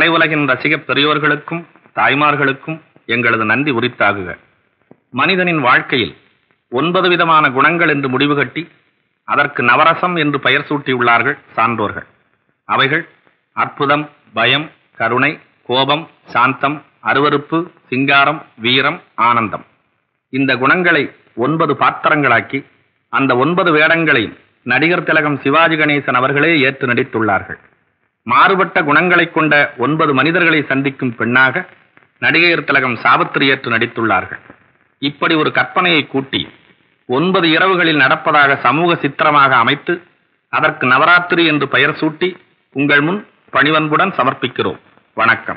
கலை உலகின் ரசிகப் பெரியோர்களுக்கும் தாய்மார்களுக்கும் எங்களது நன்றி உரித்தாகுக மனிதனின் வாழ்க்கையில் ஒன்பது விதமான குணங்கள் என்று முடிவு கட்டி அதற்கு நவரசம் என்று பெயர் சூட்டியுள்ளார்கள் சான்றோர்கள் அவைகள் அற்புதம் பயம் கருணை கோபம் சாந்தம் அருவருப்பு சிங்காரம் வீரம் ஆனந்தம் இந்த குணங்களை ஒன்பது பாத்திரங்களாக்கி அந்த ஒன்பது வேடங்களையும் நடிகர் திலகம் சிவாஜி கணேசன் அவர்களே ஏற்று நடித்துள்ளார்கள் மாறுபட்ட குணங்களைக் கொண்ட ஒன்பது மனிதர்களை சந்திக்கும் பெண்ணாக நடிகையர் திலகம் சாவித்திரி ஏற்று நடித்துள்ளார்கள் இப்படி ஒரு கற்பனையை கூட்டி ஒன்பது இரவுகளில் நடப்பதாக சமூக சித்திரமாக அமைத்து அதற்கு நவராத்திரி என்று பெயர் சூட்டி உங்கள் முன் பணிவன்புடன் சமர்ப்பிக்கிறோம் வணக்கம்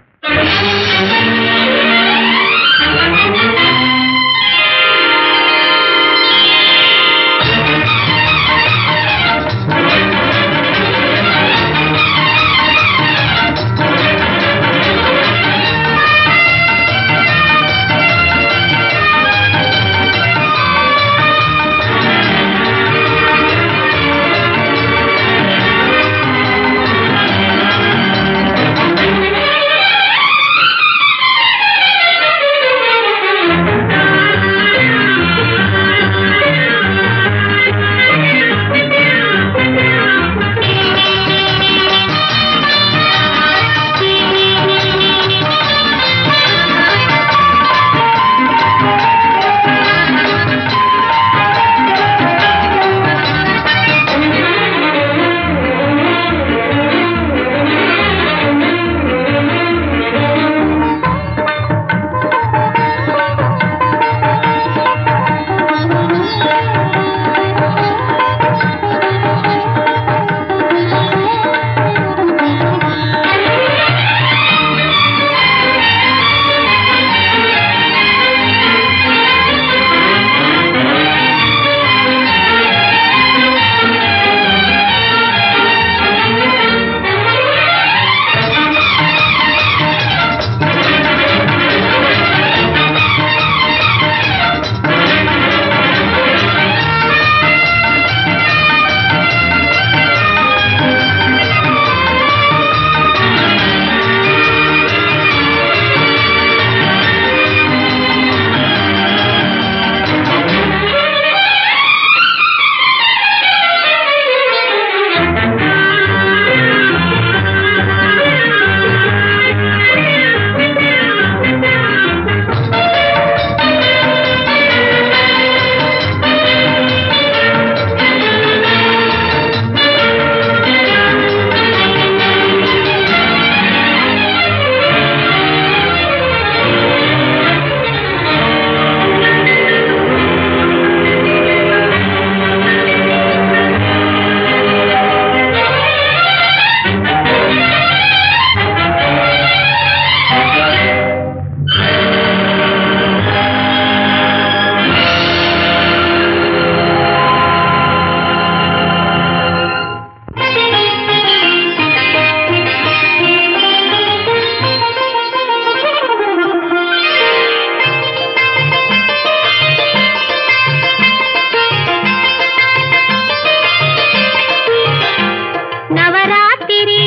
நவராத்திரி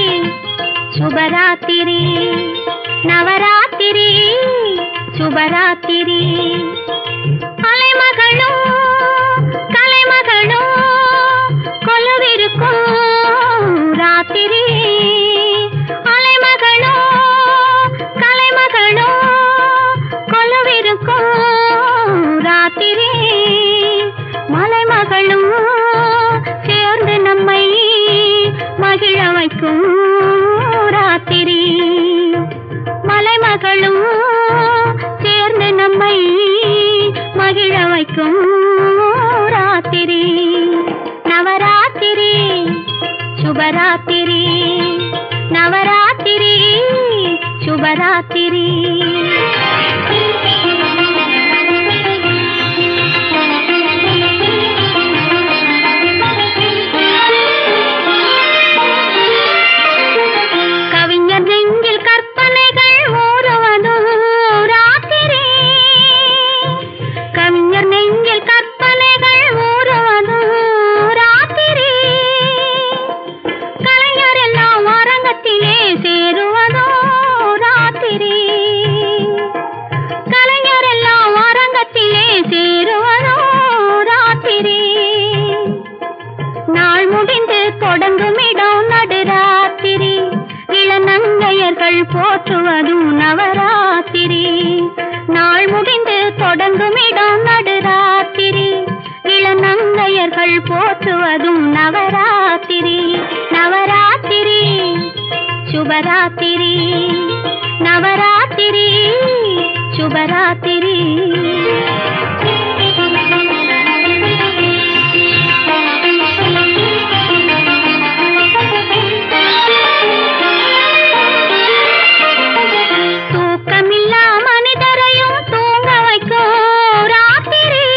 சுபராத்திரி நவராத்திரி சுபராத்திரி அலைமகளும் கலைமகளும் கொலுவிருக்கும் ராத்திரி அலைமகளும் கலைமகளும் கொலுவிருக்கும் ராத்திரி மலைமகளும் சேர்ந்து நம்மை மகிழ வைக்கும் ராத்திரி மலைமகளும் சேர்ந்து நம்மை மகிழ வைக்கும் ராத்திரி நவராத்திரி சுபராத்திரி நவராத்திரி சுபராத்திரி கவிஞர் நெஞ்சில் கற்பனைகள் ஊறுவதும் ராத்திரி கவிஞர் நெஞ்சில் கற்பனைகள் ஊறுவதும் ராத்திரி கலைஞர் எல்லாம் அரங்கத்திலே சேருவதும் முழுவதும் நவராத்திரி நாள் முடிந்து தொடங்கும் இடம் நடுராத்திரி இளநங்கையர்கள் போற்றுவதும் நவராத்திரி நவராத்திரி சுபராத்திரி நவராத்திரி சுபராத்திரி தூக்கமில்லா மனிதரையும் தூங்க வைக்கும் ராத்திரி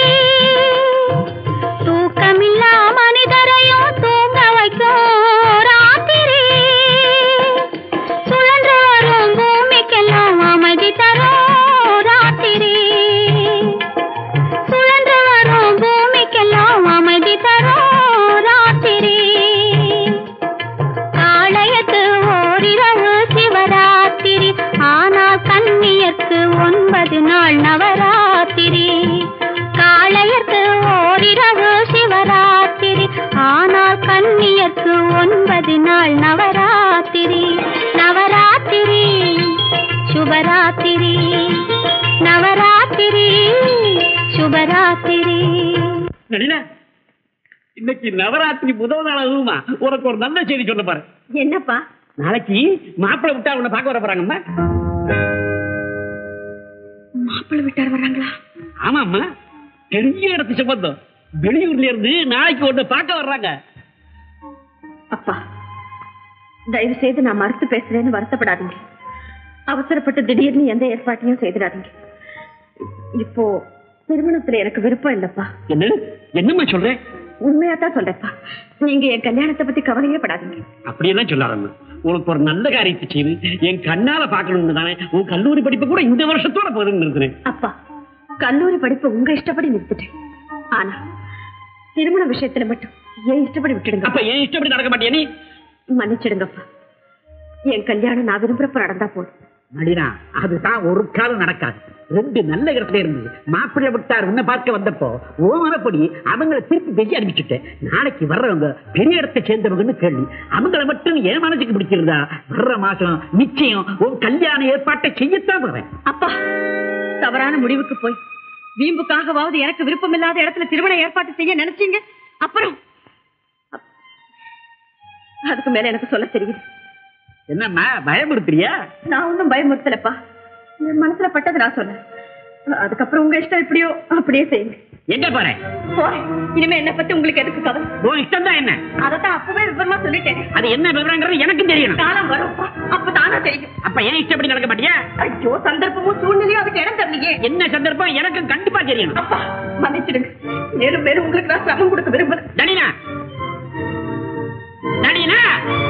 தூக்கமில்லா மனிதரையும் தூங்க வைக்கும் ராத்திரி சுழன்று வரும் பூமிக்கெல்லாம் அமைதி தரும் ராத்திரி சுழன்று வரும் பூமிக்கெல்லாம் அமைதி தரும் ராத்திரி காளையத்து ஓரிரவு சிவராத்திரி ஆனால் கன்னியர்க்கு ஒன்பது நாள் நவராத்திரி காளையர்க்கு ஓரிரவு சிவராத்திரி ஆனால் கன்னியர்க்கு ஒன்பது நாள் நவராத்திரி நவராத்திரி சுபராத்திரி நவராத்திரி சுபராத்திரி நடினா இன்னைக்கு நவராத்திரி முதல் நாள் அதுவுமா உனக்கு ஒரு நல்ல செய்தி சொல்ல பாரு என்னப்பா நாளைக்கு மாப்பிள்ளை விட்டா உன்னை பார்க்க வர போறாங்கம்மா மாப்பிள்ளை விட்டார் வராங்களா ஆமாம்மா பெரிய இடத்து சம்பந்தம் வெளியூர்ல இருந்து நாளைக்கு உன்னை பார்க்க வர்றாங்க அப்பா தயவு செய்து நான் மறுத்து பேசுறேன்னு வருத்தப்படாதீங்க அவசரப்பட்டு திடீர்னு எந்த ஏற்பாட்டையும் செய்திடாதீங்க இப்போ திருமணத்துல எனக்கு விருப்பம் இல்லப்பா என்ன என்னம்மா சொல்றேன் உண்மையா தான் சொல்றேன்ப்பா நீங்க என் கல்யாணத்தை பத்தி கவலையே படாதீங்க அப்படியெல்லாம் சொல்லாதம்மா உனக்கு ஒரு நல்ல காரியத்தை செய்து என் கண்ணால பார்க்கணும்னு தானே உன் கல்லூரி படிப்பு கூட இந்த வருஷத்தோட போதும்னு இருக்கிறேன் அப்பா கல்லூரி படிப்பு உங்க இஷ்டப்படி நிறுத்திட்டேன் ஆனா திருமண விஷயத்துல மட்டும் ஏன் இஷ்டப்படி விட்டுடுங்க அப்ப ஏன் இஷ்டப்படி நடக்க மாட்டியா நீ மன்னிச்சிடுங்கப்பா என் கல்யாணம் நான் விரும்புறப்ப நடந்தா போதும் நளினா அதுதான் ஒரு காலம் நடக்காது ரெண்டு நல்ல இடத்துல இருந்து மாப்பிள்ளை விட்டார் உன்னை பார்க்க வந்தப்போ ஓமனப்படி அவங்கள திருப்பி பேசி அனுப்பிச்சுட்டேன் நாளைக்கு வர்றவங்க பெரிய இடத்தை சேர்ந்தவங்கன்னு கேள்வி அவங்கள மட்டும் என் மனசுக்கு பிடிச்சிருந்தா வர்ற மாசம் நிச்சயம் உன் கல்யாண ஏற்பாட்டை செய்யத்தான் போறேன் அப்பா தவறான முடிவுக்கு போய் வீம்புக்காகவாவது எனக்கு விருப்பமில்லாத இடத்துல திருமண ஏற்பாடு செய்ய நினைச்சீங்க அப்புறம் அப்- அதுக்கு மேல எனக்கு சொல்ல தெரியுது என்னம்மா பயமுறுத்துறியா நான் ஒன்றும் பயமுறுத்தலப்பா என் மனசுல பட்டது நான் சொன்னேன் அதுக்கப்புறம் உங்க இஷ்டம் எப்படியோ அப்படியே செய்யுங்க எங்க போறேன் போறேன் இனிமே என்ன பத்தி உங்களுக்கு எதுக்கு கவலை உன் இஷ்டம் தான் என்ன அதைத்தான் அப்பவே விவரமா சொல்லிட்டேன் அது என்ன விவரங்கிறது எனக்கு தெரியணும் காலம் வரும்ப்பா அப்ப தானா தெரியும் அப்ப ஏன் இஷ்டப்படி நடக்க மாட்டியா ஐயோ சந்தர்ப்பமும் சூழ்நிலையும் அதுக்கு இடம் தரலையே என்ன சந்தர்ப்பம் எனக்கு கண்டிப்பா தெரியணும் அப்பா மன்னிச்சிடுங்க மேலும் மேலும் உங்களுக்கு நான் சிரமம் கொடுக்க விரும்பல நளினா நளினா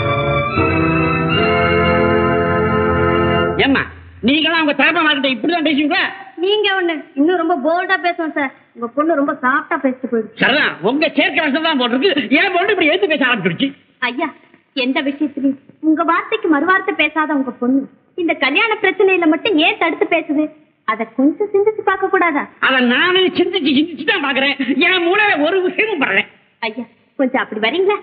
ஏம்மா நீங்களும் அவங்க தரப்ப மார்க்கிட்ட இப்படிதான் பேசுவீங்களா நீங்க ஒண்ணு இன்னும் ரொம்ப போல்டா பேசுவோம் சார் உங்க பொண்ணு ரொம்ப சாஃப்டா பேசிட்டு போயிடுச்சு சரிதான் உங்க சேர்க்கை தான் போட்டிருக்கு ஏன் பொண்ணு இப்படி எடுத்து பேச ஆரம்பிச்சிருச்சு ஐயா எந்த விஷயத்திலையும் உங்க வார்த்தைக்கு மறுவார்த்தை பேசாத உங்க பொண்ணு இந்த கல்யாண பிரச்சனையில மட்டும் ஏன் தடுத்து பேசுது அத கொஞ்சம் சிந்திச்சு பார்க்க கூடாதா அத நானே சிந்திச்சு சிந்திச்சு தான் பாக்குறேன் என் மூளையில ஒரு விஷயமும் படுறேன் ஐயா கொஞ்சம் அப்படி வரீங்களா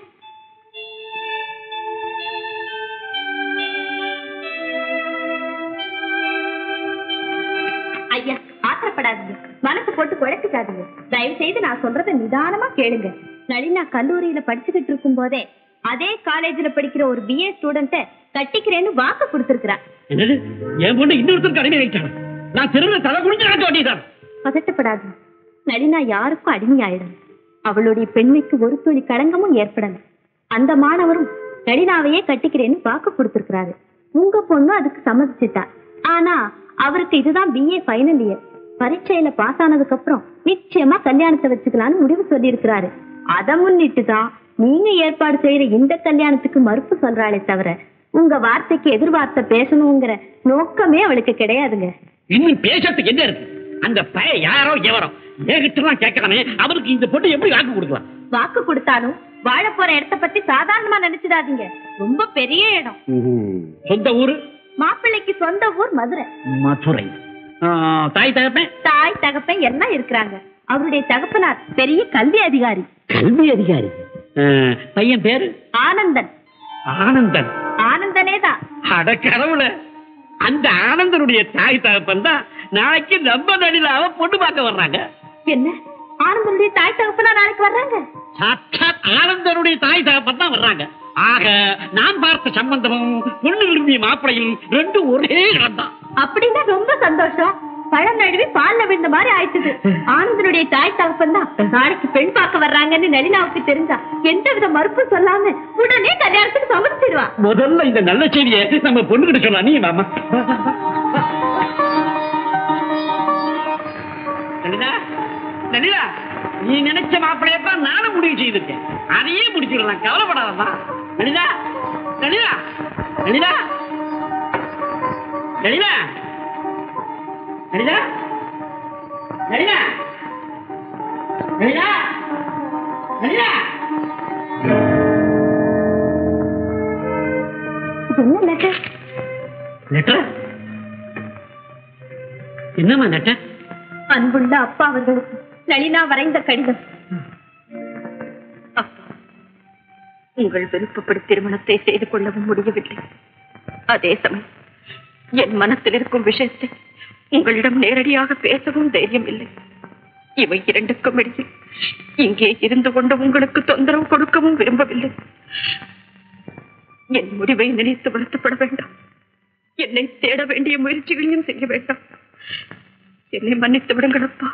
ஐயா ஆத்திரப்படாதீங்க மனசு போட்டு குழப்பிக்காதீங்க தயவு செய்து நான் சொல்றத நிதானமா கேளுங்க நளினா கல்லூரியில படிச்சுக்கிட்டு இருக்கும் போதே அதே காலேஜ்ல படிக்கிற ஒரு பிஏ ஸ்டூடெண்ட்ட கட்டிக்கிறேன்னு வாக்கு கொடுத்திருக்கிறா என்னது என் பொண்ணு இன்னொருத்தருக்கு அடிமை வைத்தாள் நான் திரும்ப தலை குடிச்சு நடக்க வேண்டியதான் பதட்டப்படாது நளினா யாருக்கும் அடிமையாயிடும் அவளுடைய பெண்மைக்கு ஒரு துளி களங்கமும் ஏற்படல அந்த மாணவரும் நளினாவையே கட்டிக்கிறேன்னு வாக்கு கொடுத்திருக்கிறாரு உங்க பொண்ணு அதுக்கு சம்மதிச்சிட்டா ஆனா அவருக்கு இதுதான் பிஏ ஃபைனல் இயர் பரீட்சையில பாஸ் ஆனதுக்கு அப்புறம் நிச்சயமா கல்யாணத்தை வச்சுக்கலாம்னு முடிவு சொல்லி இருக்கிறாரு அத முன்னிட்டு தான் நீங்க ஏற்பாடு செய்யற இந்த கல்யாணத்துக்கு மறுப்பு சொல்றாளே தவிர உங்க வார்த்தைக்கு எதிர்வார்த்தை பேசணுங்கிற நோக்கமே அவளுக்கு கிடையாதுங்க இன்னும் பேசுறதுக்கு என்ன இருக்கு அந்த பய யாரோ எவரோ என்கிட்டலாம் கேட்கலாமே அவருக்கு இந்த பொண்ணு எப்படி வாக்கு கொடுக்கலாம் வாக்கு கொடுத்தாலும் வாழ போற இடத்த பத்தி சாதாரணமா நினைச்சிடாதீங்க ரொம்ப பெரிய இடம் சொந்த ஊரு மாப்பிள்ளைக்கு சொந்த ஊர் மதுரை மதுரை ஆ, தாய் தகப்பேன் தாய் தகப்பன் எல்லாம் இருக்கிறாங்க அவருடைய தகப்பனார் பெரிய கல்வி அதிகாரி கல்வி அதிகாரி ஆ, பையன் பேரு ஆனந்தன் ஆனந்தன் ஆனந்தனே தான் அட கடவுள அந்த ஆனந்தனுடைய தாய் தகப்பன் தான் நாளைக்கு நம்ம நடிலாவ பொண்ணு பார்க்க வர்றாங்க என்ன ஆனந்தனுடைய தாய் தகப்பனா நாளைக்கு வர்றாங்க சாட்சாத் ஆனந்தனுடைய தாய் தகப்பன் தான் வர்றாங்க ஆக நான் பார்த்த சம்பந்தமும் பொண்ணு விரும்பிய மாப்பிளையும் ரெண்டும் ஒரே இடம் தான் அப்படின்னா ரொம்ப சந்தோஷம் பழம் நழுவி பால்ல விழுந்த மாதிரி ஆயிடுச்சு ஆனந்தனுடைய தாய் தகப்பன் தான் நாளைக்கு பெண் பார்க்க வர்றாங்கன்னு நளினாவுக்கு தெரிஞ்சா எந்த வித மறுப்பும் சொல்லாம உடனே கல்யாணத்துக்கு சமர்ப்பிச்சிடுவா முதல்ல இந்த நல்ல செய்தியை நம்ம பொண்ணுகிட்ட சொல்லலாம் நீ மாமா லலிதா லலிதா நீ நினைச்ச மாப்பிளையத்தான் நானும் முடிவு செய்திருக்கேன் அதையே முடிச்சுடலாம் கவலைப்படாதம்மா லலிதா லலிதா லலிதா லலிதா லலிதா லலிதா லலிதா லலிதா என்ன லெட்டர் லெட்டர் என்னம்மா லெட்டர் அன்புள்ள அப்பா அவர்களுக்கு நளினா வரைந்த கடிதம் அப்பா உங்கள் விருப்பப்படி திருமணத்தை செய்து கொள்ளவும் முடியவில்லை அதே சமயம் என் மனத்தில் இருக்கும் விஷயத்தை உங்களிடம் நேரடியாக பேசவும் தைரியம் இல்லை இவை இரண்டுக்கும் இடையில் இங்கே இருந்து கொண்டு உங்களுக்கு தொந்தரவு கொடுக்கவும் விரும்பவில்லை என் முடிவை நினைத்து வருத்தப்பட வேண்டாம் என்னை தேட வேண்டிய முயற்சிகளையும் செய்ய வேண்டாம் என்னை மன்னித்து விடுங்கள் அப்பா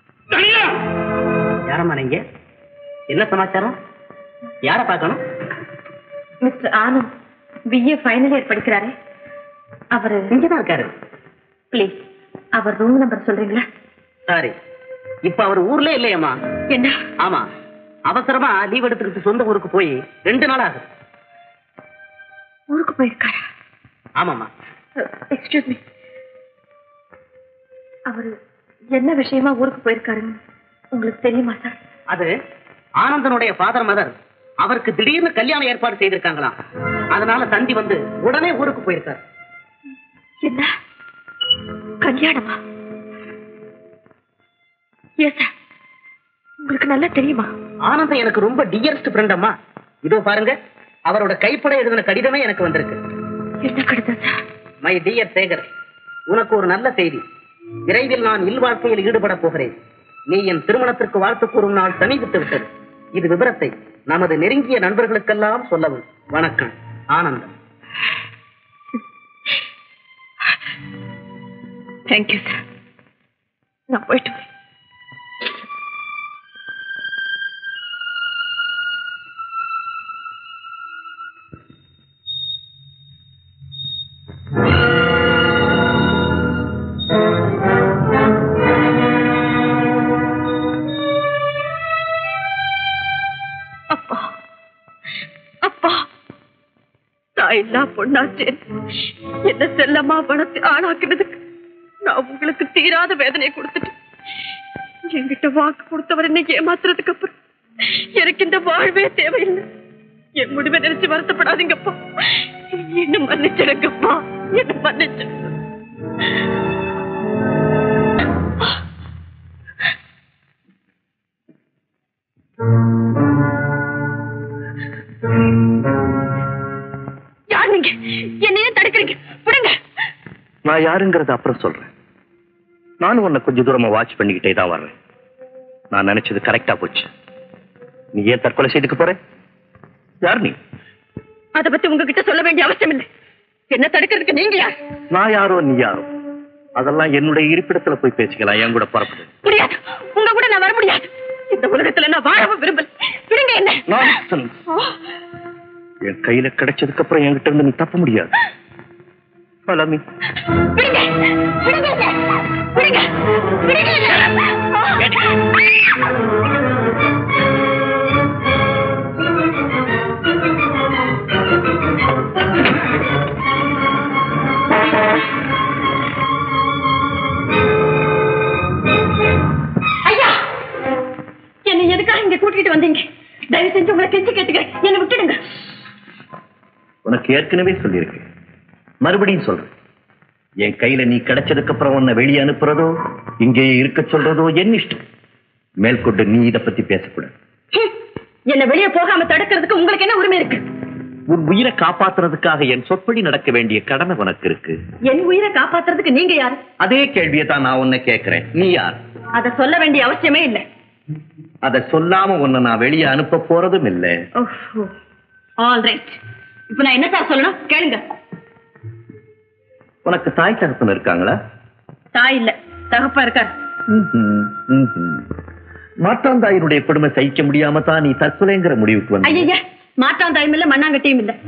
யாரம்மா நீங்க என்ன சமாச்சாரம் யார பார்க்கணும் mister Anand BA final year படிக்கிறாரே அவரு இங்கதான் இருக்காரு ப்ளீஸ் அவர் ரூம் நம்பர் சொல்றீங்களா சாரி இப்ப அவர் ஊர்ல இல்லையம்மா என்ன ஆமா அவசரமா லீவ் எடுத்துக்கிட்டு சொந்த ஊருக்கு போய் ரெண்டு நாள் ஆகுது ஊருக்கு போயிருக்காரா ஆமாம்மா எக்ஸ்கியூஸ் மீ அவரு என்ன விஷயமா ஊருக்கு போயிருக்காருன்னு உங்களுக்கு தெரியுமா சார் அது ஆனந்தனுடைய ஃபாதர் மதர் அவருக்கு திடீர்னு கல்யாண ஏற்பாடு செய்திருக்காங்களாம் அதனால தந்தி வந்து உடனே ஊருக்கு போயிருக்காரு என்ன கல்யாணமா ஏன் சார் உங்களுக்கு நல்லா தெரியுமா ஆனந்தம் எனக்கு ரொம்ப டியரஸ்ட் ஃப்ரெண்ட் அம்மா இதோ பாருங்க அவரோட கைப்பட எழுதின கடிதமே எனக்கு வந்திருக்கு என்ன கடிதம் சார் மை டியர் சேகர் உனக்கு ஒரு நல்ல செய்தி விரைவில் நான் இல்வாழ்க்கையில் ஈடுபட போகிறேன் நீ என் திருமணத்திற்கு வாழ்த்து கூறும் நாள் சமீபித்து விட்டது இது விவரத்தை நமது நெருங்கிய நண்பர்களுக்கெல்லாம் சொல்லவும் வணக்கம் ஆனந்தம் தேங்க்யூ சார் நான் போயிட்டு வரேன். அப்பா அப்பா தாயில்லா பொண்ணாச்சே என்ன செல்லமா வளர்த்து ஆளாக்குனதுக்கு நான் உங்களுக்கு தீராத வேதனையை கொடுத்துட்டு என்கிட்ட வாக்கு கொடுத்தவர் என்னை ஏமாத்துறதுக்கு அப்புறம் எனக்கு இந்த வாழ்வே தேவையில்லை என் முடிவை நினைச்சு வருத்தப்படாதீங்கப்பா என்ன மன்னிச்சிடுங்கப்பா என்ன மன்னிச்சு யார் நீங்க என்னையே தடுக்கிறீங்க விடுங்க நான் யாருங்கிறத அப்புறம் சொல்றேன் நானும் உன்னை கொஞ்ச தூரமா வாட்ச் பண்ணிக்கிட்டே தான் வர்றேன் நான் நினைச்சது கரெக்டா போச்சு நீ ஏன் தற்கொலை செய்துக்க போற யார் நீ அத பத்தி உங்ககிட்ட சொல்ல வேண்டிய அவசியம் இல்லை என்ன தடுக்கிறதுக்கு நீங்க யார் நான் யாரோ நீ யாரோ அதெல்லாம் என்னுடைய இருப்பிடத்துல போய் பேசிக்கலாம் என் கூட பரப்புது முடியாது உங்க கூட நான் வர முடியாது இந்த உலகத்துல நான் வாழவும் விரும்பல விடுங்க என்ன Nonsense. என் கையில கிடைச்சதுக்கு அப்புறம் என்கிட்ட இருந்து நீ தப்ப முடியாது Follow me. விடுங்க விடுங்க என்ன. விடுங்க விடுங்க ஐயா என்னை எதுக்காக இங்க கூட்டிட்டு வந்தீங்க தயவு செஞ்சு உங்களை கெஞ்சி கேட்டுக்கிறேன் என்னை விட்டுடுங்க உனக்கு ஏற்கனவே சொல்லியிருக்கேன் மறுபடியும் சொல்றேன் என் கையில நீ கிடைச்சதுக்கு அப்புறம் உன்னை வெளியே அனுப்புறதோ இங்கேயே இருக்க சொல்றதோ என் இஷ்டம் மேற்கொண்டு நீ இத பத்தி பேசக்கூடாது ஹம், என்னை வெளியே போகாம தடுக்கிறதுக்கு உங்களுக்கு என்ன உரிமை இருக்கு உன் உயிரை காப்பாத்துறதுக்காக என் சொற்படி நடக்க வேண்டிய கடமை உனக்கு இருக்கு என் உயிரை காப்பாத்துறதுக்கு நீங்க யாரு அதே கேள்வியை தான் நான் உன்னை கேட்கிறேன் நீ யார் அத சொல்ல வேண்டிய அவசியமே இல்லை அதை சொல்லாம உன்னை நான் வெளியே அனுப்ப போறதும் இல்லை ஆல் ரைட் இப்ப நான் என்ன சார் சொல்லணும் கேளுங்க உனக்கு தாய் தகப்பன் இருக்காங்களா தாய் இல்ல தகப்பா இருக்கார் ம்ஹும், ம்ஹும். மாற்றாந்தாயினுடைய கொடுமை சகிக்க முடியாம தான் நீ தற்கொலைங்கிற முடிவுக்கு வந்த ஐயா மாற்றான் தாயும் இல்ல மண்ணாங்கட்டியும் இல்ல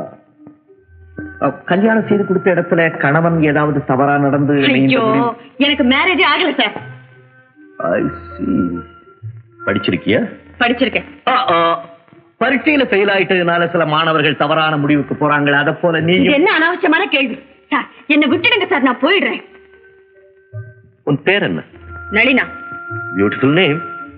கல்யாணம் செய்து கொடுத்த இடத்துல கணவன் ஏதாவது தவறா நடந்து நீ இந்த ஐயோ முடிவு- எனக்கு மேரேஜே ஆகல சார் I see. படிச்சிருக்கியா படிச்சிருக்கேன் ஆ, ஆ. பரீட்சையில ஃபெயில் ஆயிட்டதுனால சில மாணவர்கள் தவறான முடிவுக்கு போறாங்களே அத போல நீ இது என்ன அனாவசியமான கேள்வி சார் என்ன விட்டுடுங்க சார் நான் போயிடுறேன் உன் பேர் என்ன Nalina beautiful name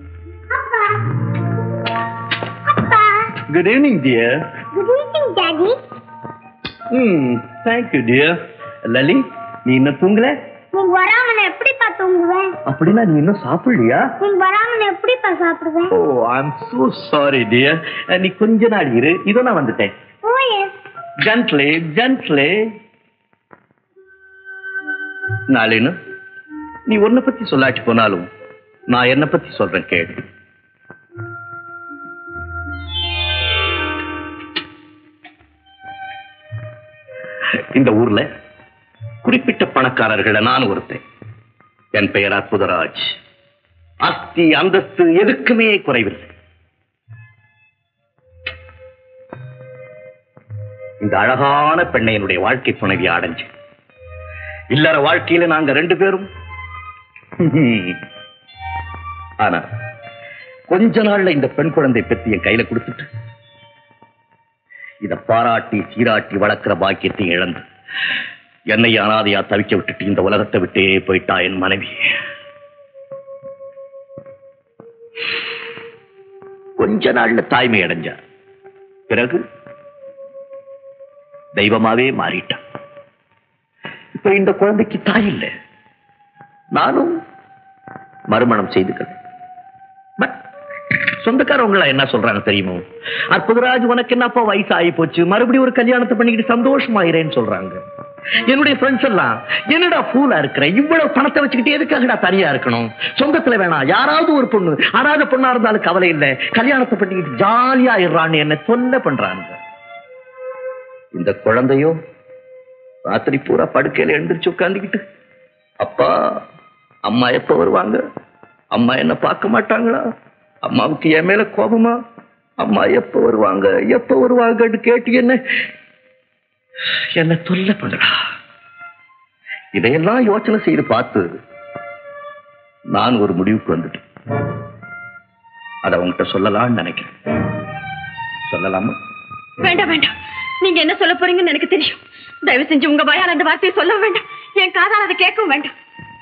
good evening dear good evening daddy hmm thank you dear Lali நீ இன்னும் தூங்கல நீங்க வராம நான் எப்படிப்பா தூங்குவேன் அப்படின்னா நீ இன்னும் சாப்பிடலையா நீங்க வராம நான் எப்படிப்பா சாப்பிடுவேன் oh I am so sorry dear நீ கொஞ்ச நாள் இரு இதோ நான் வந்துட்டேன் ஓ எஸ் ஜென்ட்லி ஜென்ட்லி நாளின்னு நீ உன்னை பத்தி சொல்லாச்சு போனாலும் நான் என்ன பத்தி சொல்றேன் கேடு இந்த ஊர்ல குறிப்பிட்ட பணக்காரர்களை நான் ஒருத்தன் என் பெயர் அற்புதராஜ் அஸ்தி அந்தஸ்து எதுக்குமே குறைவில்லை இந்த அழகான பெண்ணை என்னுடைய வாழ்க்கை துணைவி அடைஞ்சு இல்லற வாழ்க்கையில நாங்க ரெண்டு பேரும் ஆனா கொஞ்ச நாள்ல இந்த பெண் குழந்தை பெற்று என் கையில கொடுத்துட்டு இத பாராட்டி சீராட்டி வளர்க்கிற பாக்கியத்தை இழந்து என்னை அனாதையா தவிக்க விட்டுட்டு இந்த உலகத்தை விட்டே போயிட்டா என் மனைவி கொஞ்ச நாள்ல தாய்மை அடைஞ்சா பிறகு தெய்வமாவே மாறிட்டான் இப்ப இந்த குழந்தைக்கு தாய் இல்லை நானும் மறுமணம் செய்துக்கிறேன் பட் சொந்தக்காரவங்கள என்ன சொல்றாங்க தெரியுமோ அற்புதராஜ் உனக்கு என்னப்பா வயசு ஆகி போச்சு மறுபடியும் ஒரு கல்யாணத்தை பண்ணிக்கிட்டு சந்தோஷமாயிரேன்னு சொல்றாங்க என்னுடைய ஃப்ரெண்ட்ஸ் எல்லாம் என்னடா ஃபூலா இருக்கிற இவ்வளவு பணத்தை வச்சுக்கிட்டு எதுக்காகடா தனியா இருக்கணும் சொந்தத்துல வேணாம் யாராவது ஒரு பொண்ணு அனாத பொண்ணா இருந்தாலும் கவலை இல்லை கல்யாணத்தை பண்ணிக்கிட்டு ஜாலியா இருறான்னு என்ன தொல்லை பண்றாங்க இந்த குழந்தையோ ராத்திரி பூரா படுக்கையில எழுந்திரிச்சு உட்காந்துக்கிட்டு அப்பா அம்மா எப்ப வருவாங்க அம்மா என்ன பார்க்க மாட்டாங்களா அம்மாவுக்கு என் மேல கோபமா அம்மா எப்ப வருவாங்க எப்ப வருவாங்கன்னு கேட்டு என்ன என்ன தொல்லை பண்றா இதையெல்லாம் யோசனை செய்து பார்த்து நான் ஒரு முடிவுக்கு வந்துட்டேன் அதை உங்ககிட்ட சொல்லலாம்னு நினைக்கிறேன் சொல்லலாமா வேண்டாம் வேண்டாம் நீங்க என்ன சொல்ல போறீங்கன்னு எனக்கு தெரியும் தயவு செஞ்சு உங்க பயால் அந்த வார்த்தையை சொல்ல வேண்டாம் என் காதால் அதை கேட்கவும் வேண்டாம்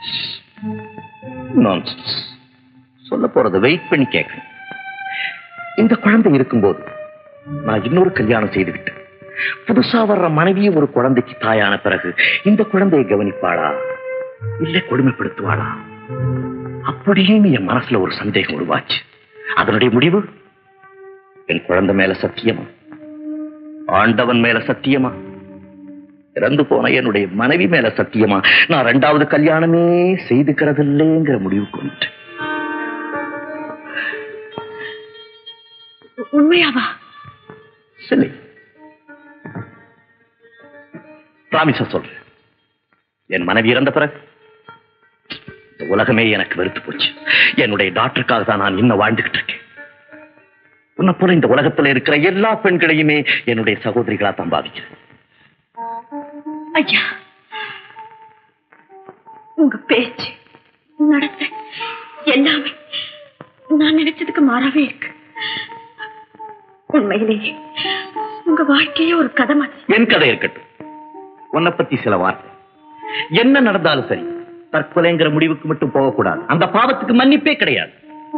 Nonsense. சொல்ல போறத வெயிட் பண்ணி கேட்கிறேன் இந்த குழந்தை இருக்கும்போது நான் இன்னொரு கல்யாணம் செய்துவிட்டு புதுசா வர்ற மனைவியே ஒரு குழந்தைக்கு தாயான பிறகு இந்த குழந்தையை கவனிப்பாளா இல்ல கொடுமைப்படுத்துவாளா அப்படின்னு என் மனசுல ஒரு சந்தேகம் உருவாச்சு அதனுடைய முடிவு என் குழந்தை மேல சத்தியமா ஆண்டவன் மேல சத்தியமா இறந்து போன என்னுடைய மனைவி மேல சத்தியமா நான் ரெண்டாவது கல்யாணமே செய்துக்கிறது இல்லைங்கிற முடிவுக்கு வந்துட்டேன் உண்மையாவா சரி பிராமிச சொல்றேன் என் மனைவி இறந்த பிறகு இந்த உலகமே எனக்கு வெறுத்து போச்சு என்னுடைய டாக்டருக்காக தான் நான் இன்னும் வாழ்ந்துகிட்டு இருக்கேன் உன்னை போல இந்த உலகத்துல இருக்கிற எல்லா பெண்களையுமே என்னுடைய சகோதரிகளா தான் பாவிக்கிறேன் ஐயா உங்க பேச்சு நடத்த எல்லாமே நான் நினைச்சதுக்கு மாறாவே இருக்கு உண்மையிலேயே உங்க வாழ்க்கையே ஒரு கதை மாதிரி என் கதை இருக்கட்டும் உன்னை பத்தி சில வார்த்தை என்ன நடந்தாலும் சரி தற்கொலைங்கிற முடிவுக்கு மட்டும் போகக்கூடாது அந்த பாவத்துக்கு மன்னிப்பே கிடையாது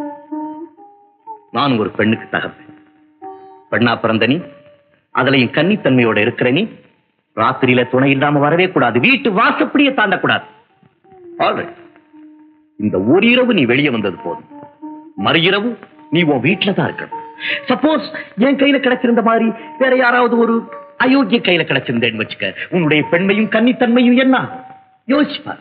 நான் ஒரு பெண்ணுக்கு தகப்பேன் பெண்ணா பிறந்த நீ அதுலயும் கன்னித்தன்மையோட இருக்கிற நீ ராத்திரியில துணை இல்லாம வரவே கூடாது வீட்டு வாசப்படியே தாண்டக்கூடாது Alright. இந்த ஒரு இரவு நீ வெளியே வந்தது போதும் மறு இரவு நீ உன் வீட்டுல தான் இருக்கணும் சப்போஸ் என் கையில கிடைச்சிருந்த மாதிரி வேற யாராவது ஒரு அயோக்கிய கையில கிடைச்சிருந்தேன்னு வச்சுக்க உன்னுடைய பெண்மையும் கன்னித்தன்மையும் என்ன யோசிப்பார்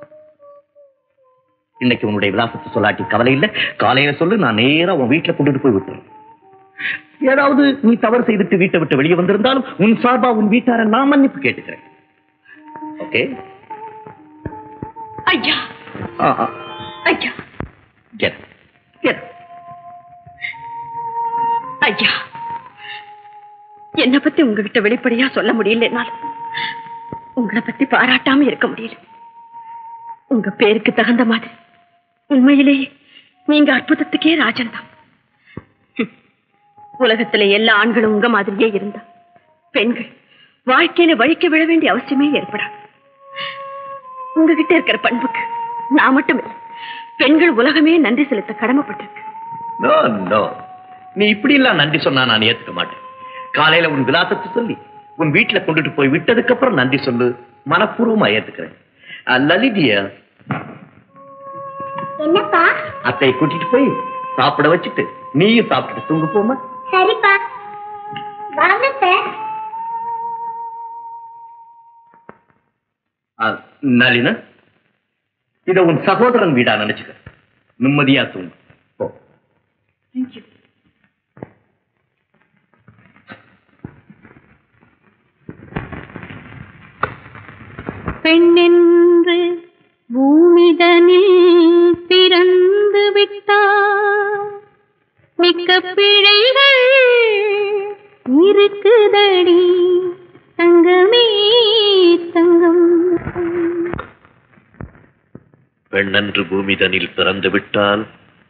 இன்னைக்கு உன்னுடைய விலாசத்தை சொல்லாட்டி கவலை இல்ல காலையில சொல்லு நான் நேரா உன் வீட்டுல கொண்டுட்டு போய் விட்டுறேன் ஏதாவது நீ தவறு செய்துட்டு வீட்டை விட்டு வெளியே வந்திருந்தாலும் உன் சார்பா உன் வீட்டார நான் மன்னிப்பு கேட்டுக்கிறேன் ஓகே ஐயா ஐயா கெட் கெட் ஐயா என்னை பத்தி உங்ககிட்ட வெளிப்படையா சொல்ல முடியல என்னால உங்களை பத்தி பாராட்டாம இருக்க முடியல உங்க பேருக்கு தகுந்த மாதிரி உண்மையிலேயே நீங்க அற்புதத்துக்கே ராஜன் தான் ஹம். உலகத்துல எல்லா ஆண்களும் உங்க மாதிரியே இருந்தா பெண்கள் வாழ்க்கையில வழிக்க விழ வேண்டிய அவசியமே ஏற்படாது உங்ககிட்ட இருக்கிற பண்புக்கு நான் மட்டும் இல்லை பெண்கள் உலகமே நன்றி செலுத்த கடமைப்பட்டிருக்கு நோ நோ நீ இப்படி எல்லாம் நன்றி சொன்னா நான் ஏத்துக்க மாட்டேன் காலையில உன் விலாசத்தை சொல்லி உன் வீட்டுல கொண்டுட்டு போய் விட்டதுக்கு அப்புறம் நன்றி சொல்லு மனப்பூர்வமா ஏத்துக்கிறேன் அஹ், லலிதிய என்னப்பா அத்தையை கூட்டிட்டு போய் சாப்பிட வச்சுட்டு நீயும் சாப்பிட்டுட்டு தூங்க போமா சரிப்பா வாங்க சார் அஹ், நளினா இத உன் சகோதரன் வீடா நினைச்சுக்க நிம்மதியா தூங்கு போ பெண்ணென்று பூமிதனில் பிறந்து விட்டார் மிக்க பிழைகள் இருக்குதடி தங்கமே தங்கம் பெண்ணன்று பூமிதனில் பிறந்து விட்டால்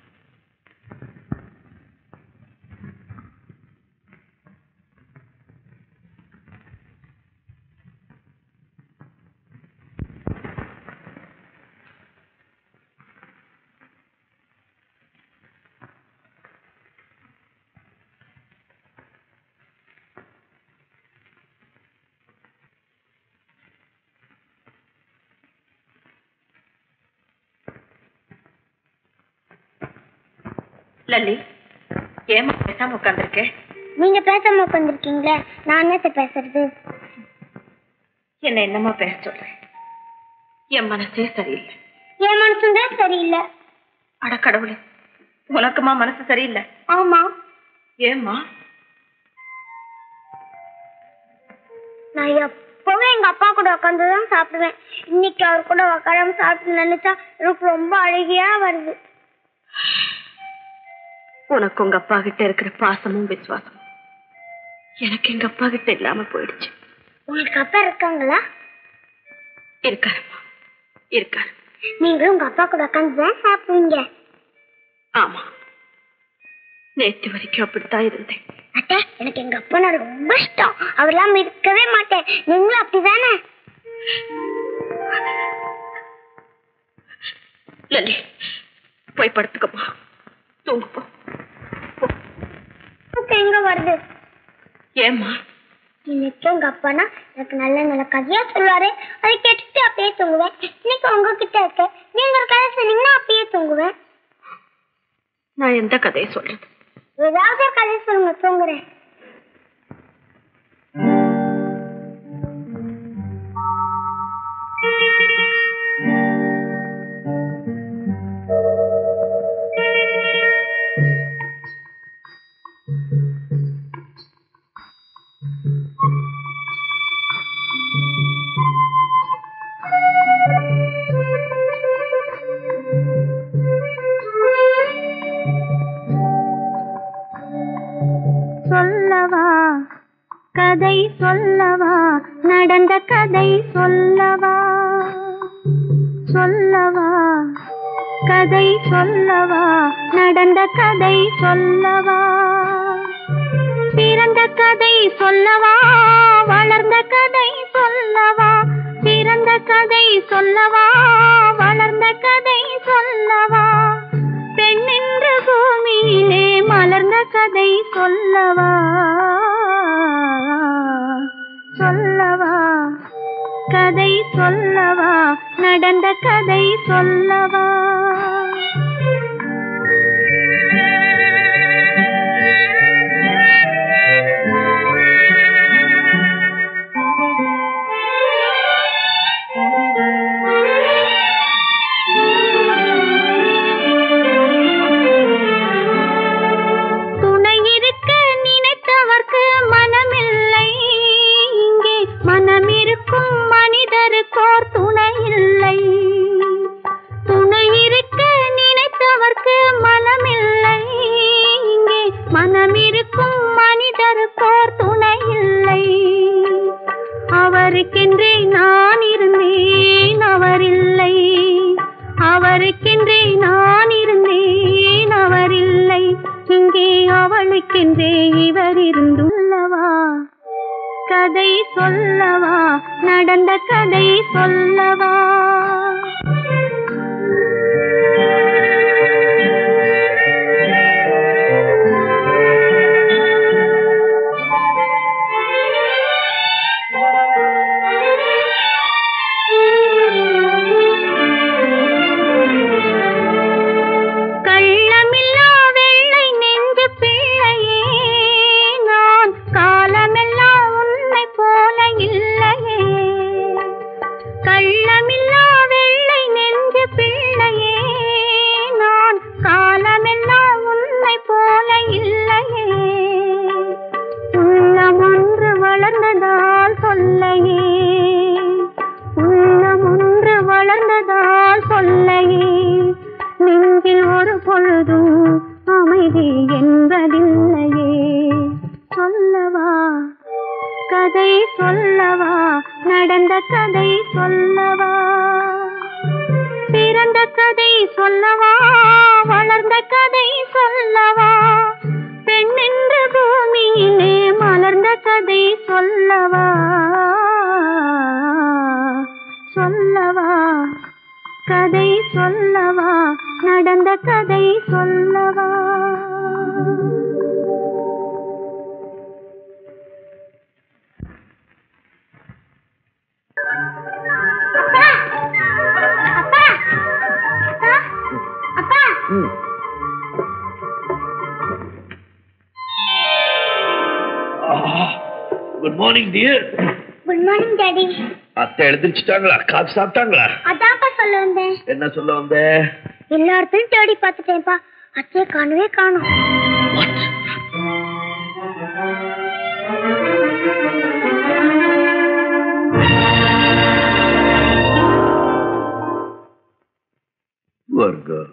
லல்லி ஏமா பேசாம உட்காந்துருக்கேன் நீங்க பேசாம உட்காந்துருக்கீங்களே நான் என்னத்த பேசுறது என்ன என்னமா பேச சொல்றேன் என் மனசே சரியில்லை என் மனசும் தான் சரியில்லை அட கடவுளே உனக்குமா மனசு சரியில்லை ஆமா ஏம்மா நான் எப்பவும் எங்க அப்பா கூட உட்காந்து தான் சாப்பிடுவேன் இன்னைக்கு அவர் கூட உட்காராம சாப்பிட்டு நினைச்சா எனக்கு ரொம்ப அழகியா வருது உனக்கு உங்க அப்பா கிட்ட இருக்கிற பாசமும் விசுவாசமும் எனக்கு எங்க அப்பா கிட்ட இல்லாம போயிடுச்சு உங்களுக்கு அப்பா இருக்காங்களா இருக்காருமா இருக்காரு நீங்களும் உங்க அப்பா கூட உட்காந்து தான் சாப்பிடுவீங்க ஆமா நேத்து வரைக்கும் அப்படித்தான் இருந்தேன் அத்தை எனக்கு எங்க அப்பா ரொம்ப இஷ்டம் அவர்லாம் இருக்கவே மாட்டேன் நீங்களும் அப்படிதானே லல்லி போய் படுத்துக்கம்மா தூங்கு போ தூக்கம் எங்க வருது ஏம்மா இன்னைக்கு உங்க அப்பானா எனக்கு நல்ல நல்ல கதையா சொல்லுவாரு அதை கேட்டுட்டு அப்படியே தூங்குவேன் இன்னைக்கு உங்ககிட்ட இருக்க நீங்க ஒரு கதை சொன்னீங்கன்னா அப்படியே தூங்குவேன் நான் எந்த கதையை சொல்றது ஏதாவது ஒரு கதை சொல்லுங்க தூங்குறேன் சொல்லவா கதை சொல்லவா நடந்த கதை சொல்லவா சொல்லவா கதை சொல்லவா நடந்த கதை சொல்லவா பிறந்த கதை சொல்லவா வளர்ந்த கதை சொல்லவா பிறந்த கதை சொல்லவா வளர்ந்த கதை சொல்லவா பெண்ணென்ற பூமியிலே மலர்ந்த கதை சொல்லவா சொல்லவா கதை சொல்லவா நடந்த கதை சொல்லவா சொல்லவா நடந்த கதை சொல்லவா கள்ளமில்லா வெள்ளை நெஞ்சு பிள்ளையே நான் காலமெல்லாம் உன்னை போல இல்லையே கள்ளமில்லா வெள்ளை நெஞ்சு பிள்ளையே நான் காலமெல்லாம் உன்னை போல இல்லையே உள்ளம் ஒன்று வளர்ந்ததால் சொல்லையே உள்ளம் ஒன்று வளர்ந்ததால் சொல்லையே நெஞ்சில் ஒரு பொழுதும் அமைதி என்பதில்லையே சொல்லவா கதை சொல்லவா நடந்த கதை சொல்லவா பிறந்த கதை சொல்லவா வளர்ந்த கதை சொல்லவா பெண்ணென்ற பூமியிலே மலர்ந்த கதை சொல்லவா சொல்லவா கதை சொல்லவா நடந்த கதை சொல்லவா அப்பா அப்பா அப்பா good morning dear good morning daddy அத்தை எழுந்திரிச்சிட்டாங்களா காஃபி சாப்பிட்டாங்களா அதான்ப்பா சொல்ல வந்தேன் என்ன சொல்ல வந்த எல்லா இடத்துலயும் தேடி பார்த்துட்டேன்ப்பா அத்தையை காணவே காணும் வர்கா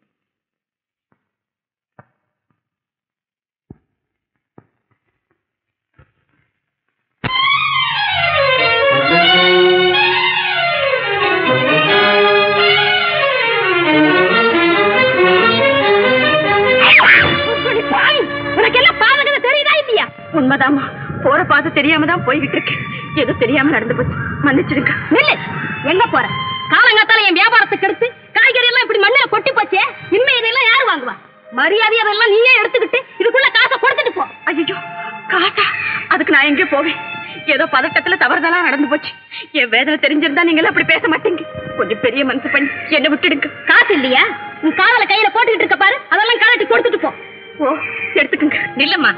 உனக்கு எல்லாம் பாவங்க தெரியுதா இல்லையா உண்மைதாம்மா போற பார்த்து தெரியாம தான் போய்கிட்டு இருக்கேன் ஏதோ தெரியாம நடந்து போச்சு மன்னிச்சிடுங்க நில்லு எங்க போற காலங்காத்தால என் வியாபாரத்துக்கு எடுத்து காய்கறி எல்லாம் இப்படி மண்ணில கொட்டி போச்சே இனிமே இதெல்லாம் யாரு வாங்குவா மரியாதை அதெல்லாம் நீயே எடுத்துக்கிட்டு இதுக்குள்ள காசை கொடுத்துட்டு போ ஐயோ காசா அதுக்கு நான் எங்கேயோ போவேன் ஏதோ பதட்டத்துல தவறுதலா நடந்து போச்சு என் வேதனை தெரிஞ்சிருந்தா நீங்க அப்படி பேச மாட்டீங்க கொஞ்சம் பெரிய மனசு பண்ணி என்ன விட்டுடுங்க காசு இல்லையா உன் காதல கையில போட்டுக்கிட்டு இருக்க பாரு அதெல்லாம் கலட்டி கொடுத்துட்டு போ ஓ எடுத்துக்கங்க நில்லம்மா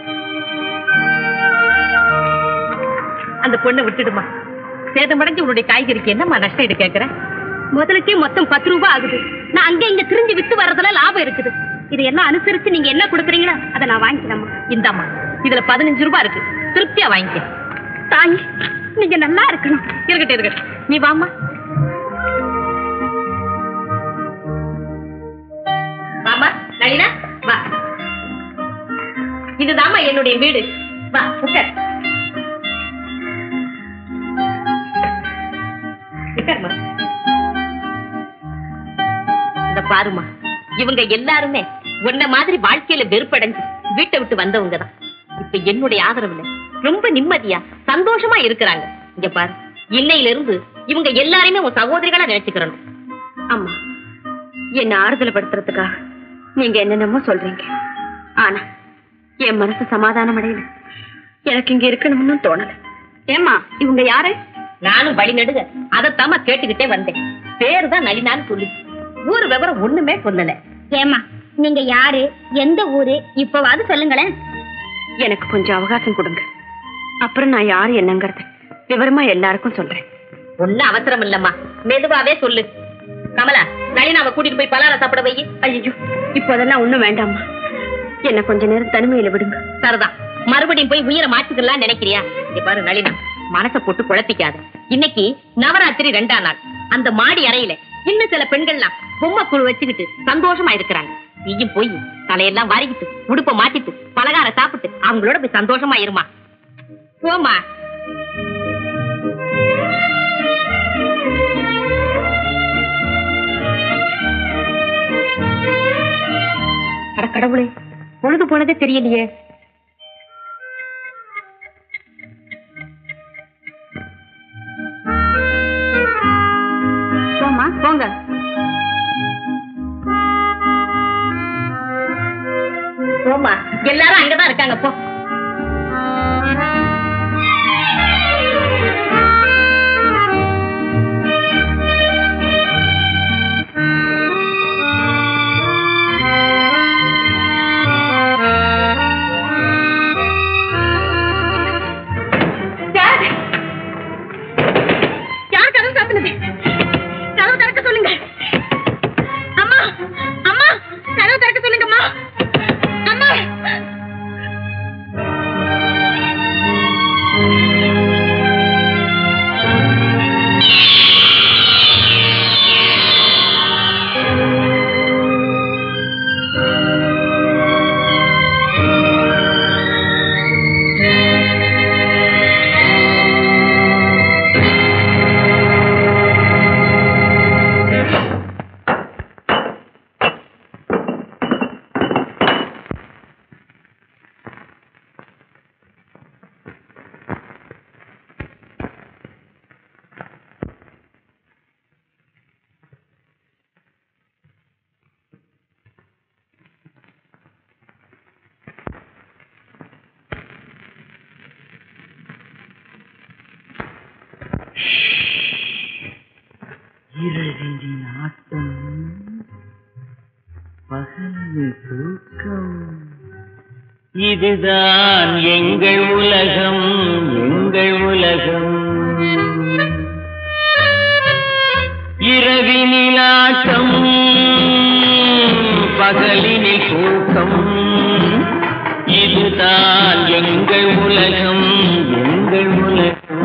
அந்த பொண்ணை விட்டுடுமா சேதமடைஞ்சு உன்னுடைய காய்கறிக்கு என்னம்மா நஷ்டம் ஈடு கேட்கறேன் முதலுக்கே மொத்தம் பத்து ரூபாய் ஆகுது நான் அங்க இங்க திரிஞ்சு வித்து வர்றதுல லாபம் இருக்குது இது எல்லாம் அனுசரிச்சு நீங்க என்ன கொடுக்குறீங்களோ அதை நான் வாங்கிக்கிறேம்மா இந்தாம்மா இதுல பதினஞ்சு ரூபாய் இருக்கு திருப்தியா வாங்கிக்க தாய் நீங்க நல்லா இருக்கணும் இருக்கட்டும் இருக்கட்டும் நீ வாம்மா வாமா நளினா வா இதுதாம்மா என்னுடைய வீடு வா உட்கார் உட்காருமா இந்த பாருமா இவங்க எல்லாருமே உன்ன மாதிரி வாழ்க்கையில வெறுப்படைஞ்சு வீட்டை விட்டு வந்தவங்க தான் இப்ப என்னுடைய ஆதரவுல ரொம்ப நிம்மதியா சந்தோஷமா இருக்கிறாங்க இங்க பாரு இன்னையில இருந்து இவங்க எல்லாரையுமே உன் சகோதரிகளா நினைச்சுக்கிறணும் அம்மா என்ன ஆறுதல் படுத்துறதுக்காக நீங்க என்னென்னமோ சொல்றீங்க ஆனா என் மனசு சமாதானம் அடையல எனக்கு இங்க இருக்கணும்னு தோணல ஏம்மா இவங்க யாரு நானும் வழி நடுக அதைத்தாம கேட்டுக்கிட்டே வந்தேன் பேரு தான் நளினான்னு சொல்லி ஊர் விவரம் ஒண்ணுமே சொல்லல ஏம்மா நீங்க யாரு எந்த ஊரு இப்பவாது சொல்லுங்களேன் எனக்கு கொஞ்சம் அவகாசம் கொடுங்க அப்புறம் நான் யாரு என்னங்கறது விவரமா எல்லாருக்கும் சொல்றேன் ஒண்ணும் அவசரம் இல்லம்மா மெதுவாவே சொல்லு கமலா நளினாவை கூட்டிட்டு போய் பலாரம் சாப்பிட வை ஐயோ இப்போ அதெல்லாம் ஒண்ணும் வேண்டாம்மா என்ன கொஞ்ச நேரம் தனிமையில விடுங்க சரிதான் மறுபடியும் போய் உயிரை மாற்றிக்கலாம் நினைக்கிறியா இங்க பாரு நளினா மனச போட்டு குழப்பிக்காத இன்னைக்கு நவராத்திரி ரெண்டாம் நாள் அந்த மாடி அறையில இன்னும் சில பெண்கள்லாம் பொம்மை குழு வச்சுக்கிட்டு சந்தோஷமா இருக்கிறாங்க நீயும் போய் தலையெல்லாம் வாரிக்கிட்டு உடுப்ப மாத்திட்டு பலகாரம் சாப்பிட்டு அவங்களோட போய் சந்தோஷமா இருமா போமா அட கடவுளே பொழுது போனதே தெரியலையே போங்கம்மா போங்க போமா எல்லாரும் அங்கதான் இருக்காங்க போ யார் யார் கதவு சாத்துனது கதவு திறக்க சொல்லுங்க அம்மா அம்மா கதவு திறக்க சொல்லுங்கம்மா அம்மா இரவின் ஆட்டம் பகலில் தூக்கம் இதுதான் எங்கள் உலகம் எங்கள் உலகம் இரவினில் ஆட்டம் பகலினில் தூக்கம் இதுதான் எங்கள் உலகம் எங்கள் உலகம்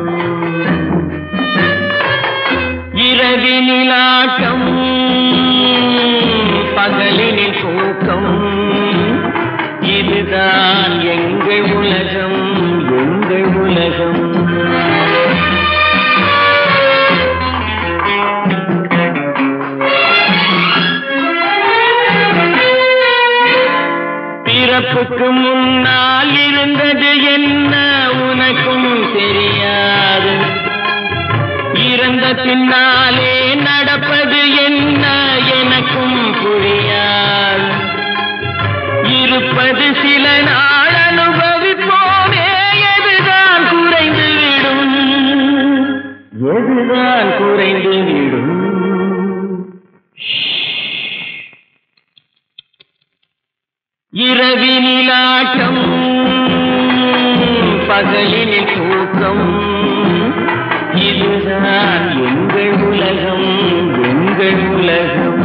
இரவினில் ஆட்டம் பகலினில் தூக்கம் இதுதான் எங்கள் உலகம் எங்கள் உலகம் பிறப்புக்கு முன்னால் இருந்தது என்ன உனக்கும் தெரியாது இறந்த பின்னாலே நடப்பது என்ன எனக்கும் புரியாது இருப்பது சில நாள் அனுபவிப்போமே எதுதான் குறைந்து விடும் எதுதான் குறைந்து விடும் இரவினிலாட்டம் பகலினில் தூக்கம் இதுதான் எங்கள் உலகம் எங்கள் உலகம்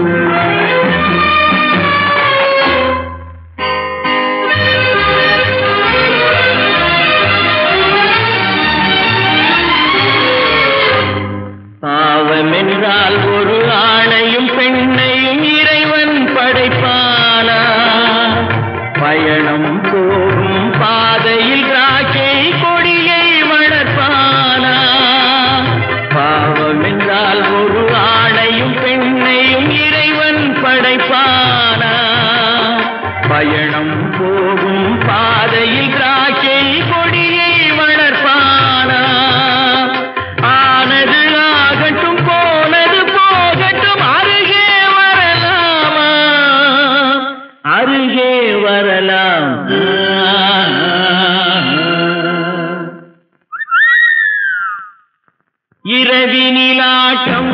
பாவம் என்றால் ஒரு ஆணையும் பெண்ணையும் இறைவன் படைப்பானா பயணம் போகும் பாதையில் ராக்கை கொடியை வளர்ப்பானா பாவம் என்றால் ஒரு ஆணையும் பெண்ணையும் இறைவன் படைப்பானா பயணம் போகும் பாதையில் திராட்சை கொடியை வளர்ப்பானா ஆனது ஆகட்டும் போனது போகட்டும் அருகே வரலாமா அருகே வரலாம் இரவினிலாட்டம்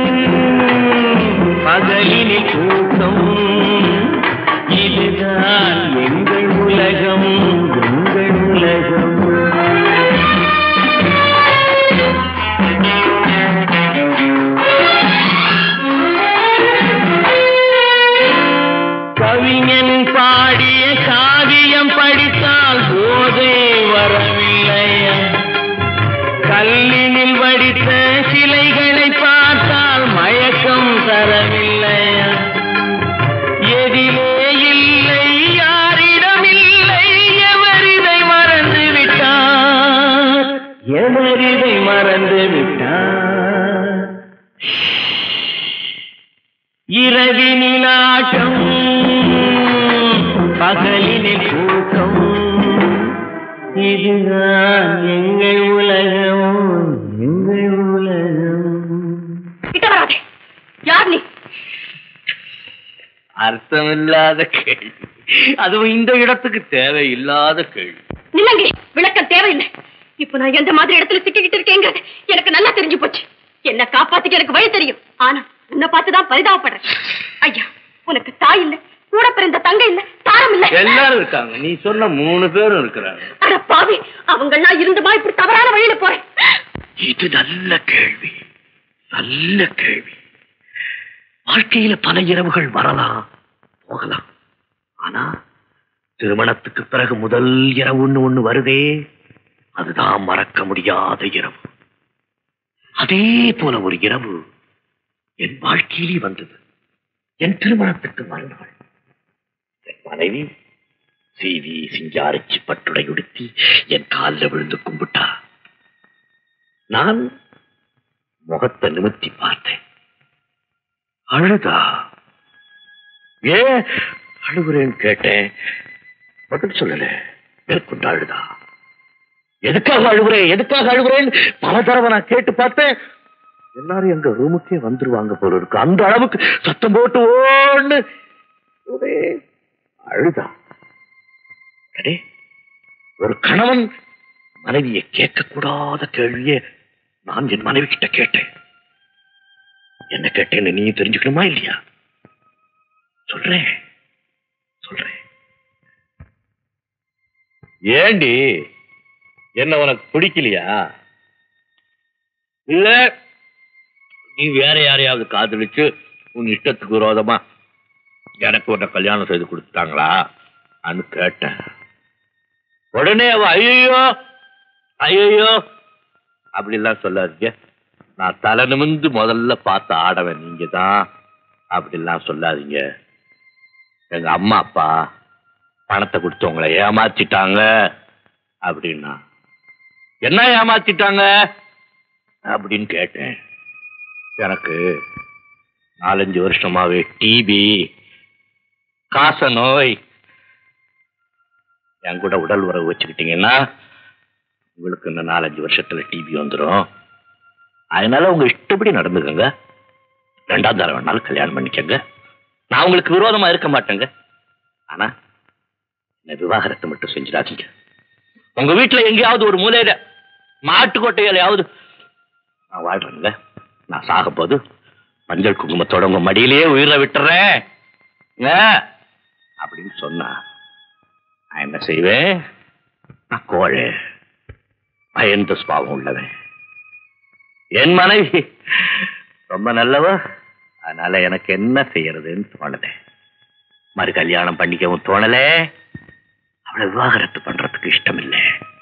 பகலினில் கூட்டம் இதுதான் எங்கள் உலகம் எங்கள் உலகம் கவிஞன் பாடிய காவியம் படித்தால் போதை வரவில்லையா கல்லினில் வடித்த சிலைகளை பார்த்தால் மயக்கம் தரவில்லையா எதிலே இல்லை யாரிடம் இல்லை எவரிதை மறந்து விட்டார் எவரிதை மறந்து விட்டார் இரவினிலாட்டம் பகலினில் கூட்டம் இதுதான் எங்கள் உலகம் எங்கள் உலகம் கிட்ட வராதே அர்த்தமில்லாத கேள்வி அதுவும் இந்த இடத்துக்கு தேவையில்லாத கேள்வி நிலங்கி விளக்கம் தேவையில்லை இப்ப நான் எந்த மாதிரி இடத்துல சிக்கிக்கிட்டு இருக்கேங்கிறது எனக்கு நல்லா தெரிஞ்சு போச்சு என்ன காப்பாத்திக்க எனக்கு வழி தெரியும் ஆனா உன்னை பார்த்துதான் பரிதாபப்படுறேன் ஐயா உனக்கு தாய் இல்ல கூட பிறந்த தங்க இல்ல தாரம் இல்ல எல்லாரும் இருக்காங்க நீ சொன்ன மூணு பேரும் இருக்கிறாங்க அட பாவி அவங்க எல்லாம் இருந்துமா இப்படி தவறான வழியில போறேன் இது நல்ல கேள்வி நல்ல கேள்வி வாழ்க்கையில பல இரவுகள் வரலாம் போகலாம் ஆனா திருமணத்துக்கு பிறகு முதல் இரவுன்னு ஒண்ணு வருதே அதுதான் மறக்க முடியாத இரவு அதே போல ஒரு இரவு என் வாழ்க்கையிலே வந்தது என் திருமணத்துக்கு மறுநாள் என் மனைவி சீவி சிங்காரிச்சு பட்டுடை உடுத்தி என் காலில் விழுந்து கும்பிட்டா நான் முகத்தை நிமித்தி பார்த்தேன் அழுதா ஏ அழுகுறேன்னு கேட்டேன் பதில் சொல்லல மேற்கொண்டு அழுதா எதுக்காக அழுகுறேன் எதுக்காக அழுகுறேன் பல தடவை நான் கேட்டு பார்த்தேன் எல்லாரும் எங்க ரூமுக்கே வந்துருவாங்க போல இருக்கு அந்த அளவுக்கு சத்தம் போட்டு ஓன்னு ஒரே அழுதா அடே, ஒரு கணவன் மனைவியை கேட்கக்கூடாத கேள்வியே நான் என் மனைவி கிட்ட கேட்டேன் என்ன கேட்டேன்னு நீ தெரிஞ்சுக்கணுமா இல்லையா சொல்றேன் சொல்றேன் ஏண்டி என்ன உனக்கு பிடிக்கலையா இல்ல நீ வேற யாரையாவது காதலிச்சு உன் இஷ்டத்துக்கு விரோதமா எனக்கு உன்னை கல்யாணம் செய்து கொடுத்தாங்களா அன்னு கேட்டேன் உடனே அவ ஐயோ ஐயோ அப்படிலாம் சொல்லாதீங்க நான் தலை நிமிந்து முதல்ல பார்த்த ஆடவன் நீங்க தான் அப்படிலாம் சொல்லாதீங்க எங்க அம்மா அப்பா பணத்தை கொடுத்து உங்களை ஏமாத்திட்டாங்க அப்படின்னா என்ன ஏமாத்திட்டாங்க அப்படின்னு கேட்டேன் எனக்கு நாலஞ்சு வருஷமாவே டிபி காச நோய் என் கூட உடல் உறவு வச்சுக்கிட்டீங்கன்னா உங்களுக்கு இன்னும் நாலஞ்சு வருஷத்துல டிபி வந்துடும் அதனால உங்க இஷ்டப்படி நடந்துக்கங்க ரெண்டாம் தடவை வேணாலும் கல்யாணம் பண்ணிக்கங்க நான் உங்களுக்கு விரோதமா இருக்க மாட்டேங்க ஆனா என்ன விவாகரத்தை மட்டும் செஞ்சிடாதீங்க உங்க வீட்டுல எங்கேயாவது ஒரு மூலையில மாட்டுக்கொட்டையிலையாவது நான் வாழ்றேங்க நான் சாக போது மஞ்சள் குங்குமத்தோட உங்க மடியிலேயே உயிரை விட்டுறேன் ஏ, அப்படின்னு சொன்னா நான் என்ன செய்வேன் நான் கோழை பயந்த சுபாவம் உள்ளவன் என் மனைவி ரொம்ப நல்லவ அதனால எனக்கு என்ன செய்யறதுன்னு தோணல மறு கல்யாணம் பண்ணிக்கவும் தோணல அவளை விவாகரத்து பண்றதுக்கு இஷ்டம் இல்லை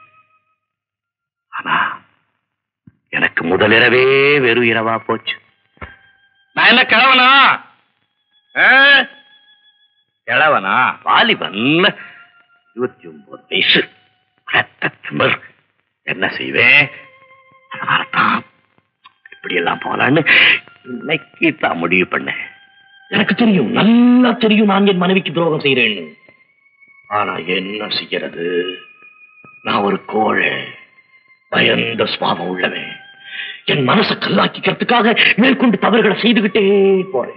ஆனா எனக்கு முதலிரவே வெறும் இரவா போச்சு நான் என்ன கிழவனா ஆ? கிழவனா வாலிபன் இருபத்தி ஒன்பது வயசு ரத்த திமிர் என்ன செய்வேன் அதனாலதான் இப்படி எல்லாம் போலான்னு இன்னைக்கு தான் முடிவு பண்ணேன் எனக்கு தெரியும் நல்லா தெரியும் நான் என் மனைவிக்கு துரோகம் செய்யறேன்னு ஆனா என்ன செய்யறது நான் ஒரு கோழை பயந்த சுவாபம் உள்ளவன் என் மனசை கல்லாக்கிக்கிறதுக்காக மேற்கொண்டு தவறுகளை செய்துகிட்டே போறேன்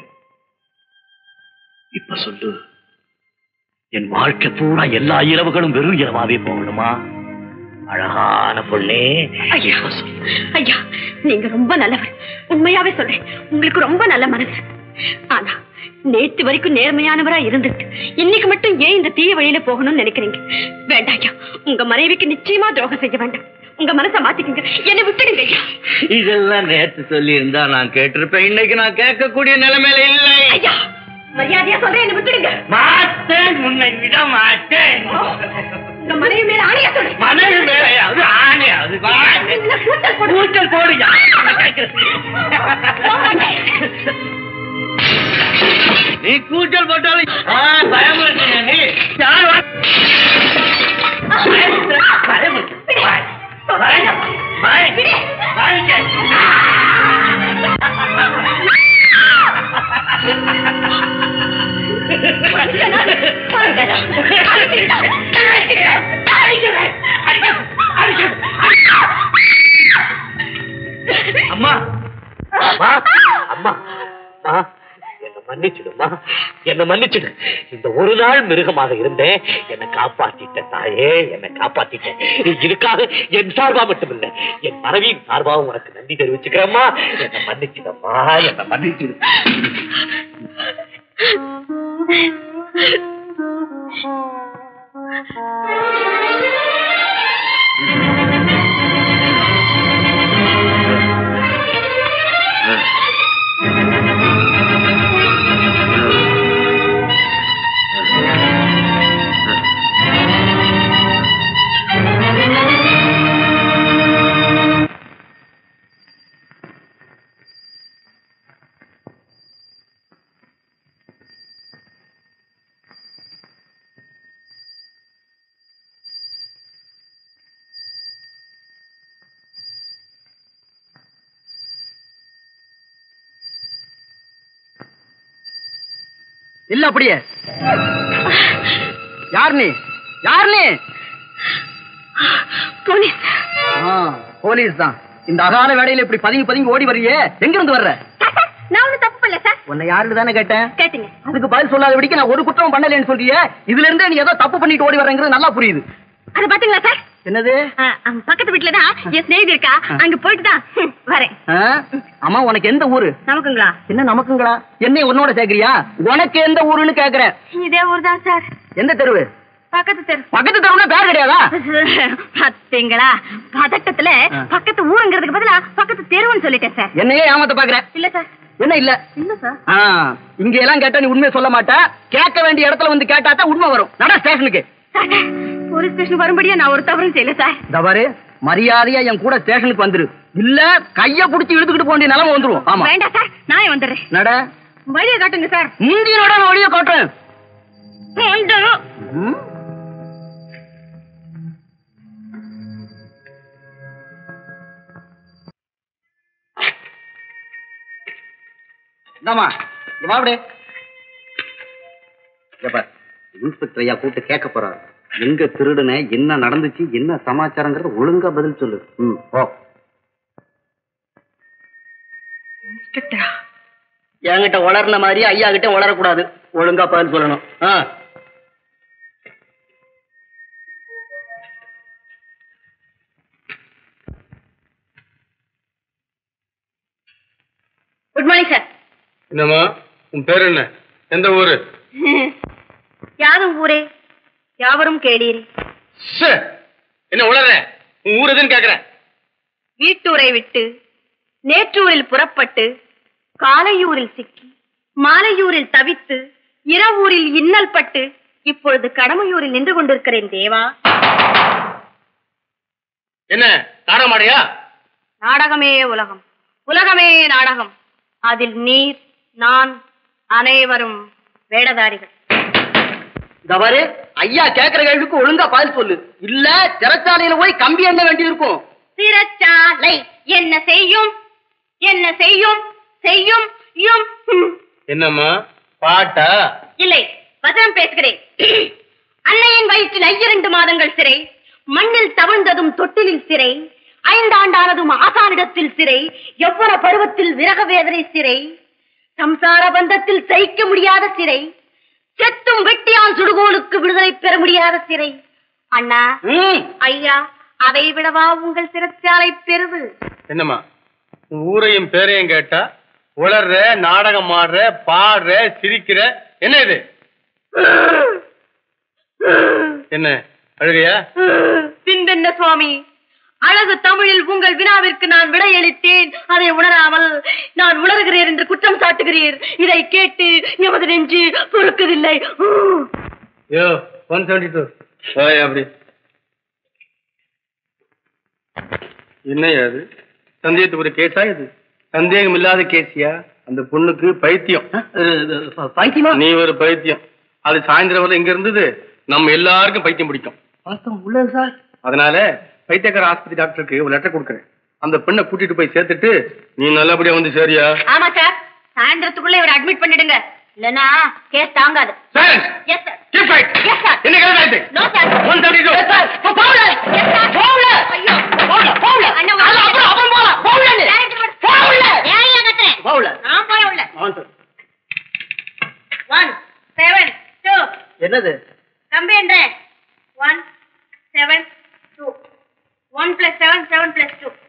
இப்ப சொல்லு என் வாழ்க்கை பூரா எல்லா இரவுகளும் வெறும் இரவாவே போகணுமா அழகான பொண்ணே ஐயா ஐயா நீங்க ரொம்ப நல்லவர் உண்மையாவே சொல்றேன் உங்களுக்கு ரொம்ப நல்ல மனசு ஆனா நேத்து வரைக்கும் நேர்மையானவரா இருந்துட்டு இன்னைக்கு மட்டும் ஏன் இந்த தீய வழியில போகணும்னு நினைக்கிறீங்க வேண்டாம் ஐயா உங்க மனைவிக்கு நிச்சயமா துரோகம் செய்ய வேண்டாம் உங்க மனசை மாத்திக்கங்க என்னை விட்டுடுங்க ஐயா இதெல்லாம் நேத்து சொல்லி இருந்தா நான் கேட்டிருப்பேன் இன்னைக்கு நான் கேட்கக்கூடிய நிலைமையில இல்லை ஐயா மரியாதையா சொல்றேன் என்னை விட்டுடுங்க மாட்டேன் உன்னை விட மாட்டேன் உங்க மனைவி மேல ஆணையா சொல்றேன் மனைவி மேலையாவது ஆணையாவது இல்ல, கூட்டல் போடு. கூச்சல் போடு நீ கூச்சல் போட்டாலும் ஆ, பயமுறுத்துறியா நீ யார் வா- பயமுறுத்துற? பயமுறுத்து. பய- பய- பய- பயங்க. அம்மா அம்மா அம்மா அம்மா என்ன மன்னிச்சிடுமா என்ன மன்னிச்சிடு இந்த ஒரு நாள் மிருகமாக இருந்தேன் என்னை காப்பாத்திட்ட தாயே என்னை காப்பாத்திட்டேன் இதுக்காக என் சார்பா மட்டுமில்ல என் மனைவியின் சார்பாவும் உனக்கு நன்றி தெரிவிச்சுக்கிறேம்மா என்னை மன்னிச்சிடம்மா என்னை மன்னிச்சிடு இல்ல அப்படியே யார் நீ யார் நீ போலீஸ் ஆ, போலீஸ் தான் இந்த அகால வேலையில இப்படி பதுங்கி பதுங்கி ஓடி வர்றியே எங்க இருந்து வர்ற நான் ஒண்ணு தப்பு பண்ணல சார் உன்னை யாருன்னு தானே கேட்டேன் கேட்டீங்க அதுக்கு பதில் சொல்லாதபடிக்கு நான் ஒரு குற்றம் பண்ணலைன்னு சொல்றியே இதுல இருந்தே நீ ஏதோ தப்பு பண்ணிட்டு ஓடி வர்றங்கிறது நல்லா புரியுது அது பாத்தீங்களா சார் என்னது ஆ, அங்க பக்கத்து வீட்டுல தான் என் ஸ்நேகிதி இருக்கா அங்க போயிட்டு தான் ஹம், வரேன் ஆ? அம்மா உனக்கு எந்த ஊரு நமக்குங்களா என்ன நமக்குங்களா என்னை உன்னோட சேர்க்கறியா உனக்கு எந்த ஊருன்னு கேக்குறேன் இதே ஊர் தான் சார் எந்த தெருவு பக்கத்து தெரு பக்கத்து தெருவுல பேர் கிடையாதா பாத்தீங்களா பதட்டத்துல ஆ. பக்கத்து ஊருங்கிறதுக்கு பதிலா பக்கத்து தெருவுன்னு சொல்லிட்டேன் சார் என்னையே ஏமாத்த பாக்குற இல்ல சார் என்ன இல்ல இல்ல சார் ஆ, இங்க எல்லாம் கேட்டா நீ உண்மையை சொல்ல மாட்ட கேட்க வேண்டிய இடத்துல வந்து கேட்டா தான் உண்மை வரும் நட ஸ்டேஷனுக்கு சார், போலீஸ் ஸ்டேஷன் வரும்படியா நான் ஒரு தவறும் செய்யல சார் தவறு மரியாதையா என் கூட ஸ்டேஷனுக்கு வந்துரு இல்ல கைய புடிச்சு இழுத்துக்கிட்டு போக வேண்டிய நிலைமை வந்துரும் ஆமா வேண்டாம் சார் நானே வந்துடுறேன் நட வழியை காட்டுங்க சார் முந்தி நட நான் வழிய காட்டுறேன் வந்துடும். ம்? இந்தாம்மா, இங்க வா அப்படியே. இங்க பார், இன்ஸ்பெக்டர் ஐயா கூப்பிட்டு கேட்க போறாரு எங்க திருடுன என்ன நடந்துச்சு என்ன சமாச்சாரங்கிறத ஒழுங்கா பதில் சொல்லு ம் ஓ இன்ஸ்பெக்டரா என்கிட்ட வளர்ன மாதிரி ஐயா கிட்ட வளரக்கூடாது ஒழுங்கா பதில் சொல்லணும் ஆ குட் மார்னிங் சார் என்னம்மா உன் பேர் என்ன எந்த ஊரு யாரும் ஊரே யாவரும் கேளீரே ச்சே, என்ன உளற உன் ஊர் எதுன்னு கேக்குறேன் வீட்டூரை விட்டு நேற்றூரில் புறப்பட்டு காலையூரில் சிக்கி மாலையூரில் தவித்து இரவூரில் இன்னல் பட்டு இப்பொழுது கடமையூரில் நின்று கொண்டிருக்கிறேன் தேவா என்ன தாரமாடையா நாடகமே உலகம் உலகமே நாடகம் அதில் நீர் நான் அனைவரும் வேடதாரிகள் தவறு ஐயா கேக்குற கேள்விக்கு ஒழுங்கா பதில் சொல்லு இல்ல சிறைச்சாலையில போய் கம்பி எண்ண வேண்டி இருக்கும் சிறைச்சாலை என்ன செய்யும் என்ன செய்யும் செய்யும் யும் ஹம். என்னம்மா பாட்டா இல்லை வசனம் பேசுகிறேன் அன்னையின் வயிற்றில் ஐயிரண்டு மாதங்கள் சிறை மண்ணில் தவழ்ந்ததும் தொட்டிலில் சிறை ஐந்தாண்டானதும் ஆசானிடத்தில் சிறை எவ்வள பருவத்தில் விரக வேதனை சிறை சம்சார பந்தத்தில் சகிக்க முடியாத சிறை செத்தும் வெட்டியான் சுடுகோலுக்கு விடுதலை பெற முடியாத சிறை அண்ணா ம், ஐயா அதை விடவா உங்கள் சிறைச்சாலை பெருது என்னம்மா உன் ஊரையும் பேரையும் கேட்டா உளர்ற நாடகம் ஆடுற பாடுற சிரிக்கிற என்ன இது என்ன அழுகையா பின்பென்ன சுவாமி அழகு தமிழில் உங்கள் வினாவிற்கு நான் விடையளித்தேன் அதை உணராமல் நான் உணர்கிறேன் என்று குற்றம் சாட்டுகிறீர் இதை கேட்டு எமது நெஞ்சு பொறுக்கவில்லை யோ ஒன் செவன்டி டூ அப்படி என்னையா அது சந்தேகத்துக்கு ஒரு கேஸா இது சந்தேகம் இல்லாத கேசியா அந்த பொண்ணுக்கு பைத்தியம் பைத்தியமா நீ ஒரு பைத்தியம் அது சாயந்தரம் வரை இங்க இருந்தது நம்ம எல்லாருக்கும் பைத்தியம் பிடிக்கும் வாஸ்தவம் உள்ளது சார் அதனால பைத்தியக்கார ஆஸ்பத்திரி டாக்டருக்கு ஒரு லெட்டர் கொடுக்குறேன் அந்த பெண்ணை கூட்டிட்டு போய் சேர்த்துட்டு நீ நல்லபடியா வந்து சரியா ஆமா சார் சாயந்தரத்துக்குள்ள இவரை அட்மிட் பண்ணிடுங்க இல்லனா கேஸ் தாங்காது Silence! Yes sir Keep quiet! Yes, sir. என்ன கதை இது? No sir 172. எஸ் சார் போகல ஐயோ போகல போகல அண்ணா அப்புறம் அப்புறம் போலாம் போகல போகல ஏன் கத்துறேன் பவுல நான் போய் உள்ள ஒன் செவன் டூ என்னது கம்பி என்ற one seven two one plus seven seven plus two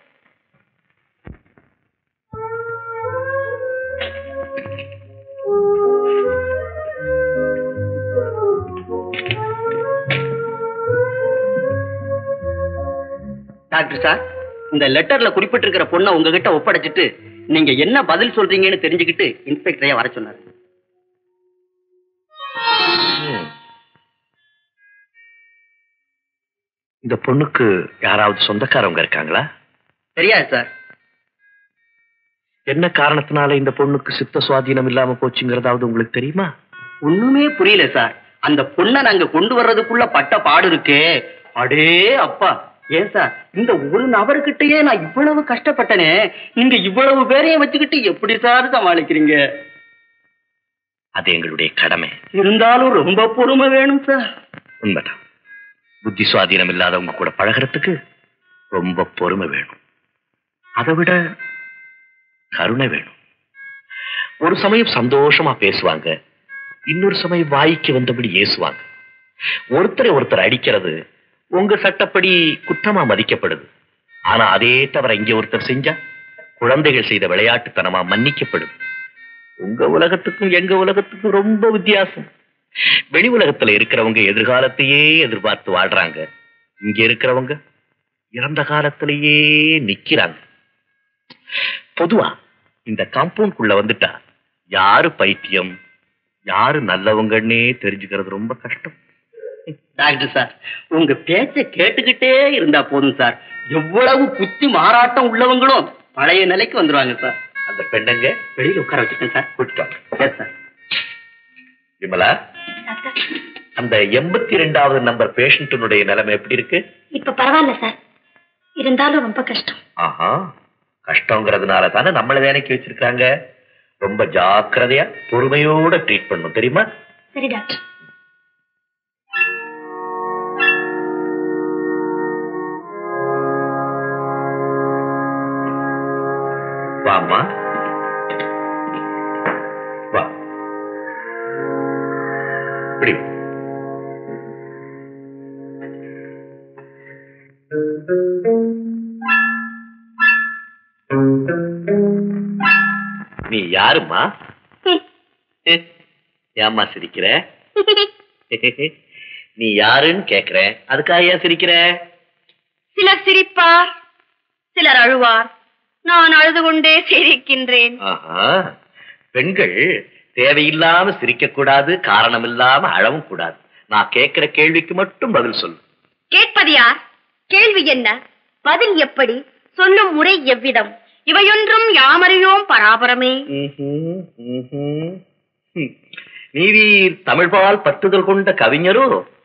doctor sir இந்த லெட்டர்ல குறிப்பிட்டிருக்கிற பொண்ணை உங்ககிட்ட ஒப்படைச்சிட்டு நீங்க என்ன பதில் சொல்றீங்கன்னு தெரிஞ்சுக்கிட்டு இன்ஸ்பெக்டரையா வர சொன்னாரு ம். இந்த பொண்ணுக்கு யாராவது சொந்தக்காரவங்க இருக்காங்களா தெரியாது சார் என்ன காரணத்தினால இந்த பொண்ணுக்கு சித்த சுவாதீனம் இல்லாம போச்சுங்கிறதாவது உங்களுக்கு தெரியுமா ஒண்ணுமே புரியல சார் அந்த பொண்ணை நாங்க கொண்டு வர்றதுக்குள்ள பட்ட பாடு இருக்கே அடே அப்பா ஏன் சார் இந்த ஒரு நபர்கிட்டயே நான் இவ்வளவு கஷ்டப்பட்டனே நீங்க இவ்வளவு பேரையும் வச்சுக்கிட்டு எப்படி சார் சமாளிக்கிறீங்க அது எங்களுடைய கடமை இருந்தாலும் ரொம்ப பொறுமை வேணும் சார் உண்மைதான் புத்தி சுவாதீனம் இல்லாதவங்க கூட பழகிறதுக்கு ரொம்ப பொறுமை வேணும் அதை விட கருணை வேணும் ஒரு சமயம் சந்தோஷமா பேசுவாங்க இன்னொரு சமயம் வாய்க்கு வந்தபடி ஏசுவாங்க ஒருத்தரை ஒருத்தர் அடிக்கிறது உங்க சட்டப்படி குற்றமா மதிக்கப்படுது ஆனா அதே தவிர இங்க ஒருத்தர் செஞ்சா குழந்தைகள் செய்த விளையாட்டுத்தனமா மன்னிக்கப்படுது உங்க உலகத்துக்கும் எங்க உலகத்துக்கும் ரொம்ப வித்தியாசம் வெளி உலகத்துல இருக்கிறவங்க எதிர்காலத்தையே எதிர்பார்த்து வாழ்றாங்க இங்க இருக்கிறவங்க இறந்த காலத்திலேயே நிக்கிறாங்க பொதுவா இந்த காம்பவுண்ட்குள்ள வந்துட்டா யாரு பைத்தியம் யாரு நல்லவங்கன்னே தெரிஞ்சுக்கிறது ரொம்ப கஷ்டம் டாக்டர் சார் உங்க பேச்ச கேட்டுக்கிட்டே இருந்தா போதும் சார் எவ்வளவு புத்தி மாறாட்டம் உள்ளவங்களும் பழைய நிலைக்கு வந்துருவாங்க சார் அந்த பெண்ணுங்க வெளியில உட்கார வச்சுட்டேன் சார் கூட்டிட்டோம் எஸ் சார் விமலா அந்த எண்பத்தி ரெண்டாவது நம்பர் பேஷண்ட்டினுடைய நிலைமை எப்படி இருக்கு இப்ப பரவாயில்ல சார் இருந்தாலும் ரொம்ப கஷ்டம் ஆஹா கஷ்டங்கிறதுனால தானே நம்மள வேலைக்கு வச்சிருக்காங்க ரொம்ப ஜாக்கிரதையா பொறுமையோட ட்ரீட் பண்ணும் தெரியுமா சரி டாக்டர் வாம்மா வா இப்படி வா. நீ யாரும்மா ஏம்மா சிரிக்கிற நீ யாருன்னு கேக்குறேன் அதுக்காக ஏன் சிரிக்கிற சிலர் சிரிப்பார் சிலர் அழுவார் நான் அழுது கொண்டே சிரிக்கின்றேன் ஆஹா பெண்கள் தேவையில்லாம சிரிக்க கூடாது காரணம் இல்லாம அழவும் கூடாது நான் கேட்கிற கேள்விக்கு மட்டும் பதில் சொல்லு கேட்பது யார் கேள்வி என்ன பதில் எப்படி சொல்லும் முறை எவ்விதம் இவையொன்றும் யாமறியோம் பராபரமே ம்ஹும், ம்ஹும். ஹம். நீவீர் தமிழ்பால் பற்றுதல் கொண்ட கவிஞரோ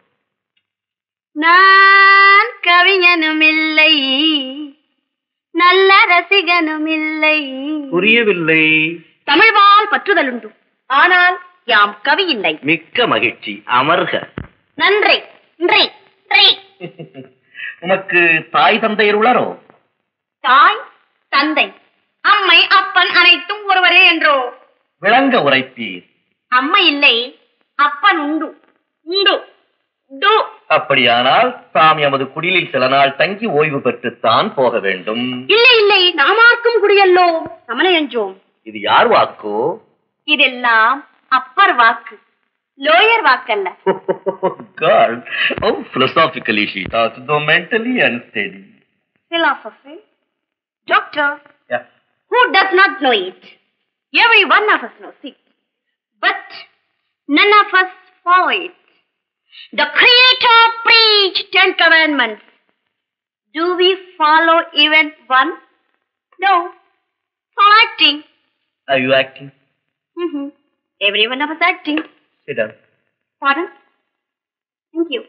நான் கவிஞனும் இல்லை நல்ல ரசிகனும் இல்லை புரியவில்லை தமிழ்வால் பற்றுதலுண்டு ஆனால் யாம் கவி இல்லை மிக்க மகிழ்ச்சி அமர்க நன்றி நன்றி நன்றி உனக்கு தாய் தந்தையர் உளரோ தாய் தந்தை அம்மை அப்பன் அனைத்தும் ஒருவரே என்றோ விளங்க உரைப்பீர் அம்மை இல்லை அப்பன் உண்டு உண்டு டு அப்படியானால் தாம் எமது குடிலில் சில நாள் தங்கி ஓய்வு பெற்றுத்தான் போக வேண்டும் இல்லை இல்லை நாமார்க்கும் குடியல்லோ சமனையஞ்சோம் இது யார் வாக்கோ இதெல்லாம் அப்பர் வாக்கு லோயர் வாக்கல்ல God, how philosophically she talks, though mentally unsteady. philosophy doctor Yeah. who does not know it every one of us knows it but none of us follow it the creator preached ten commandments do we follow even one no for acting Are you acting? mm-hmm. every one of us acting Sit down. pardon thank you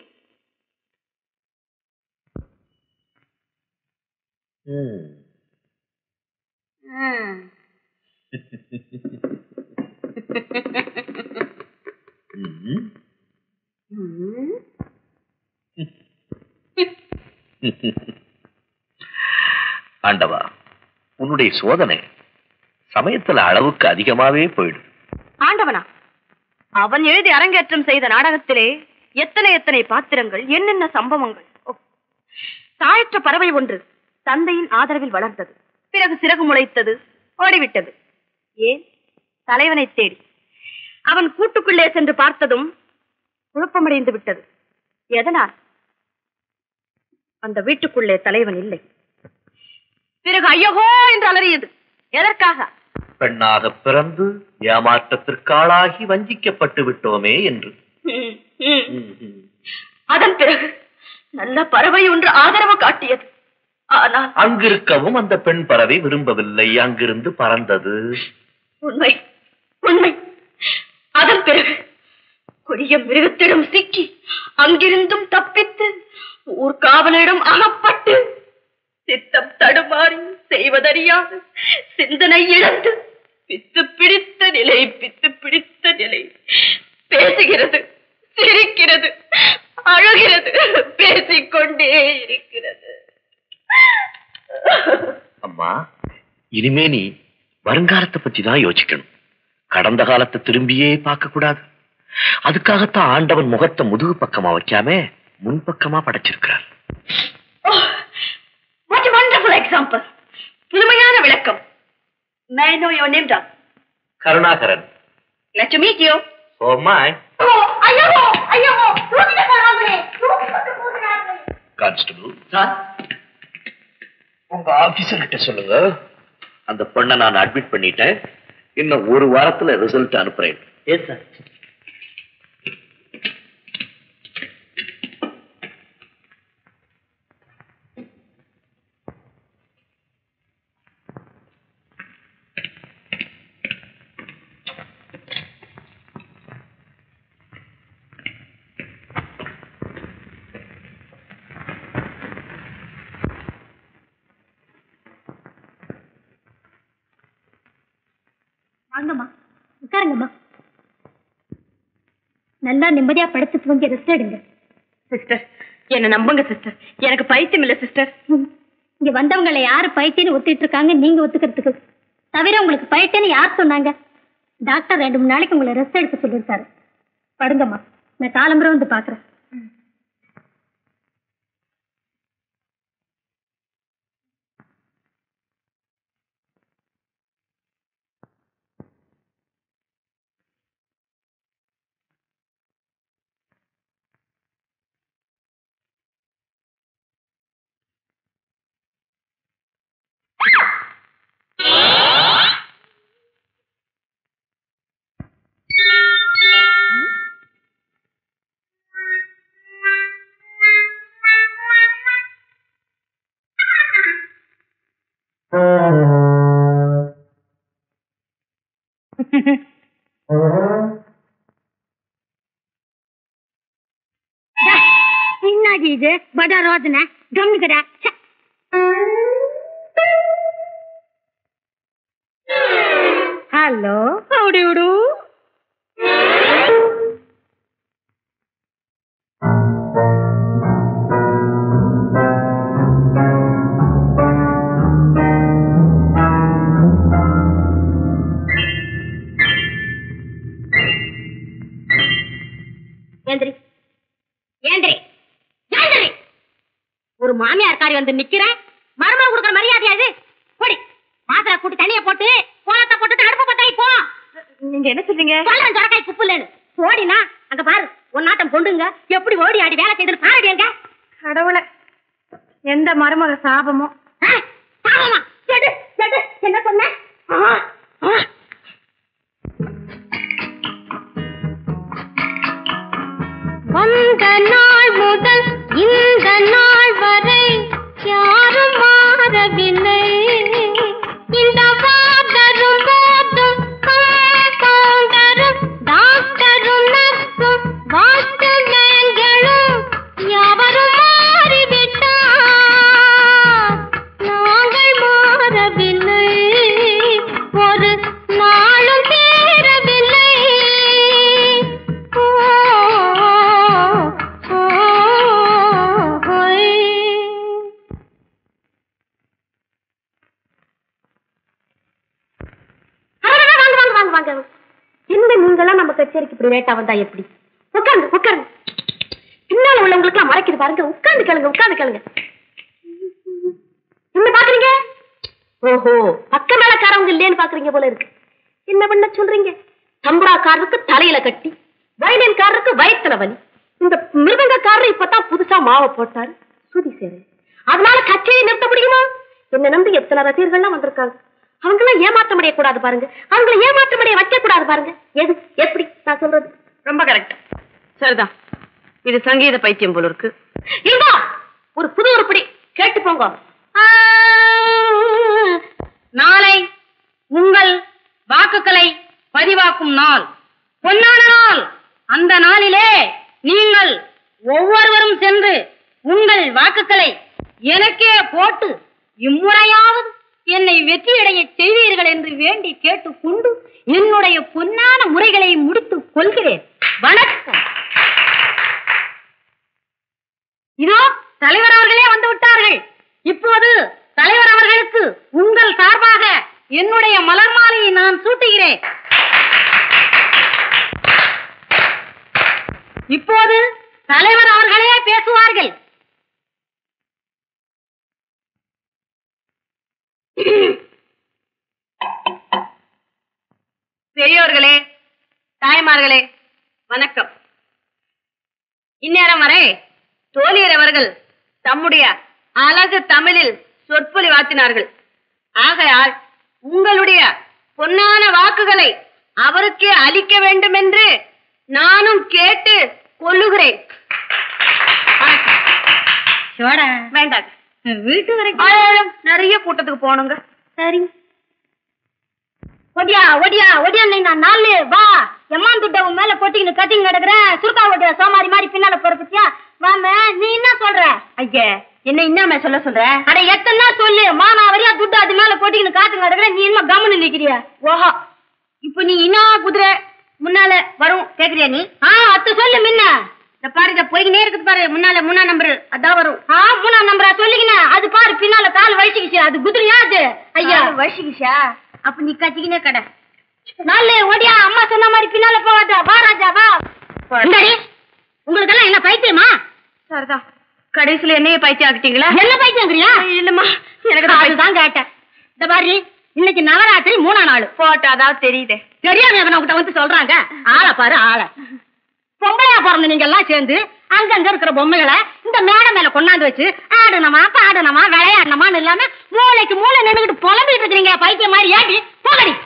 Hmm. mm. Hmm. Mm. ஆண்டவா உன்னுடைய சோதனை சமயத்துல அளவுக்கு அதிகமாவே போயிடும் ஆண்டவனா அவன் எழுதி அரங்கேற்றம் செய்த நாடகத்திலே எத்தனை எத்தனை பாத்திரங்கள் என்னென்ன சம்பவங்கள் ஓ. தாயற்ற பறவை ஒன்று தந்தையின் ஆதரவில் வளர்ந்தது பிறகு சிறகு முளைத்தது ஓடிவிட்டது ஏன் தலைவனை தேடி அவன் கூட்டுக்குள்ளே சென்று பார்த்ததும் குழப்பமடைந்து விட்டது எதனால் அந்த வீட்டுக்குள்ளே தலைவன் இல்லை பிறகு ஐயகோ என்று அலறியது எதற்காக பெண்ணாக பிறந்து ஏமாற்றத்திற்காளாகி வஞ்சிக்கப்பட்டு விட்டோமே என்று ம், ம். அதன் பிறகு நல்ல பறவை ஒன்று ஆதரவு காட்டியது ஆனால் அங்கிருக்கவும் அந்த பெண் பறவை விரும்பவில்லை அங்கிருந்து பறந்தது உண்மை உண்மை அதன் பிறகு கொடிய மிருகத்திடம் சிக்கி அங்கிருந்தும் தப்பித்து ஊர்காவலரிடம் அகப்பட்டு சித்தம் தடுமாறி செய்வதறியாது சிந்தனை இழந்து பித்து பிடித்த நிலை பித்து பிடித்த நிலை பேசுகிறது சிரிக்கிறது அழுகிறது பேசிக்கொண்டே இருக்கிறது அம்மா இனிமே நீ வருங்காலத்தை பத்தி தான் யோசிக்கணும் கடந்த காலத்தை திரும்பியே பார்க்க கூடாது அதுக்காகத்தான் ஆண்டவன் முகத்தை முதுகு பக்கமா வைக்காம முன்பக்கமா படைச்சிருக்கிறார் வாட் வண்டர்ஃபுல் எக்ஸாம்பிள் புதுமையான விளக்கம் may know your name doc Karunakaran Nice to meet you. Oh my ஐயோ ஐயோ தூக்கிட்டு போறாங்களே தூக்கிட்டு போறாங்களே கான்ஸ்டபிள் உங்க ஆபீசர் கிட்ட சொல்லுங்க அந்த பொண்ணை நான் அட்மிட் பண்ணிட்டேன் இன்னும் ஒரு வாரத்துல ரிசல்ட் அனுப்புறேன் எஸ் சார் வாங்கம்மா உட்காருங்கம்மா நல்லா நிம்மதியா படுத்து தூங்கி ரெஸ்ட் எடுங்க சிஸ்டர் என்ன நம்புங்க சிஸ்டர் எனக்கு பைத்தியம் இல்ல சிஸ்டர் ம். இங்க வந்தவங்களை யாரு பைத்தியன்னு ஒத்திட்டு இருக்காங்க நீங்க ஒத்துக்கிறதுக்கு தவிர உங்களுக்கு பைத்தியன்னு யார் சொன்னாங்க டாக்டர் ரெண்டு மூணு நாளைக்கு உங்களை ரெஸ்ட் எடுக்க சொல்லியிருக்காரு படுங்கம்மா நான் காலம்புற வந்து பாக்குறேன் என்னது இது பட ரோதனை கம்னுக்கடா ஹலோ ஹவுடி விடு ஏந்திரி ஏந்திரி ஏந்திரி ஒரு மாமியார் காரி வந்து நிக்கிறேன் மருமக கொடுக்குற மரியாதையா இது போடி மாத்திரை கூட்டி தண்ணிய போட்டு கோலத்தை போட்டு அடுப்பு பத்தாய் போ நீங்க என்ன சொல்றீங்க சொல்றேன் சொரக்காய் குப்பு இல்லைன்னு போடினா அங்க பாரு ஒன்னாட்டம் பொண்டுங்க எப்படி ஓடி ஆடி வேலை செய்து பாருடி அங்க கடவுளை எந்த மருமக சாபமோ ஆ, பாவமா எடு எடு என்ன சொன்ன ஆ, ஆ. வந்த நாள் முதல் இந்த நாள் வரை யாரும் மாறவில்லை இந்த வாதரும் போதும் கவுண்டரும் டாக்டரும் நர்ஸும் வாட்ச்மேன்களும் யாவரும் மாறிவிட்டார் நாங்கள் மாறவில்லை ஒரு நாளும் தேரவில்லை ஓ, ஓ, ஓ, ஓய். கச்சேரிக்கு இப்படி லேட்டா வந்தா எப்படி உட்காருங்க உட்காருங்க பின்னால உள்ளவங்களுக்கு எல்லாம் மறைக்குது பாருங்க உட்கார்ந்து கேளுங்க உட்கார்ந்து கேளுங்க என்ன பாக்குறீங்க ஓஹோ பக்க மேலக்காரவங்க இல்லையேன்னு பாக்குறீங்க போல இருக்கு என்ன பண்ண சொல்றீங்க தம்புராக்காரருக்கு தலையில கட்டி வயலின்காரருக்கு வயத்துல வலி இந்த மிருதங்கக்காரர் இப்பதான் புதுசா மாவை போட்டாரு சுதி சேரு அதனால கச்சேரி நிறுத்த முடியுமா என்ன நம்பி எத்தனை ரசிகர்கள்லாம் வந்திருக்காங்க அவங்களாம் ஏமாற்ற முடியக்கூடாது பாருங்க அவங்களை ஏமாற்ற முடிய வைக்க கூடாது பாருங்க எது எப்படி நான் சொல்றது ரொம்ப கரெக்ட் சரிதான் இது சங்கீத பைத்தியம் போல இருக்கு இருந்தா ஒரு புது உருப்படி கேட்டு போங்க நாளை உங்கள் வாக்குகளை பதிவாக்கும் நாள் பொன்னான நாள் அந்த நாளிலே நீங்கள் ஒவ்வொருவரும் சென்று உங்கள் வாக்குகளை எனக்கே போட்டு இம்முறையாவது என்னை வெற்றியடைய செய்வீர்கள் என்று வேண்டி கேட்டுக்கொண்டு என்னுடைய பொன்னான முறைகளை முடித்துக் கொள்கிறேன் வணக்கம் இதோ தலைவர் அவர்களே வந்து விட்டார்கள் இப்போது தலைவர் அவர்களுக்கு உங்கள் சார்பாக என்னுடைய மலர் மாலையை நான் சூட்டுகிறேன் இப்போது தலைவர் அவர்களே பேசுவார்கள் பெரியோர்களே தாய்மார்களே வணக்கம் இந்நேரம் வரை தோழியர் அவர்கள் தம்முடைய அழகு தமிழில் சொற்பொழிவாற்றினார்கள் ஆகையால் உங்களுடைய பொன்னான வாக்குகளை அவருக்கே அளிக்க வேண்டும் என்று நானும் கேட்டு கொள்ளுகிறேன் வணக்கம். வேண்டாம் வீட்டு வரைக்கும் ஆயிரம் நிறைய கூட்டத்துக்கு போகணுங்க சரி ஒடியா ஒடியா ஒடியா நான் நாலு வா எம்மான் துட்ட உன் மேல போட்டிக்கின்னு கட்டிங்க கிடக்குறேன் சுருக்கா ஒடியா சோமாரி மாதிரி பின்னால பொறுப்புச்சியா வாம நீ என்ன சொல்ற ஐயா என்ன இன்னமே சொல்ல சொல்ற அட எத்தனை சொல்லு மானா வரியா துட்டு அது மேல போட்டிக்கின்னு காத்துங்க கிடக்குறேன் நீ என்ன கம்முன்னு நிக்கிறியா ஓஹோ இப்போ நீ என்ன குதிரை முன்னால வரும் கேக்குறியா நீ ஆ அத்த சொல்லு முன்ன இந்த பாரு இத போய்கினே இருக்குது பாரு முன்னால மூணா நம்பர் அதான் வரும் ஆ மூணா நம்பரா சொல்லிக்கினேன் அது பாரு பின்னால கால் வலிச்சுக்கிச்சு அது குதிரையா அது ஐயா வர்ஷிகிஷா அப்ப நீ கத்திக்கினே கடை நாலு ஒடியா அம்மா சொன்ன மாதிரி பின்னால போவாத வா ராஜா வா இந்தாடி, உங்களுக்கெல்லாம் என்ன பைத்தியமா சரிதான் கடைசியில என்னைய பைத்தியம் ஆக்கிட்டீங்களா என்ன பைத்தியங்கிறியா இல்லம்மா எனக்கு தான் பைத்தியம். அதுதான் கேட்டேன் இந்த பாரு இன்னைக்கு நவராத்திரி மூணா நாள் போட்டோ அதாவது தெரியுதே தெரியாம எவன உங்ககிட்ட வந்து சொல்றாங்க ஆளை பாரு ஆளை பொம்பளையா பிறந்த நீங்க எல்லாம் சேர்ந்து அங்கங்க இருக்கிற பொம்மைகளை இந்த மேடை மேல கொண்டாந்து வச்சு ஆடணுமா பாடணுமா விளையாடணுமான்னு இல்லாம மூளைக்கு மூளை நின்னுகிட்டு புலம்பிட்டு இருக்கிறீங்க பைத்தியம் மாதிரி ஏடி போகடி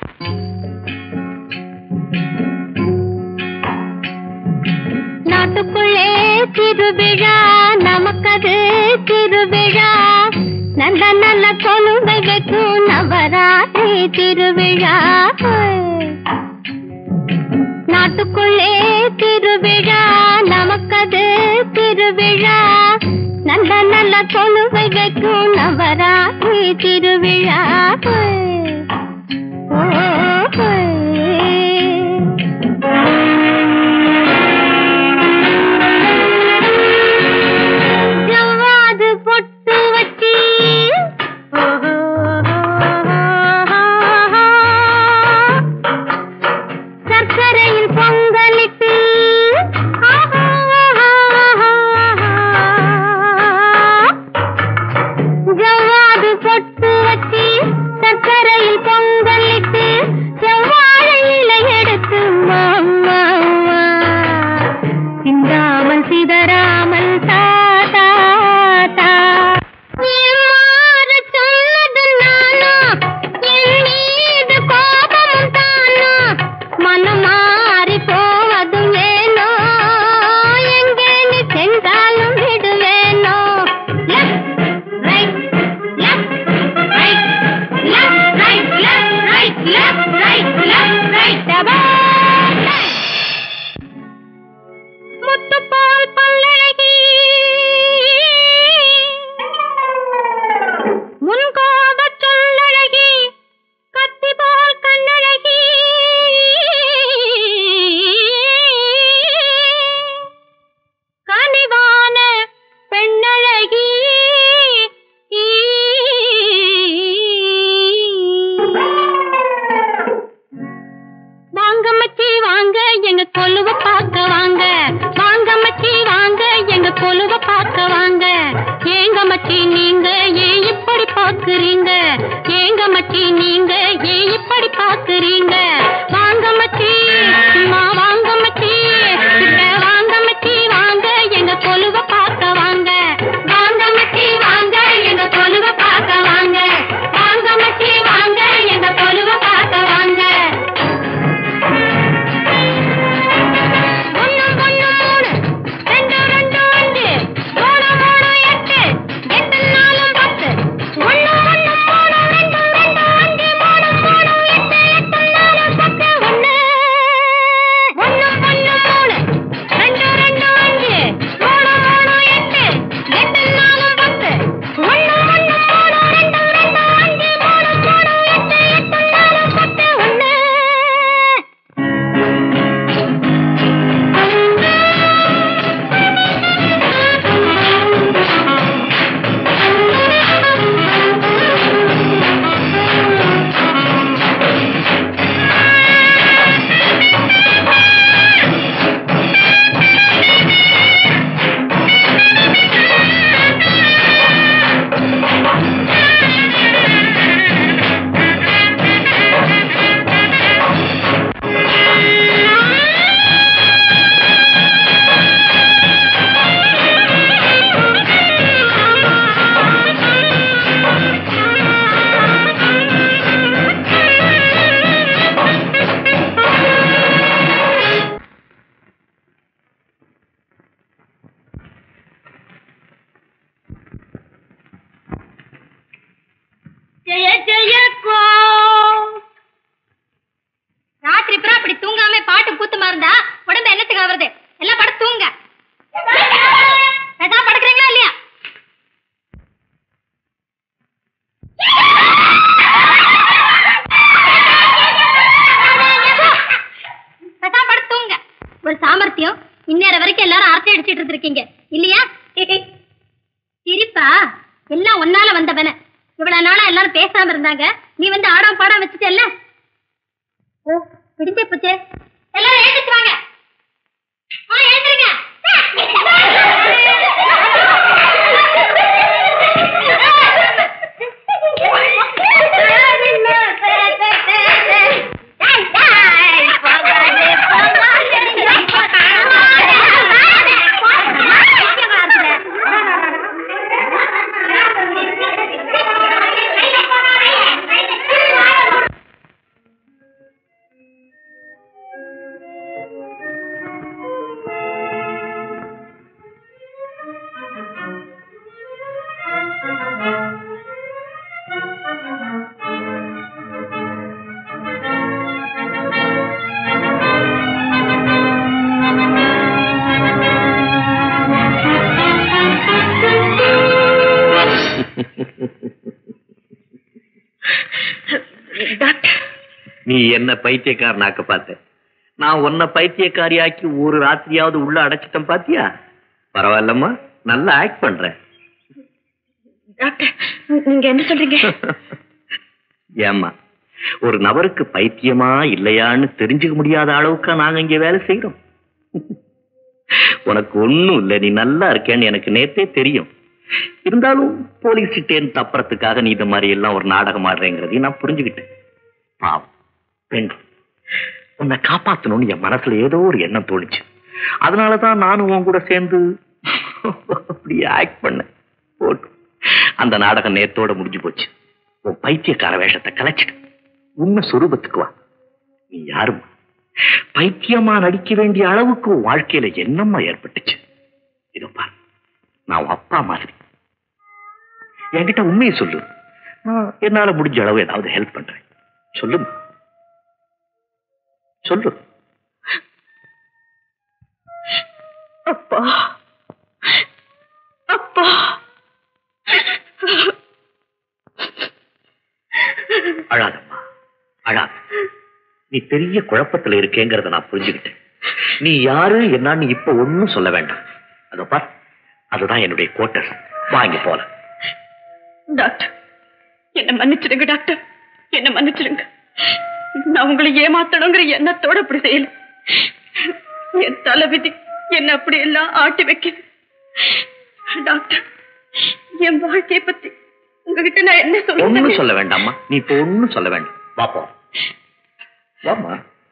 நாட்டுக்குள்ளே திருவிழா நமக்கது திருவிழா நல்ல நல்ல கொலுவை வைக்கும் நவராத்திரி திருவிழா நாட்டுக்குள்ளே திருவிழா நமக்கது திருவிழா நல்ல நல்ல கொலுவை வைக்கும் நவராத்திரி திருவிழா ஓ, ஓ, ஜவ்வாது பொட்டு வச்சி சர்க்கரையில் பொங்கலிட்டு ஜவ்வாது பொட்டு வச்சி சர்க்கரையில் பொங்கலிட்டு எங்க கொலுவ பார்க்க வாங்க வாங்க மச்சி வாங்க எங்க கொலுவ பார்க்க வாங்க ஏங்க மச்சி நீங்க ஏன் இப்படி பாக்குறீங்க ஏங்க மச்சி நீங்க ஏன் இப்படி பாக்குறீங்க வாங்க மச்சி சும்மா வாங்க மச்சி கிட்ட வாங்க மச்சி வாங்க எங்க கொலுவ பார்க்க வாங்க வாங்க மச்சி வாங்க எங்க கொலுவ பார்க்க வாங்க வாங்க மச்சி வாங்க எங்க கொலுவ பார்க்க வாங்க ஒண்ணு ஒண்ணு மூணு ரெண்டு ரெண்டு அஞ்சு மூணு மூணு எட்டு எட்டு நாலு பத்து ஒண்ணு ஒண்ணு மூணு ரெண்டு ரெண்டு அஞ்சு மூணு மூணு எட்டு எட்டு நாலு பத்து ஒண்ணு ஒண்ணு ஒண்ணு மூணு ரெண்டு ரெண்டு அஞ்சு மூணு மூணு எட்டு எட்டு நாலு பத்து ஒண்ணு ஒண்ணு மூணு ரெண்டு ரெண்டு அஞ்சு மூணு மூணு எட்டு எட்டு நாலு பத்து ஒண்ணு ஜெய ஜெயக்கோ ராத்திரி பூரா அப்படி தூங்காம பாட்டு கூத்துமா இருந்தா உடம்பு என்னத்துக்கு ஆவறது எல்லாம் படம் தூங்க பேசாம படுக்கிறீங்களா இல்லையா பேசாம படுத்து தூங்க ஒரு சாமர்த்தியம் இந்நேரம் வரைக்கும் எல்லாரும் அரட்டை அடிச்சிட்டு இருந்திருக்கீங்க இல்லையா சிரிப்பா எல்லாம் ஒன்னால வந்தவன இவ்வளவு நாளா எல்லாரும் பேசாம இருந்தாங்க நீ வந்து ஆடம் பாடம் வச்சுட்டல்ல ஓ பிடிச்சே போச்சே எல்லாரும் எழுந்திருச்சு வாங்க ஆ எழுந்திருங்க நீ என்ன பைத்தியக்காரனாக்க பார்த்த நான் உன்னை பைத்தியக்காரியாக்கி ஒரு ராத்திரியாவது உள்ள அடைச்சிட்டேன் பாத்தியா பரவாயில்லம்மா நல்லா ஆக்ட் பண்ற டாக்டர் நீங்க என்ன சொல்றீங்க ஏம்மா ஒரு நபருக்கு பைத்தியமா இல்லையான்னு தெரிஞ்சுக்க முடியாத அளவுக்கா நாங்க இங்க வேலை செய்யறோம் உனக்கு ஒண்ணும் இல்ல நீ நல்லா இருக்கேன்னு எனக்கு நேத்தே தெரியும் இருந்தாலும் போலீஸ் கிட்டேன்னு தப்புறதுக்காக நீ இந்த மாதிரி எல்லாம் ஒரு நாடகம் ஆடுறேங்கிறதையும் நான் புரிஞ்சுக்கிட்டேன் பாவம் பெண் உன்னை காப்பாத்தணும்னு என் மனசுல ஏதோ ஒரு எண்ணம் தோணுச்சு அதனாலதான் நானும் உன் கூட சேர்ந்து அப்படி ஆக்ட் பண்ணேன் போட்டு அந்த நாடகம் நேத்தோட முடிஞ்சு போச்சு உன் பைத்தியக்கார வேஷத்தை கலைச்சிடு உண்மை சுரூபத்துக்கு வா நீ யாரும்மா பைத்தியமா நடிக்க வேண்டிய அளவுக்கு உன் வாழ்க்கையில என்னம்மா ஏற்பட்டுச்சு இதோ பாரு நான் உன் அப்பா மாதிரி என்கிட்ட உண்மையை சொல்லு நான் என்னால முடிஞ்ச அளவு ஏதாவது ஹெல்ப் பண்றேன் சொல்லுமா சொல்லு அப்பா அப்பா அழாதம்மா அழாத நீ பெரிய குழப்பத்துல இருக்கேங்கிறத நான் புரிஞ்சுக்கிட்டேன் நீ யாரு என்னன்னு இப்ப ஒண்ணும் சொல்ல வேண்டாம் அதோ பார் அதுதான் என்னுடைய கோட்டர் வாங்கி போல டாக்டர் என்ன மன்னிச்சிடுங்க டாக்டர் என்ன மன்னிச்சிடுங்க நான் உங்களை ஏமாத்தணுங்கிற எண்ணத்தோட அப்படி செய்யல என் தலைவிதி என்ன அப்படி எல்லாம் ஆட்டி வைக்குது டாக்டர் என் வாழ்க்கையை பத்தி உங்ககிட்ட நான் என்ன ஒண்ணும் சொல்லுவேன் சொல்ல வேண்டாம்மா நீ இப்ப ஒண்ணும் சொல்ல வேண்டாம் பாப்போம் வாமா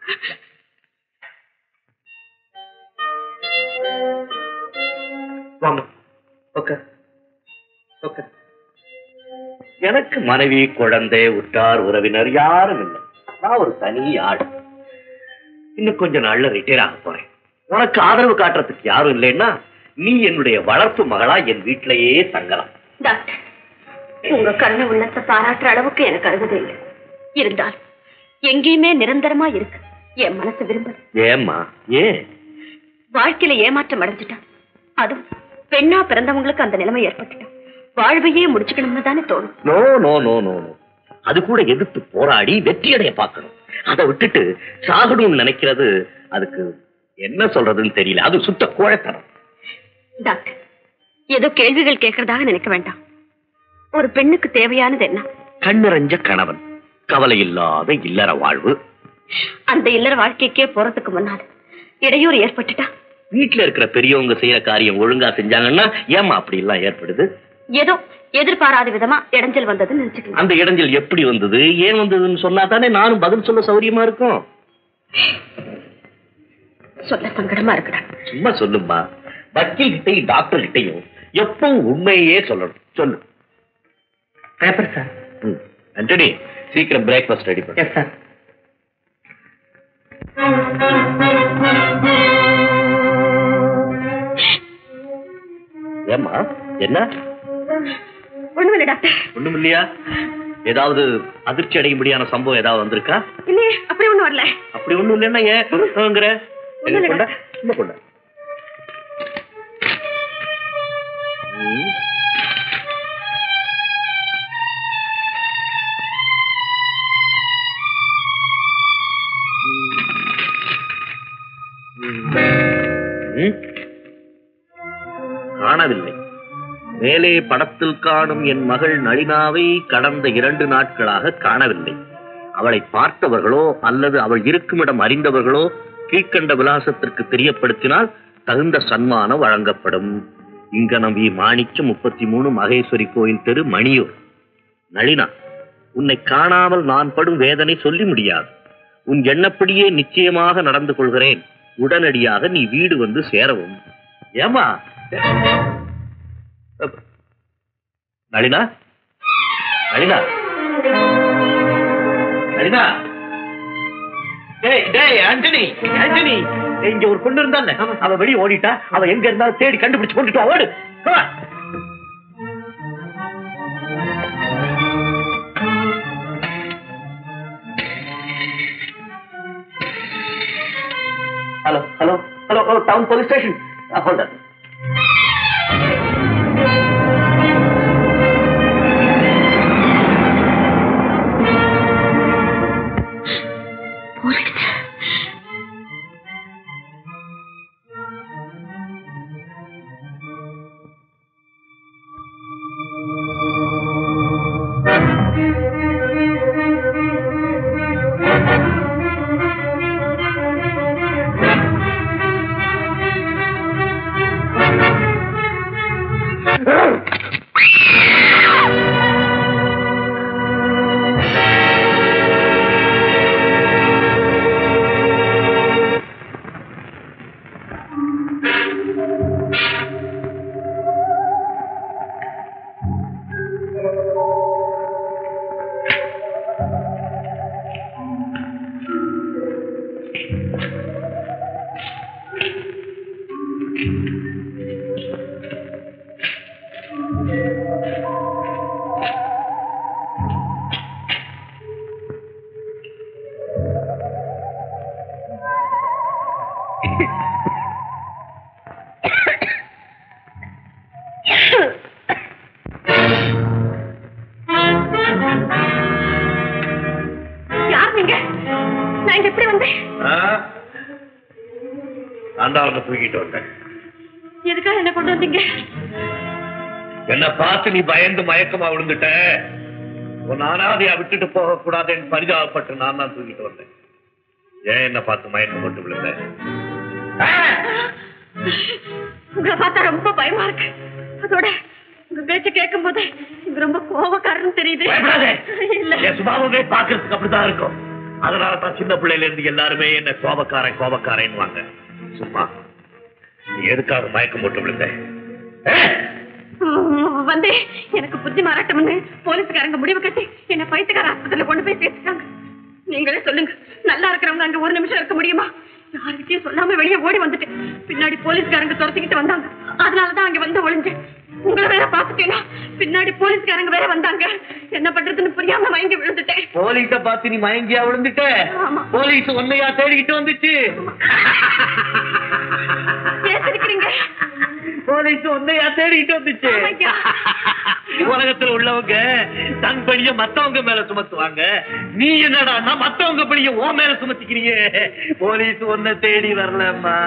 வாங்க ஓகே ஓகே எனக்கு மனைவி குழந்தை உற்றார் உறவினர் யாரும் இல்லை நான் ஒரு தனி ஆள் இன்னும் கொஞ்ச நாள்ல ரிட்டையர் ஆக போறேன் உனக்கு ஆதரவு காட்டுறதுக்கு யாரும் இல்லைன்னா நீ என்னுடைய வளர்ப்பு மகளா என் வீட்டிலேயே தங்கலாம் டாக்டர் உங்க கருணை உள்ளத்தை பாராட்டுற அளவுக்கு எனக்கு அருகதை இல்லை இருந்தால் எங்கேயுமே நிரந்தரமா இருக்கு என் மனசு விரும்புது ஏம்மா ஏன் வாழ்க்கையில ஏமாற்றம் அடைஞ்சிட்டான் அதுவும் பெண்ணா பிறந்தவங்களுக்கு அந்த நிலைமை ஏற்பட்டுட்டான் வாழ்வையே முடிச்சுக்கணும்னு தானே தோணும் no no no no no அது கூட எதிர்த்து போராடி வெற்றியடைய பார்க்கணும் அதை விட்டுட்டு சாகணும்னு நினைக்கிறது அதுக்கு என்ன சொல்றதுன்னு தெரியல அது சுத்த கோழைத்தனம் டாக்டர் ஏதோ கேள்விகள் கேட்கறதாக நினைக்க வேண்டாம் ஒரு பெண்ணுக்கு தேவையானது என்ன கண்ணிறஞ்ச கணவன் கவலை இல்லாத இல்லற வாழ்வு அந்த இல்லற வாழ்க்கைக்கே போறதுக்கு முன்னால இடையூறு ஏற்பட்டுட்டா வீட்டுல இருக்கிற பெரியவங்க செய்யற காரியம் ஒழுங்கா செஞ்சாங்கன்னா ஏமா அப்படி எல்லாம் ஏற்படுது ஏதோ எதிர்பாராத விதமா இடைஞ்சல் வந்ததுன்னு நினைச்சுக்கலாம் அந்த இடைஞ்சல் எப்படி வந்தது ஏன் வந்ததுன்னு சொன்னா தானே நானும் பதில் சொல்ல சௌரியமா இருக்கும் சொல்ல சங்கடமா இருக்குடா சும்மா சொல்லுமா வக்கீல் கிட்டையும் டாக்டர் கிட்டையும் எப்பவும் உண்மையே சொல்லணும் சொல்லு பேப்பர் சார் ம். ஆண்டனி சீக்கிரம் பிரேக்ஃபாஸ்ட் ரெடி பண்ணு எஸ் சார் ஏம்மா என்ன ஒண்ணும் இல்ல டாக்டர் ஒண்ணும் இல்லையா ஏதாவது அதிர்ச்சி அடையும்படியான சம்பவம் ஏதாவது வந்திருக்கா இல்லையே அப்படி ஒண்ணும் வரல அப்படி ஒண்ணும் இல்லைன்னா ஏன்ங்கிற ஒண்ணும் இல்ல. கொண்டா சும்மா கொண்டா ம். ம். காணவில்லை மேலே படத்தில் காணும் என் மகள் நளினாவை கடந்த இரண்டு நாட்களாக காணவில்லை அவளை பார்த்தவர்களோ அல்லது அவள் இருக்குமிடம் அறிந்தவர்களோ கீழ்க்கண்ட விலாசத்திற்கு தெரியப்படுத்தினால் தகுந்த சன்மானம் வழங்கப்படும் இங்கனம் வி மாணிக்கம் முப்பத்தி மூணு மகேஸ்வரி கோயில் தெரு மணியூர் நளினா உன்னை காணாமல் நான் படும் வேதனை சொல்லி முடியாது உன் எண்ணப்படியே நிச்சயமாக நடந்து கொள்கிறேன் உடனடியாக நீ வீடு வந்து சேரவும் ஏமா நளினா நளினா நளினா டேய் டேய் ஆண்டனி ஆண்டனி ஏய், இங்க ஒரு பொண்ணு இருந்தால அவ வெளிய ஓடிட்டா அவ எங்க இருந்தாலும் தேடி கண்டுபிடிச்சு கொண்டுட்டு வா, ஓடு Come on. Hello hello hello hello town police station hold யார் நீங்க நான் இங்க எப்படி வந்தேன் ஆண்டாவனை தூக்கிட்டு வந்தேன் எதுக்காக என்ன கொண்டு வந்தீங்க என்ன பார்த்து நீ பயந்து மயக்கமா விழுந்துட்ட உன் அனாதையா விட்டுட்டு போக கூடாதுன்னு பரிதாபப்பட்டு நான் தான் தூக்கிட்டு வந்தேன் ஏன் என்ன பார்த்து மயக்கம் போட்டு விழுந்த உங்களை பார்த்தா ரொம்ப பயமா இருக்கு அதோட உங்க பேச்ச கேட்கும் போது இது ரொம்ப கோபக்காரன்னு தெரியுது பயப்படாதே. இல்ல என் சுபாவமே பாக்குறதுக்கு அப்படித்தான் இருக்கும் அதனால தான் சின்ன பிள்ளையில இருந்து எல்லாருமே என்ன கோபக்காரன் கோபக்காரன் வாங்க சும்மா நீ எதுக்காக மயக்கம் போட்டு விழுந்த உம், வந்து எனக்கு புத்தி மாறாட்டம்னு போலீஸ்காரங்க முடிவு கட்டி என்ன பைத்தியக்கார ஆஸ்பத்திரியில கொண்டு போய் சேர்த்துட்டாங்க நீங்களே சொல்லுங்க நல்லா இருக்கிறவங்க அங்க ஒரு நிமிஷம் இருக்க முடியுமா யாருக்கிட்டயும் சொல்லாம வெளியே ஓடி வந்துட்டேன் பின்னாடி போலீஸ்காரங்க துரத்திக்கிட்டு வந்தாங்க அதனாலதான் அங்க வந்து ஒளிஞ்சேன் உங்களை வேற பாத்துட்டேனா பின்னாடி போலீஸ்காரங்க வேற வந்தாங்க என்ன பண்றதுன்னு புரியாம மயங்கி விழுந்துட்டேன் போலீஸ பார்த்து நீ மயங்கியா விழுந்துட்ட ஆமா. போலீஸ் உன்னையா தேடிக்கிட்டு வந்துச்சு பேசிருக்கிறீங்க போலீஸ் உன்னையா தேடிக்கிட்டு வந்துச்சு ஆமாய்யா. உலகத்துல உள்ளவங்க தன் பணிய மத்தவங்க மேல சுமத்துவாங்க நீ என்னடா மத்தவங்க பணிய ஓ மேல சுமத்திக்கிறீங்க போலீஸ் உன்னை தேடி வரலம்மா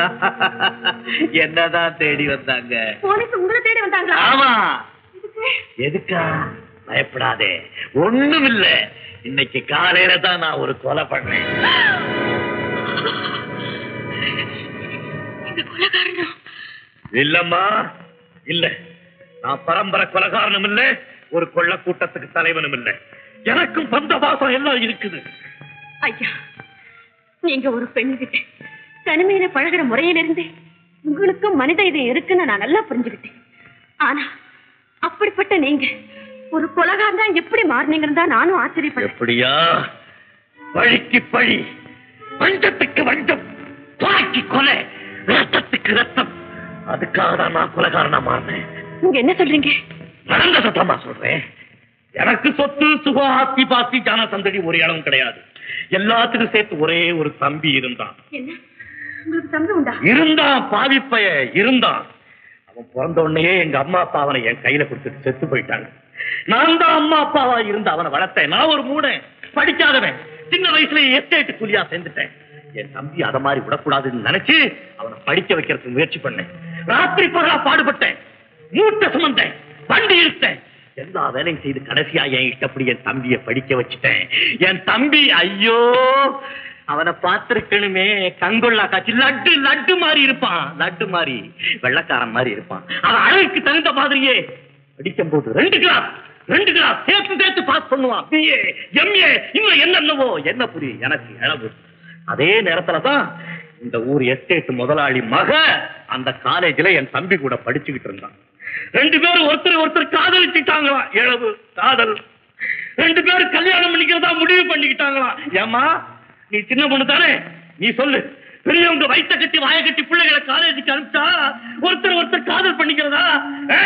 என்னதான் தேடி வந்தாங்க போலீஸ் உங்களை தேடி வந்தாங்களா ஆமா எதுக்கா பயப்படாதே ஒண்ணும் இல்ல இன்னைக்கு காலையில தான் நான் ஒரு கொலை பண்ணேன் இந்த கொலைகாரனும் இல்லம்மா இல்ல நான் பரம்பரை கொலகாரனும் இல்ல ஒரு கொள்ள கூட்டத்துக்கு தலைவனும் இல்ல எனக்கும் பந்த பாசம் எல்லாம் இருக்குது ஐயா நீங்க ஒரு பெண் கிட்ட தனிமையில பழகுற முறையிலிருந்து உங்களுக்கும் மனித இது இருக்குன்னு நான் நல்லா புரிஞ்சுக்கிட்டேன் ஆனா அப்படிப்பட்ட நீங்க ஒரு கொலகாரம் தான் எப்படி மாறினீங்கன்னு தான் நானும் ஆச்சரியப்பட்டேன் எப்படியா பழிக்கு பழி வஞ்சத்துக்கு வஞ்சம் கொலைக்கு கொலை ரத்தத்துக்கு ரத்தம் அதுக்காக தான் நான் கொலகாரனா மாறினேன் நீங்க என்ன சொல்றீங்க நடந்த சத்தமா சொல்றேன் எனக்கு சொத்து சுகம் ஆஸ்தி பாஸ்தி ஜான சந்தடி ஒரு இடம் கிடையாது எல்லாத்துக்கும் சேர்த்து ஒரே ஒரு தம்பி இருந்தான் என்ன உங்களுக்கு தம்பி உண்டா இருந்தான் பாவிப்பைய இருந்தான் அவன் பிறந்த உடனேயே எங்க அம்மா அப்பா அவனை என் கையில கொடுத்துட்டு செத்து போயிட்டாங்க நான் தான் அம்மா அப்பாவா இருந்து அவனை வளர்த்தேன் நான் ஒரு மூடை படிக்காதவன் சின்ன வயசுல எஸ்டேட் கூலியா சேர்ந்துட்டேன் என் தம்பி அத மாதிரி விடக்கூடாதுன்னு நினைச்சு அவனை படிக்க வைக்கிறதுக்கு முயற்சி பண்ணேன் ராத்திரி பகலா பாடுபட்டேன் மூட்டை சுமந்தேன் வண்டி இழுத்தேன் எல்லா வேலையும் செய்து கடைசியா என் இஷ்டப்படி என் தம்பியை படிக்க வச்சுட்டேன் என் தம்பி ஐயோ அவனை பார்த்திருக்கணுமே கங்குள்ளா காட்சி லட்டு லட்டு மாதிரி இருப்பான் லட்டு மாதிரி வெள்ளக்காரன் மாதிரி இருப்பான் அவன் அழகுக்கு தகுந்த மாதிரியே படிக்கும் போது ரெண்டு கிளாஸ் ரெண்டு கிளாஸ் சேர்த்து சேர்த்து பாஸ் பண்ணுவான் பிஏ எம்ஏ இன்னும் என்னென்னவோ என்ன புரியும் எனக்கு இழவு அதே நேரத்துல தான் இந்த ஊர் எஸ்டேட் முதலாளி மக அந்த காலேஜ்ல என் தம்பி கூட படிச்சுக்கிட்டு இருந்தான் ரெண்டு பேரும் ஒருத்தர் ஒருத்தர் காதலிச்சுட்டாங்களாம் இழவு காதல் ரெண்டு பேரும் கல்யாணம் பண்ணிக்கிறதா முடிவு பண்ணிக்கிட்டாங்களாம் ஏமா நீ சின்ன பொண்ணு தானே நீ சொல்லு பெரியவங்க வயித்த கட்டி வாய கட்டி பிள்ளைகளை காலேஜுக்கு அனுப்பிச்சா ஒருத்தர் ஒருத்தர் காதல் பண்ணிக்கிறதா ஆ?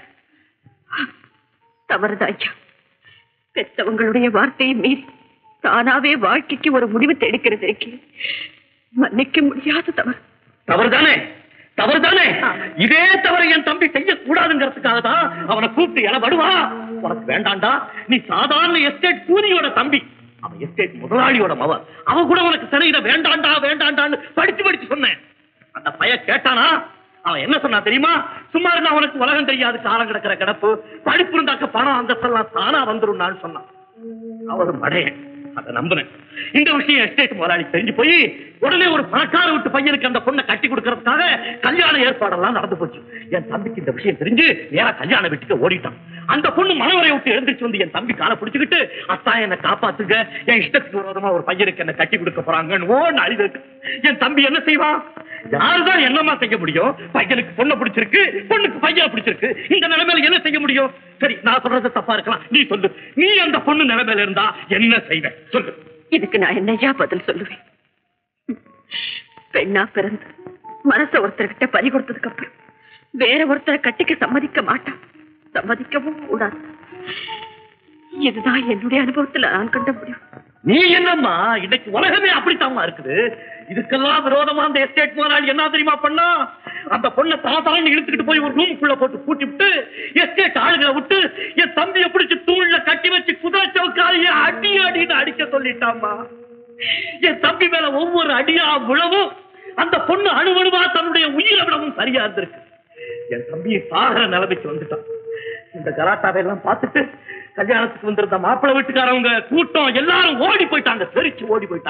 தவறுதான் ஐயா பெத்தவங்களுடைய வார்த்தையை மீறி தானாவே வாழ்க்கைக்கு ஒரு முடிவு தெடுக்கிறது இருக்கு மன்னிக்க முடியாத தவறு தவறுதானே தவறுதானே ஆமா. இதே தவறு என் தம்பி செய்யக்கூடாதுங்கிறதுக்காக தான் அவனை கூப்பிட்டு என படுவா உனக்கு வேண்டாண்டா நீ சாதாரண எஸ்டேட் கூலியோட தம்பி அவன் எஸ்டேட் முதலாளியோட மவ அவன் கூட உனக்கு சரியிட வேண்டாண்டா வேண்டாண்டான்னு படிச்சு படிச்சு சொன்னேன் அந்த பைய கேட்டானா அவன் என்ன சொன்னா தெரியுமா சும்மா இருந்தா உனக்கு உலகம் தெரியாது காலம் கிடக்கிற கிடப்பு படிப்பு இருந்தாக்க பணம் அந்தஸ்தெல்லாம் தானா வந்துரும் சொன்னான் அவர் மடையன் அதை நம்பினேன் இந்த விஷயம் எஸ்டேட் முதலாளி தெரிஞ்சு போய் உடனே ஒரு பணக்கார விட்டு பையனுக்கு அந்த பொண்ணை கட்டி கொடுக்கறதுக்காக கல்யாண ஏற்பாடெல்லாம் நடந்து போச்சு என் தம்பிக்கு இந்த விஷயம் தெரிஞ்சு நேரா கல்யாண வீட்டுக்கு ஓடிட்டான் அந்த பொண்ணு மனவரை விட்டு எழுந்திருச்சு வந்து என் தம்பி காலை பிடிச்சுக்கிட்டு அத்தா என்ன காப்பாத்துங்க என் இஷ்டத்துக்கு விரோதமா ஒரு பையனுக்கு என்ன கட்டி கொடுக்க போறாங்கன்னு ஓன்னு அழுது என் தம்பி என்ன செய்வான் யாருதான் என்னமா செய்ய முடியும் பையனுக்கு பொண்ணை பிடிச்சிருக்கு பொண்ணுக்கு பையனை பிடிச்சிருக்கு இந்த நிலைமையில என்ன செய்ய முடியும் சரி நான் சொல்றது தப்பா இருக்கலாம் நீ சொல்லு நீ அந்த பொண்ணு நிலைமையில இருந்தா என்ன செய்வேன் சொல்லு இதுக்கு நான் என்னையா பதில் சொல்லுவேன் பெண்ணா பிறந்து மனச ஒருத்தர்கிட்ட பறி கொடுத்ததுக்கு அப்புறம் வேற ஒருத்தரை கட்டிக்க சம்மதிக்க மாட்டான் சம்மதிக்கவும் கூடாது இதுதான் என்னுடைய அனுபவத்துல நான் கண்ட முடியும் நீ என்னம்மா இன்னைக்கு உலகமே அப்படித்தாம்மா இருக்குது இதுக்கெல்லாம் விரோதமா அந்த எஸ்டேட் முதலாளி என்ன தெரியுமா பண்ணா அந்த பொண்ணை தாத்தான்னு இழுத்துக்கிட்டு போய் ஒரு ரூமுக்குள்ள போட்டு பூட்டி விட்டு எஸ்டேட் ஆளுகளை விட்டு என் தம்பியை பிடிச்சு தூண்ல கட்டி வச்சு குதிரை சவுக்காலையே அடி அடின்னு அடிக்க சொல்லிட்டாம்மா என் தம்பி மேல ஒவ்வொரு அடியா விழவும் அந்த பொண்ணு அணுவணுவா தன்னுடைய உயிரை விடவும் சரியா இருந்திருக்கு என் தம்பியை சாகர நிலைமைக்கு வந்துட்டான் இந்த கலாட்டாவை எல்லாம் பார்த்துட்டு கல்யாணத்துக்கு வந்திருந்த மாப்பிள்ளை வீட்டுக்காரவங்க கூட்டம் எல்லாரும் ஓடி போயிட்டாங்க தெரிச்சு ஓடி போயிட்டாங்க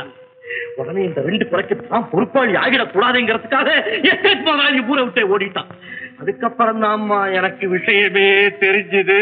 உடனே இந்த ரெண்டு கொலைக்கு தான் பொறுப்பாளி ஆகிடக்கூடாதுங்கிறதுக்காக எஸ்டேட் முதலாளி ஊரை விட்டே ஓடிட்டான் அதுக்கப்புறம் தான்மா எனக்கு விஷயமே தெரிஞ்சது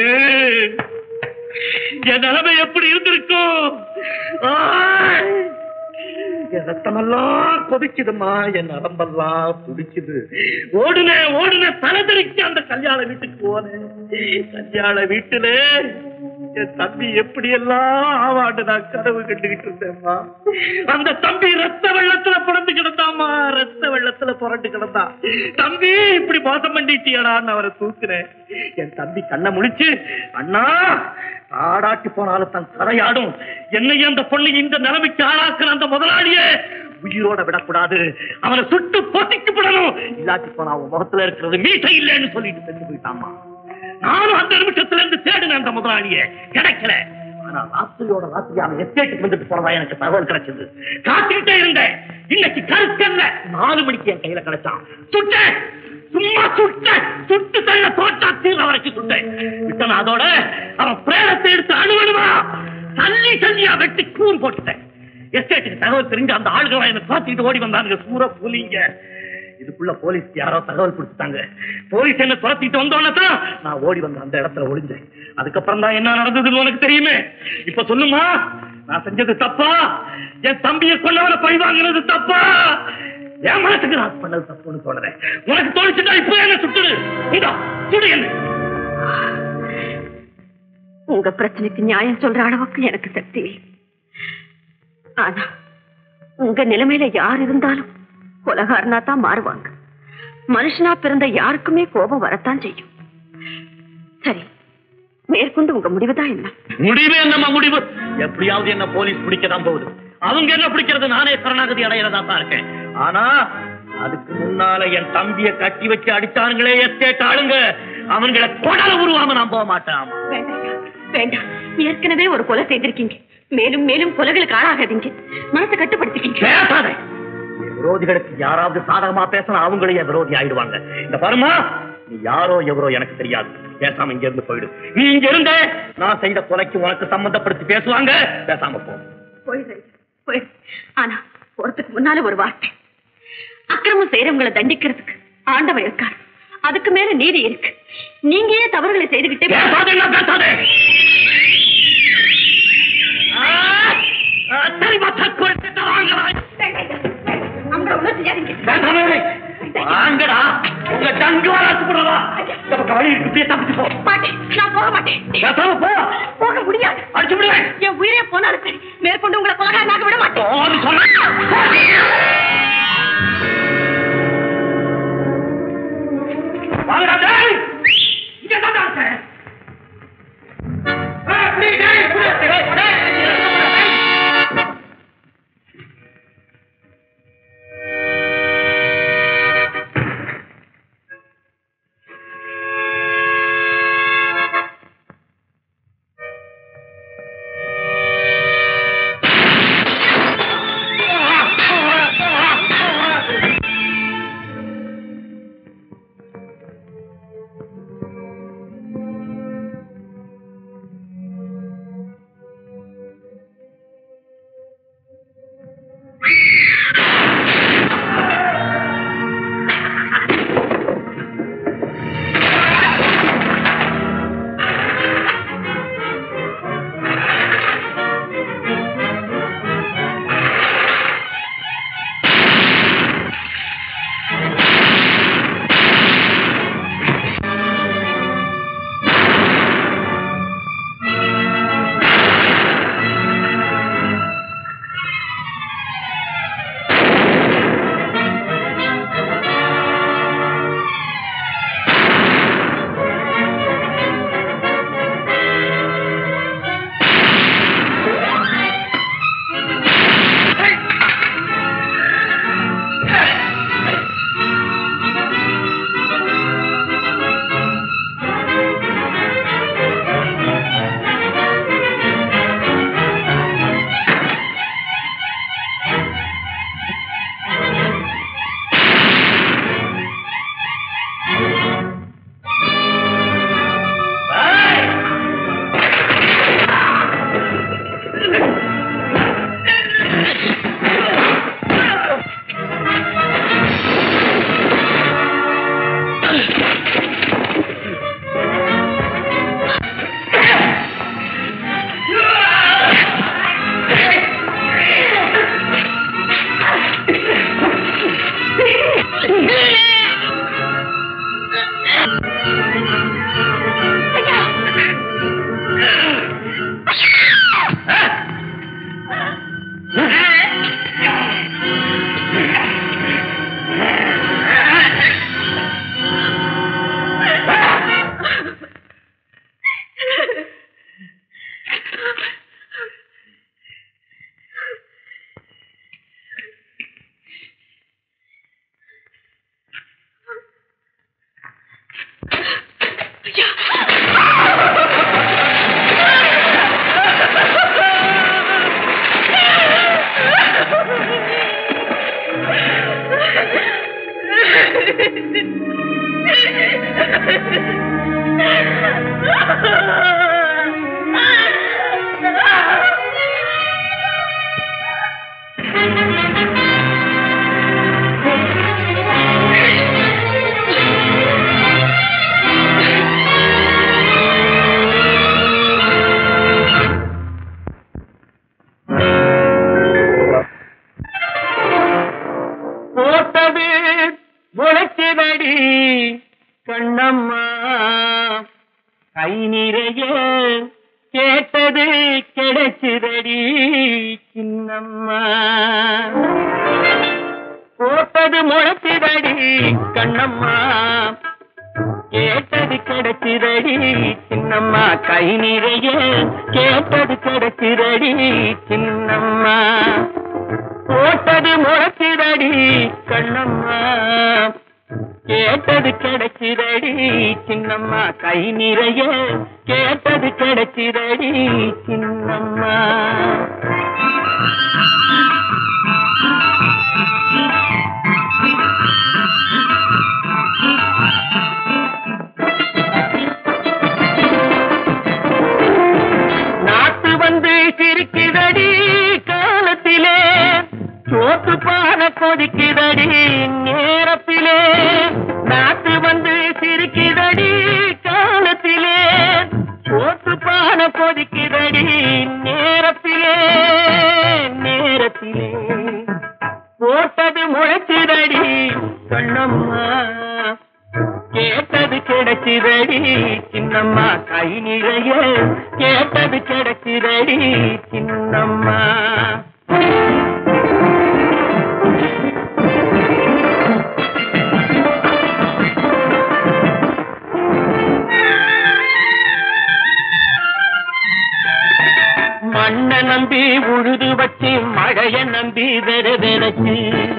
என் நிலைமை எப்படி இருந்திருக்கும் ஆய்! என் ரத்தமெல்லாம் கொதிக்குதுமா என் நரம்பெல்லாம் துடிக்குது ஓடுன ஓடுன தலைதறிக்கு அந்த கல்யாண வீட்டுக்கு போனேன் கல்யாண வீட்டுல என் தம்பி எப்படி எல்லாம் ஆவாண்டு நான் கனவு கண்டுகிட்டு இருந்தேம்மா அந்த தம்பி ரத்த வெள்ளத்துல புரண்டு கிடந்தாமா ரத்த வெள்ளத்துல புரண்டு கிடந்தான் தம்பி இப்படி மோசம் பண்ணிட்டியடான்னு அவரை தூக்குறேன் என் தம்பி கண்ணை முழிச்சு அண்ணா ஆடாட்டி போனாலும் தன் கரையாடும் என்னை அந்த பொண்ணு இந்த நிலைமைக்கு ஆளாக்குற அந்த முதலாளியே உயிரோட விடக்கூடாது அவனை சுட்டு பொத்திக்கு விடணும் இல்லாட்டி போனா அவன் முகத்துல இருக்கிறது மீசை இல்லைன்னு சொல்லிட்டு சென்று போயிட்டாமா நானும் அந்த நிமிஷத்துல இருந்து தேடினேன் அந்த முதலாளியை கிடைக்கல ஆனா ராத்திரியோட ராத்திரி அவன் எஸ்டேட்டுக்கு வந்துட்டு போறதா எனக்கு தகவல் கிடைச்சது காத்துக்கிட்டே இருந்தேன் இன்னைக்கு கருக்கல்ல நாலு மணிக்கு என் கையில கிடைச்சான் சுட்டேன் சும்மா சுட்டேன் சுட்டு தள்ள தோட்டா தீர வரைக்கும் சுட்டேன் விட்டன அதோட அவன் பிரேரத்தை எடுத்து அணுவணுமா தள்ளி தள்ளியா வெட்டி கூறு போட்டுட்டேன் எஸ்டேட்டுக்கு தகவல் தெரிஞ்ச அந்த ஆளுகளை என்ன பார்த்துக்கிட்டு ஓடி வந்தாங்க சூற புலிங்க இதுக்குள்ள போலீஸ் யாரோ தகவல் கொடுத்தாங்க போலீஸ் என்ன துரத்திட்டு வந்தோன்னு தான் நான் ஓடி வந்த அந்த இடத்துல ஒளிஞ்சேன் அதுக்கப்புறம் தான் என்ன நடந்ததுன்னு உனக்கு தெரியுமே இப்ப சொல்லுமா நான் செஞ்சது தப்பா என் தம்பியை கொள்ளவன பழி வாங்கினது தப்பா என் மனசுக்கு நான் பண்ணது தப்புன்னு சொல்றேன் உனக்கு தோணுச்சுன்னா இப்ப என்ன சுட்டுடு இதா சுடு என்ன உங்க பிரச்சனைக்கு நியாயம் சொல்ற அளவுக்கு எனக்கு சக்தி இல்லை ஆனா உங்க நிலைமையில யார் இருந்தாலும் கொலகாரனா தான் மாறுவாங்க மனுஷனா பிறந்த யாருக்குமே கோபம் வரத்தான் செய்யும் சரி மேற்கொண்டு உங்க முடிவுதான் என்ன முடிவு என்னம்மா முடிவு எப்படியாவது என்ன போலீஸ் பிடிக்கதான் போகுது அவங்க என்ன பிடிக்கிறது நானே சரணாகதி அடையிறதா தான் இருக்கேன் ஆனா அதுக்கு முன்னால என் தம்பிய கட்டி வச்சு அடிச்சானுங்களே எஸ்டேட் ஆளுங்க அவங்களை கொடல உருவாம நான் போக மாட்டேன் வேண்டாம் வேண்டாம் ஏற்கனவே ஒரு கொலை செய்திருக்கீங்க மேலும் மேலும் கொலைகளுக்கு ஆளாகாதீங்க மனசை கட்டுப்படுத்திக்கீங்க பேசாத என் விரோதிகளுக்கு யாராவது சாதகமா பேசினா அவங்களே என் விரோதி ஆயிடுவாங்க இந்த பாருமா நீ யாரோ எவரோ எனக்கு தெரியாது பேசாம இங்க இருந்து போயிடு நீ இங்க இருந்த நான் செய்த கொலைக்கு உனக்கு சம்பந்தப்படுத்தி பேசுவாங்க பேசாம போ போயிடுறேன் போயிடு ஆனா போறதுக்கு முன்னால ஒரு வார்த்தை அக்கிரமம் செய்யறவங்களை தண்டிக்கிறதுக்கு ஆண்டவன் இருக்கார் அதுக்கு மேல நீதி இருக்கு நீங்க ஏன் தவறுகளை செய்துகிட்டே பேசாதே பேசாதே சரிமா தற்கொலை அவங்க ஒண்ணும் செய்யாதீங்க பேசாம வாங்கடா உங்க தங்கு வராது கூடவா நமக்கு வழி இருக்கு போய் தப்பிச்சு போ மாட்டேன் நான் போக மாட்டேன் பேசாம போ போக முடியாது அடிச்சு விடுவேன் என் உயிரே போனாலும் சரி மேற்கொண்டு உங்களை கொலகாரனாக விட மாட்டேன் போன்னு சொன்னேன். வாங்கடா டேய் இங்க தான் இருக்கேன் ஏய், இப்படி, டேய், இப்படி, டேய், டேய், டேய். போட்டது முளைச்சதடி கண்ணம்மா கை நிறைய கேட்டது கிடைச்சதடி சின்னம்மா போட்டது முளைச்சதடி கண்ணம்மா கேட்டது கிடைச்சதடி சின்னம்மா கை நிறைய கேட்டது கிடைச்சதடி சின்னம்மா போட்டது முளைச்சிதடி கண்ணம்மா கேட்டது கிடைச்சிதடி சின்னம்மா கை நிறைய கேட்டது கிடைச்சிதடி சின்னம்மா நாட்டு வந்து சிரிக்குதடி காலத்திலே சோத்து பான கொதிக்குதடி நேரத்திலே நாட்டு வந்து சிரிக்குதடி காலத்திலே சோத்து பான கொதிக்குதடி நேரத்திலே நேரத்திலே போட்டது முளைச்சிதடி கண்ணம்மா கேட்டது கிடைச்சிதடி சின்னம்மா கை நிறைய கேட்டது கிடைச்சிதடி சின்னம்மா மண்ண நம்பி உழுது வச்சு மழைய நம்பி வெற வெறச்சு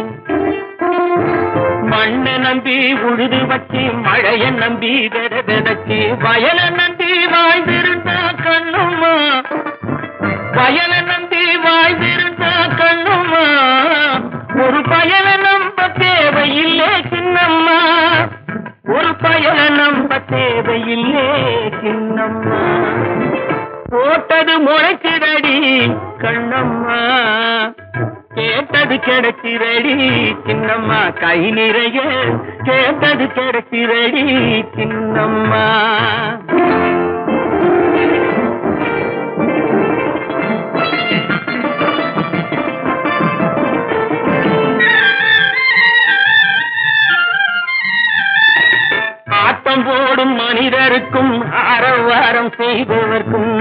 மண்ண நம்பி உழுது வச்சு மழைய நம்பி வெற வெறச்சு வயல நம்பி வாழ்ந்திருந்தா கண்ணுமா வயல நம்பி வாழ்ந்திருந்தா கண்ணுமா ஒரு பயல நம்ப தேவையில்லே சின்னம்மா ஒரு பயல நம்ப தேவையில்லே சின்னம்மா போட்டது முளைச்சிதடி கண்ணம்மா கேட்டது கிடைச்சிரடி சின்னம்மா கை நிறைய கேட்டது கிடைச்சிரடி சின்னம்மா ஆட்டம் போடும் மனிதருக்கும் ஆரவாரம் செய்பவர்க்கும்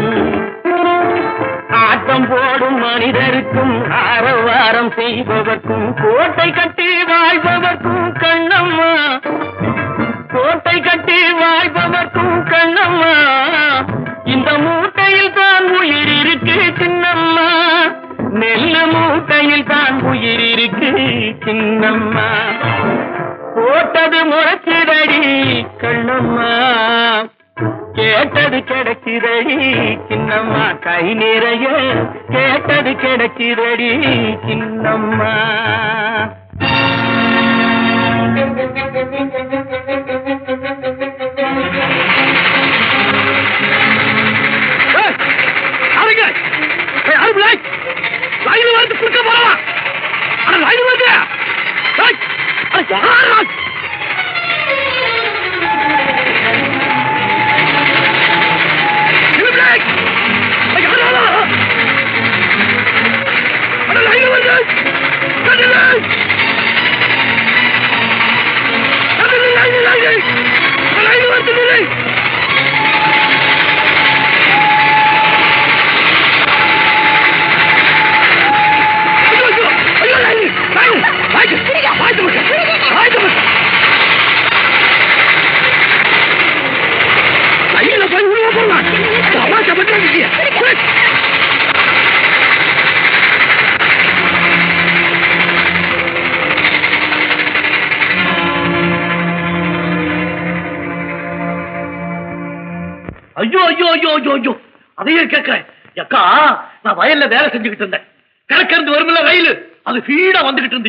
ஆட்டம் போடும் மனிதருக்கும் ஆரவாரம் செய்பவர்க்கும் கோட்டை கட்டி வாழ்பவர்க்கும் கண்ணம்மா கோட்டை கட்டி வாழ்பவர்க்கும் கண்ணம்மா இந்த மூட்டையில் தான் உயிர் இருக்கு சின்னம்மா நெல்லு மூட்டையில் தான் உயிர் இருக்கு சின்னம்மா போட்டது முளைச்சிடடி கண்ணம்மா கேட்டது கிடைச்சிரடி சின்னம்மா கை நிறைய கேட்டது கிடைச்சிரடி சின்னம்மா யாருங்க யாரு பிள்ளை ரயில் வந்து குறுக்க போறவா அட ரயில் வந்து ஏய், அட யாரா? நில்லு பிள்ளை. அட யாரா? அட ரயில் வந்து அட நில்லு. அட நில்லு, ரயில், ரயில். அட ரயில் வந்து நில்லு. ஐயோ, ஐயோ, ஐயோ, ரயில், ரயில். வாய்க்கு, வாய்க்கு முட்டு, வாய்க்கு முட்டு. ரயில்ல போய் உள்ள போலாம் தமாஷா பண்றாங்க ஐயோ ஐயோ ஐயோ ஐயோ ஐயோ அதையே கேட்கிறேன் அக்கா நான் வயல்ல வேலை செஞ்சுக்கிட்டு இருந்தேன் கிழக்கிருந்து வருமில்ல ரயில் அது ஃபீடா வந்துகிட்டு இருந்துச்சு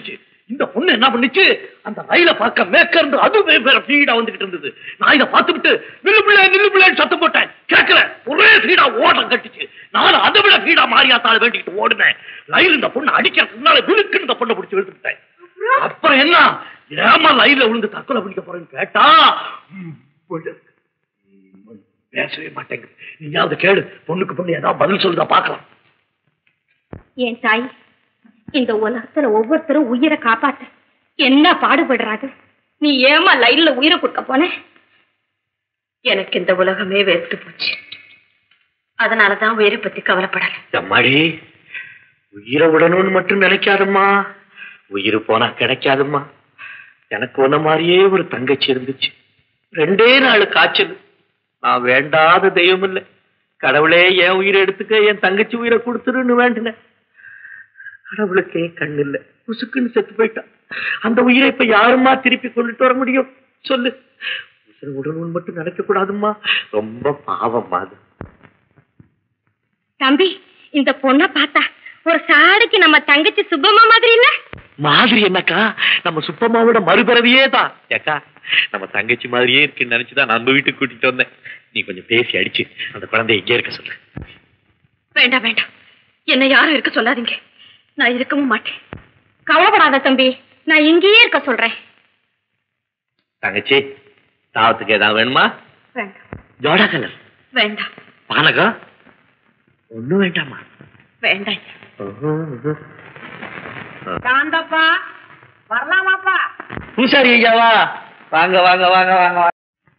இந்த பொண்ணு என்ன பண்ணுச்சு அந்த ரயில பார்க்க மேற்கருந்து அதுவே வேற ஸ்பீடா வந்துகிட்டு இருந்தது நான் இதை பார்த்துவிட்டு நில்லு பிள்ளை நில்லு பிள்ளைன்னு சத்தம் போட்டேன் கேட்கல ஒரே ஸ்பீடா ஓட்டம் கட்டுச்சு நானும் அதை விட ஸ்பீடா மாறியாத்தாள் வேண்டிக்கிட்டு ஓடுனேன் ரயில் இந்த பொண்ணு அடிக்கிறதுக்கு முன்னால விழுக்குன்னு இந்த பொண்ணை பிடிச்சி இழுத்துட்டேன் அப்புறம் என்ன ஏமா ரயில்ல விழுந்து தற்கொலை பண்ணிக்க போறேன்னு கேட்டா ம், விழு. ம், பேசவே மாட்டேங்குது நீயாவது கேளு பொண்ணுக்கு பொண்ணு ஏதாவது பதில் சொல்லுதா பார்க்கலாம் என் தாய் இந்த உலகத்துல ஒவ்வொருத்தரும் உயிரை காப்பாத்த என்ன பாடுபடுறாங்க நீ ஏமா லைன்ல உயிரை கொடுக்க போன எனக்கு இந்த உலகமே வெறுத்து போச்சு அதனாலதான் உயிரை பத்தி கவலைப்படல அம்மாடி உயிரை விடணும்னு மட்டும் நினைக்காதம்மா உயிர் போனா கிடைக்காதம்மா எனக்கு ஒன்ன மாதிரியே ஒரு தங்கச்சி இருந்துச்சு ரெண்டே நாள் காய்ச்சல் நான் வேண்டாத தெய்வம் இல்லை கடவுளே என் உயிரை எடுத்துக்க என் தங்கச்சி உயிரை கொடுத்துருன்னு வேண்டினேன் கடவுளுக்கே கண் இல்ல புசுக்குன்னு செத்து போயிட்டான் அந்த உயிரை இப்ப யாரும்மா திருப்பி கொண்டுட்டு வர முடியும் சொல்லு உயிரை விடணும்னு மட்டும் நினைக்க கூடாதும்மா ரொம்ப பாவம்மா அது தம்பி இந்த பொண்ண பார்த்தா ஒரு சாடைக்கு நம்ம தங்கச்சி சுப்பம்மா மாதிரி இல்ல மாதிரி என்னக்கா நம்ம சுப்பம்மாவோட மறுபிறவியே தான் ஏக்கா நம்ம தங்கச்சி மாதிரியே இருக்குன்னு நினைச்சுதான் நம்ம வீட்டுக்கு கூட்டிட்டு வந்தேன் நீ கொஞ்சம் பேசி அடிச்சு அந்த குழந்தைய இங்கே இருக்க சொல்லு வேண்டாம் வேண்டாம் என்ன யாரும் இருக்க சொல்லாதீங்க நான் இருக்கவும் மாட்டேன் கவலைப்படாத தம்பி நான் இங்கேயே இருக்க சொல்றேன் தங்கச்சி தாவத்துக்கு ஏதாவது வேணுமா வேண்டாம் ஜோடா கலர் வேண்டாம் பானகம் ஒண்ணும் வேண்டாமா வேண்டாம் சாந்தப்பா வரலாமாப்பா பூசாரி ஐயாவா வாங்க வாங்க வாங்க வாங்க வாங்க.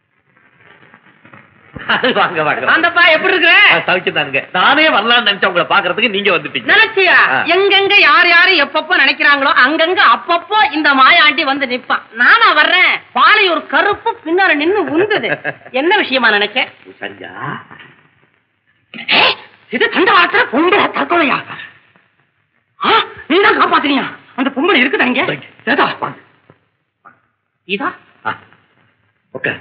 வாங்க வாங்க சாந்தப்பா எப்படி இருக்கிற தவிச்சுதானுங்க நானே வரலாம்னு நினைச்சேன் உங்களை பாக்குறதுக்கு நீங்க வந்துட்டீங்க நினைச்சியா ஆ. எங்கெங்க யார் யாரு எப்பப்போ நினைக்கிறாங்களோ அங்கங்க அப்பப்போ இந்த மாயாண்டி வந்து நிப்பான் நானா வர்றேன் பாலை ஒரு கருப்பு பின்னால நின்னு உந்துது என்ன விஷயமா நினைச்சேன் பூசாரியா இது தண்டவாளத்துல பொம்பளை தற்கொலையா ஆ, நீதான் காப்பாத்துறியா அந்த பொம்பளை இருக்குதா இங்க ஏதா இதா ஓகே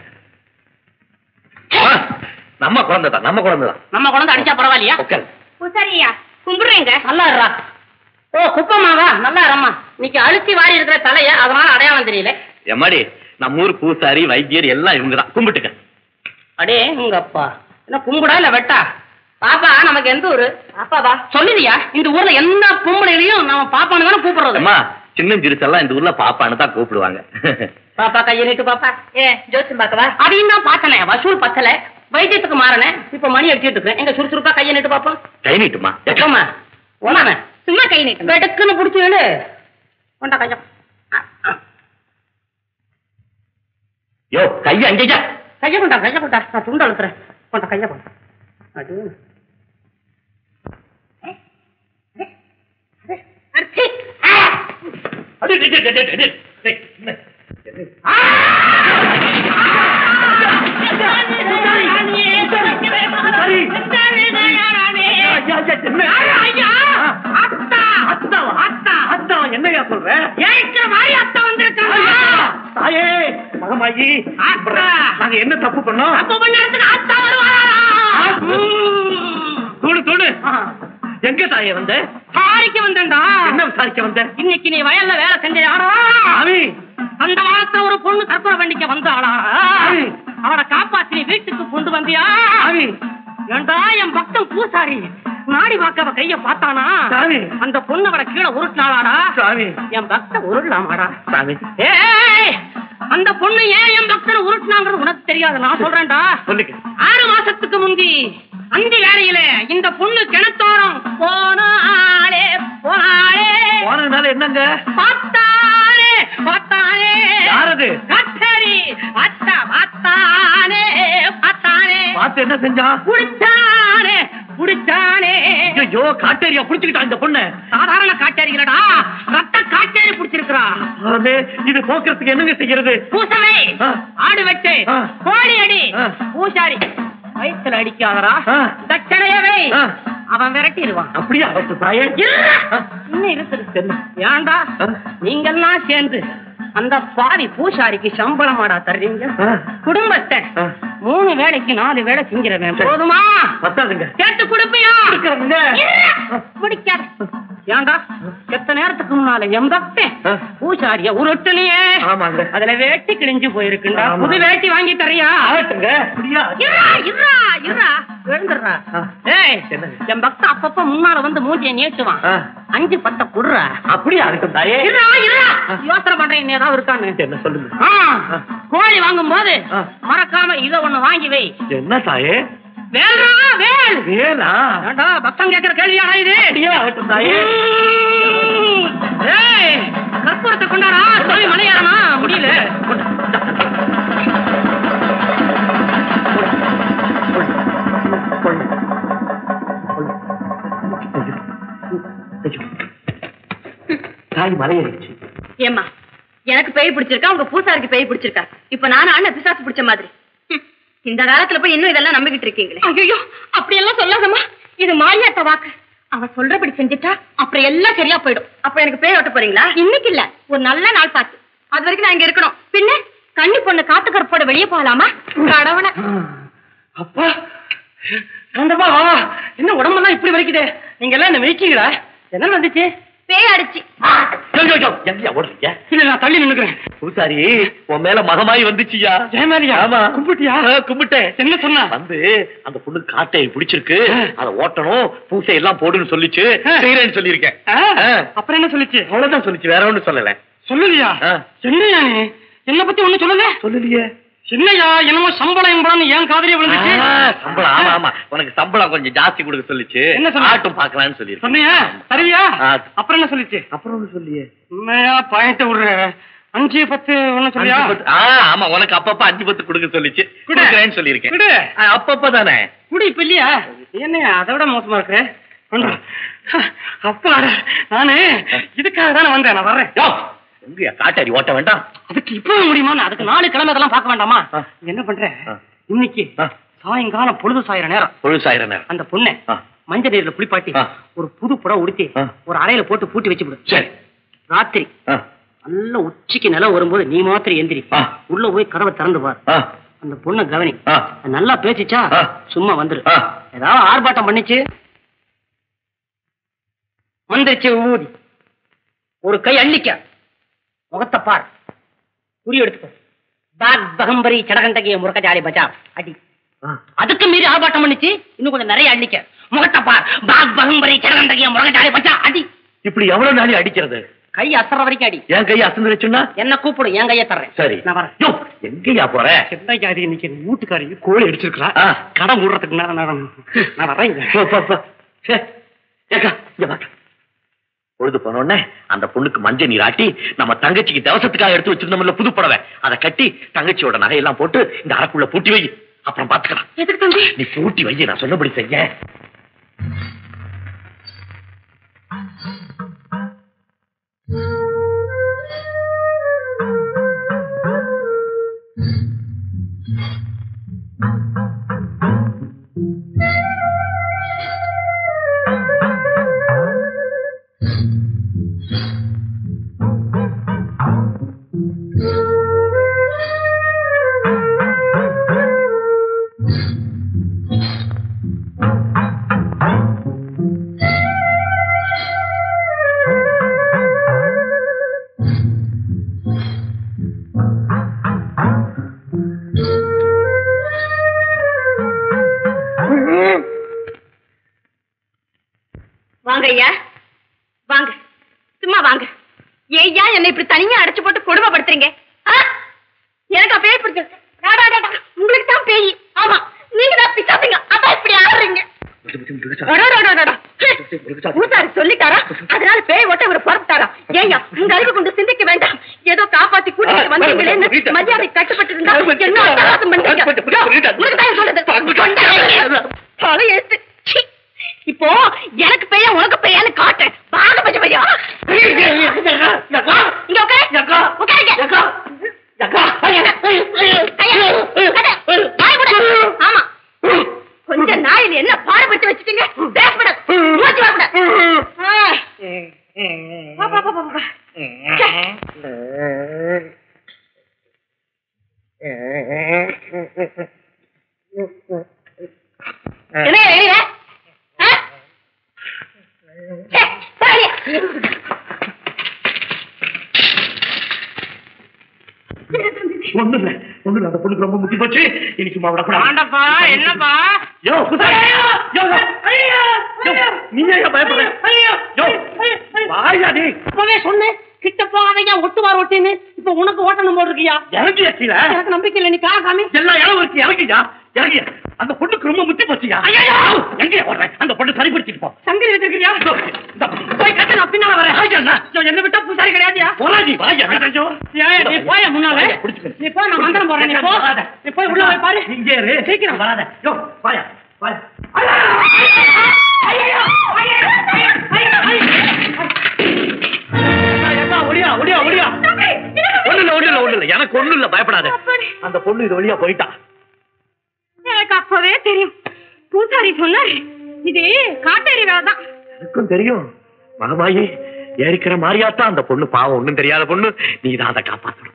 நம்ம குழந்தை தான் நம்ம குழந்தை தான் நம்ம குழந்தை அடிச்சா பரவாயில்லையா ஓகே பூசாரியா கும்பிடுறேங்க நல்லா இருடா ஓ குப்பமாவா நல்லா இரும்மா இன்னைக்கு அழுத்தி வாரி இருக்கிற தலைய அதனால அடையாளம் தெரியல எம்மாடி நம்ம ஊர் பூசாரி வைத்தியர் எல்லாம் இவங்க தான் கும்பிட்டுக்க அடே உங்க அப்பா என்ன கும்புடா இல்ல வெட்டா பாப்பா நமக்கு எந்த ஊரு பாப்பாவா சொல்லுதியா இந்த ஊர்ல எந்த பொம்பளையிலையும் நம்ம பாப்பான்னு தானே கூப்பிடுறது அம்மா சின்ன சிறுசெல்லாம் இந்த ஊர்ல பாப்பான்னு தான் கூப்பிடுவாங்க பாப்பா கையை நீட்டு பாப்பா ஏ ஜோசியம் பார்க்கவா அதையும் தான் பார்த்தனே வசூல் பத்தல வைத்தியத்துக்கு மாறினேன் இப்ப மணி அடிச்சிட்டு இருக்கேன் எங்க சுறுசுறுப்பா கையை நீட்டு பாப்போம் கை நீட்டுமா எக்கம்மா ஒண்ணானே சும்மா கை நீட்டு வெடுக்குன்னு புடிச்சு வேணு கொண்டா கையம் யோ கைய அங்கேயா கைய கொண்டா கைய கொண்டா நான் துண்டு அழுத்துறேன் கொண்டா கைய கொண்டா அது அர்த்தி அடே, டே, டே, டே, டே, டே, டே, என்ன? என்னையா சொல்ற தாயே மகமாயி நாங்க என்ன தப்பு பண்ணோம் தூடு தூடு எங்க தாயே வந்த சாரிக்கு வந்தேன்டா என்ன விசாரிக்க வந்த இன்னைக்கு நீ வயல்ல வேலை செஞ்சாடா சாமி அந்த வாரத்துல ஒரு பொண்ணு தற்கொலை பண்ணிக்க வந்தாளா அவளை காப்பாத்தி நீ வீட்டுக்கு கொண்டு வந்தியா சாமி ஏண்டா என் பக்தன் பூசாரி நாடி பார்க்க அவ கைய பார்த்தானா சாமி அந்த பொண்ணு அவளை கீழே உருட்டினாளாடா சாமி என் பக்தன் உருடலாமாடா சாமி ஏய் அந்த பொண்ணு ஏன் என் பக்தனை உருட்டினாங்கிறது உனக்கு தெரியாது நான் சொல்றேன்டா சொல்லுங்க ஆறு மாசத்துக்கு முந்தி அந்தி வேலையில இந்த பொண்ணு கிணத்தோரம் போனாளே போனாளே போனதுனால என்னங்க பார்த்தானே பார்த்தானே யாரது கத்தரி அத்தா பார்த்தானே பார்த்தானே பார்த்து என்ன செஞ்சான் புடிச்சானே புடிச்சானே ஐயோ காட்டேரியா புடிச்சுக்கிட்டான் இந்த பொண்ணு சாதாரண காட்டேரிகளடா ரத்த காட்டேரி புடிச்சிருக்கிறா ஆமே, இது போக்குறதுக்கு என்னங்க செய்யறது பூசமே ஆ. ஆடு வெட்டு ஆ. கோழி அடி ஆ. பூசாரி வயிற்றுல அடிக்காதரா ஆ. தட்சணையவே ஆ. அவன் விரட்டிடுவான் அப்படியா அவத்து தாயே ஆ. இன்னும் இருக்குது ஏன்டா ஆ. நீங்கெல்லாம் சேர்ந்து அந்த பாவி பூசாரிக்கு சம்பளமாடா தர்றீங்க ஆ. குடும்பத்தை ஆ. மூணு வேளைக்கு நாலு வேளை செஞ்சிருவேன் போதுமா பத்தாதுங்க கேட்டு கொடுப்பியா பிடிக்காது ஏன்டா எத்தனை நேரத்துக்கு முன்னால எம்பக்தேன் பூசாரிய உருட்டுனியே ஆமாங்க அதுல வேட்டி கிழிஞ்சு போயிருக்குண்டா ஆமா. புது வேட்டி வாங்கி தரியா ஆகட்டுங்க அப்படியா இருடா, இருடா, இருடா. எழுந்துடுறா. ஏய், என் பக்த அப்பப்ப முன்னால வந்து மூஞ்சிய நீட்டுவான் ஆ. அஞ்சு பத்த குடுறா அப்படியா ஆகட்டும் தாயே இருடா, இருடா. யோசனை பண்றேன் இன்னும் ஏதாவது இருக்கான்னு என்ன சொல்லுங்க ஆ, கோழி வாங்கும் போது ஆ. மறக்காம இத ஒண்ணு வாங்கி வை என்ன தாயே வேல்ரா வேல் ஏனா ஏண்டா பக்தம் கேட்கிற கேள்வியாடா இது அப்படியா ஆகட்டும் தாயே உம். ஏய் கற்பூரத்தை கொண்டாடா சொல்லி மலையாறனா முடியல தாய் மலையேறிச்சு ஏம்மா எனக்கு பேய் பிடிச்சிருக்கா உங்க பூசாரிக்கு பேய் பிடிச்சிருக்கா இப்ப நானும் அண்ணன் பிசாசு பிடிச்ச மாதிரி ஹம், இந்த காலத்துல போய் இன்னும் இதெல்லாம் நம்பிக்கிட்டு இருக்கீங்களே ஐயோ அப்படியெல்லாம் சொல்லாதம்மா இது மாரியாத்த வாக்கு அவ சொல்றபடி செஞ்சுட்டா அப்புறம் எல்லாம் சரியா போயிடும் அப்ப எனக்கு பேய் ஓட்ட போறீங்களா இன்னைக்கு இல்ல ஒரு நல்ல நாள் பார்த்து அது வரைக்கும் நான் இங்க இருக்கணும் பின்ன கண்ணி பொண்ணு காத்து கருப்போட வெளியே போகலாமா கடவுள அப்பா கண்டப்பா வா வா. என்ன உடம்பெல்லாம் இப்படி வலிக்குதே நீங்க எல்லாம் என்ன வெயிக்கீங்களா என்ன வந்துச்சு பேய் அடிச்சு ஐயோ, ஐயோ, எங்கயா ஓடுறீங்க இல்ல நான் தள்ளி நின்னுக்கிறேன் பூசாரி உன் மேல மகமாயி வந்துச்சுயா ஜெயமாரியா ஆமா கும்பிட்டியா ஆ, கும்பிட்டேன் என்ன சொன்னா வந்து அந்த பொண்ணு காட்டை பிடிச்சிருக்கு அத ஓட்டணும் பூசை எல்லாம் போடுன்னு சொல்லிச்சு ஆ. செய்யறேன்னு சொல்லியிருக்கேன் ஆ, ஆ. அப்புறம் என்ன சொல்லுச்சு அவ்வளவுதான் சொல்லிச்சு வேற ஒண்ணும் சொல்லல சொல்லலையா ஆ. என்னையா நீ என்ன பத்தி ஒண்ணும் சொல்லல சொல்லலையே என்னையா என்னமோ சம்பளம் எம்பளம் ஏன் காதலியே விழுந்துச்சு ஆ, சம்பளம் ஆமா ஆமா உனக்கு சம்பளம் கொஞ்சம் ஜாஸ்தி கொடுக்க சொல்லிச்சு என்ன சொன்ன? ஆட்டும் பாக்கலாம்னு சொல்லியிருக்கேன் சொன்னியா சரியா ஆ. அப்புறம் என்ன சொல்லிச்சு அப்புறம் ஒண்ணும் சொல்லியே உண்மையா பாயிண்ட் விடுற அஞ்சு பத்து ஒண்ணு சொல்லியா அஞ்சு பத்து- ஆ, ஆமா உனக்கு அப்பப்ப அஞ்சு பத்து கொடுக்க சொல்லிச்சு குடு. கொடுக்குறேன்னு சொல்லியிருக்கேன் குடு. ஆ, அப்பப்ப தானே குடி இப்ப இல்லையா என்னையா அதை விட மோசமா இருக்கு கொண்டு வா. அப்பா நானு இதுக்காக தானே வந்தேன் நான் வர்றேன் யோ, எங்கயா காட்டாரி ஓட்ட வேண்டாம் அதுக்கு இப்பவே முடியுமா அதுக்கு நாலு கிழமை அதெல்லாம் பார்க்க வேண்டாமா ஆ. நீ என்ன பண்ற ஆ. இன்னைக்கு ஆ. சாயங்காலம் பொழுது சாயிர நேரம் பொழுசாயிரம் நேரம் அந்த பொண்ணை ஆ. மஞ்சள் நீர்ல குளிப்பாட்டி ஆ. ஒரு புது புடவை உடுத்தி ஆ. ஒரு அறையில போட்டு பூட்டி வச்சு விடு சரி ராத்திரி ஆ, நல்ல உச்சிக்கு நிலம் வரும்போது நீ மாத்திரம் எந்திரி ஆ. உள்ள போய் கதவை திறந்து பார் ஆ, அந்த பொண்ணை கவனி ஆ, அது நல்லா பேசிச்சா ஆ. சும்மா வந்துரு ஆ. ஏதாவது ஆர்ப்பாட்டம் பண்ணிச்சு வந்துருச்சு ஊதி ஒரு கை அள்ளிக்க முகத்தை பார் குறி எடுத்துக்கோ பாக் பகம்பரி சடகண்டகிய முருகஜாலி பஜா அடி ஆ. அதுக்கு மீறி ஆர்ப்பாட்டம் பண்ணிச்சு இன்னும் கொஞ்சம் நிறைய அள்ளிக்க முகத்தை பார் பாக் பகம்பரி சடகண்டகிய முருகஜாலி பஜா அடி இப்படி எவ்வளவு நாளி அடிக்கிறது கை அசற வரைக்கும் அடி என் கையை அசந்துருச்சுன்னா என்ன கூப்பிடு என் கையை தர்றேன் சரி நான் வரேன் யோ, எங்கயா போற என்ன ஜாதி இன்னைக்கு என் வீட்டுக்காரி கோழி அடிச்சிருக்கா ஆ. கடை விடுறதுக்கு நேரம் நேரம் நான் வரேன் போ, போ, போ. சே, ஏக்கா, இங்க வாக்கா. பொழுது போனோடனே அந்த பொண்ணுக்கு மஞ்சள் நீர் ஆட்டி நம்ம தங்கச்சிக்கு தவசத்துக்காக எடுத்து வச்சிருந்தோம்ல புது புடவை அதை கட்டி தங்கச்சியோட நகையெல்லாம் போட்டு இந்த அறைக்குள்ள பூட்டி வை அப்புறம் பாத்துக்கலாம் எதுக்கு தம்பி நீ பூட்டி வை நான் சொன்னபடி செய்ய வாங்க ஐயா வாங்க சும்மா வாங்க ஏய்யா என்னை இப்படி தனியா அடைச்சு போட்டு கொடுமைப்படுத்துறீங்க ஆ? எனக்கு பேய் பிடிச்சிருக்கு ராடா, ராடா, உங்களுக்கு தான் பேய் ஆமா நீங்க தான் பிசாசுங்க அதான் இப்படி ஆடுறீங்க அடடடடடா. பூசாரி சொல்லிட்டாரா அதனால பேய் ஓட்ட இவர் புறப்பட்டாரா ஏய்யா உங்க அறிவு கொண்டு சிந்திக்க வேண்டாம் ஏதோ காப்பாத்தி கூட்டிட்டு வந்தீங்களேன்னு மரியாதை கட்டுப்பட்டு இருந்தா என்ன அட்டகாசம் பண்றீங்க உங்களுக்கு தான் சொல்லுது கொண்டாடுங்க. தலையெழுத்து சீ. இப்போ எனக்கு பெய்யா உனக்கு பெய்யான்னு காட்டு பாக பச்ச பையா இங்க உட்காரு உட்காருங்க கையா, அட, வாய் மூடு. ஆமா கொஞ்ச நாயில் என்ன பாடுபட்டு வச்சுட்டீங்க பேசப்பட மூச்சு வரப்பட வா, வா, வா, வா, வா. ச்சே. ஒண்ணு இல்ல ஒண்ணு இல்ல அந்த பொண்ணுக்கு ரொம்ப முத்தி போச்சு இன்னைக்கு சும்மா விடக்கூடாது ஆண்டப்பா என்னப்பா யோ குசாரி யோ யோ யோ, நீ ஏன் பயப்படுற யோ வாயா நீ அப்பவே சொன்னேன் கிட்ட போகாதயா ஒட்டுவார் ஒட்டின்னு இப்ப உனக்கு ஓட்டணும் போல் இருக்கியா இறங்கியா கீழே எனக்கு நம்பிக்கை இல்லை நீ காசாமி எல்லா இடம் இருக்கு இறங்கியா இறங்கியா அந்த பொண்ணுக்கு ரொம்ப முத்தி போச்சியா எங்கேயா ஓடுறேன் அந்த பொண்ணு சரிப்படுத்திட்டு போ சங்கிலி வச்சிருக்கியா இதோ, இந்த போய் கட்டு நான் பின்னால வரேன் ஆயா, என்ன? ஐயோ, என்ன விட்டா பூசாரி கிடையாதியா போறாடி வாயா ஐயோ. ஏய், நீ போய முன்னால வாயா, பிடிச்சுக்க. நீ போ நான் மந்திரம் போறேன் நீ போ வராத. நீ போய் உள்ள போய் பாரு இங்கே இரு. சீக்கிரம். வராத யோ வாயா வாயா அக்கா, ஒடியா ஒடியா ஒடியா ஒண்ணு இல்ல ஒண்ணு இல்ல ஒண்ணு இல்ல எனக்கு ஒண்ணு இல்ல பயப்படாத அந்த பொண்ணு இது வழியா போயிட்டா எனக்கு அப்பவே தெரியும் பூசாரி சொன்னாரு இது காட்டேரி வேலை தான் எனக்கும் தெரியும் மகமாயி ஏறிக்கிற மாதிரியாத்தான் அந்த பொண்ணு பாவம் ஒண்ணும் தெரியாத பொண்ணு நீ தான் அதை காப்பாத்தணும்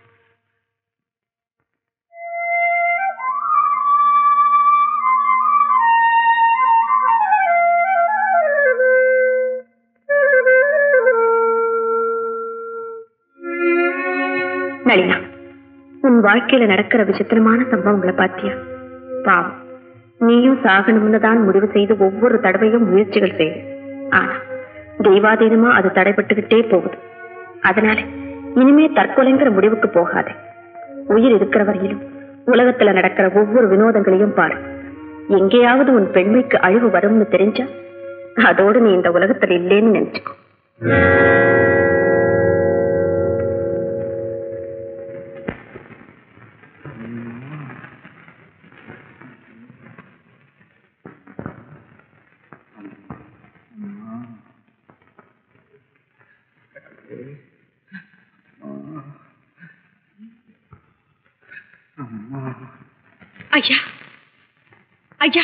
நளினா உன் வாழ்க்கையில நடக்கிற விசித்திரமான சம்பவங்களை பாத்தியா பாவம் நீயும் சாகணும்னு தான் முடிவு செய்து ஒவ்வொரு தடவையும் முயற்சிகள் செய்ய ஆனா தெய்வாதீனமா அது தடைபட்டுக்கிட்டே போகுது அதனால இனிமே தற்கொலைங்கிற முடிவுக்கு போகாதே உயிர் இருக்கிற வரையிலும் உலகத்துல நடக்கிற ஒவ்வொரு வினோதங்களையும் பாரு எங்கேயாவது உன் பெண்மைக்கு அழிவு வரும்னு தெரிஞ்சா அதோடு நீ இந்த உலகத்துல இல்லேன்னு நினைச்சுக்கோ ஐயா ஐயா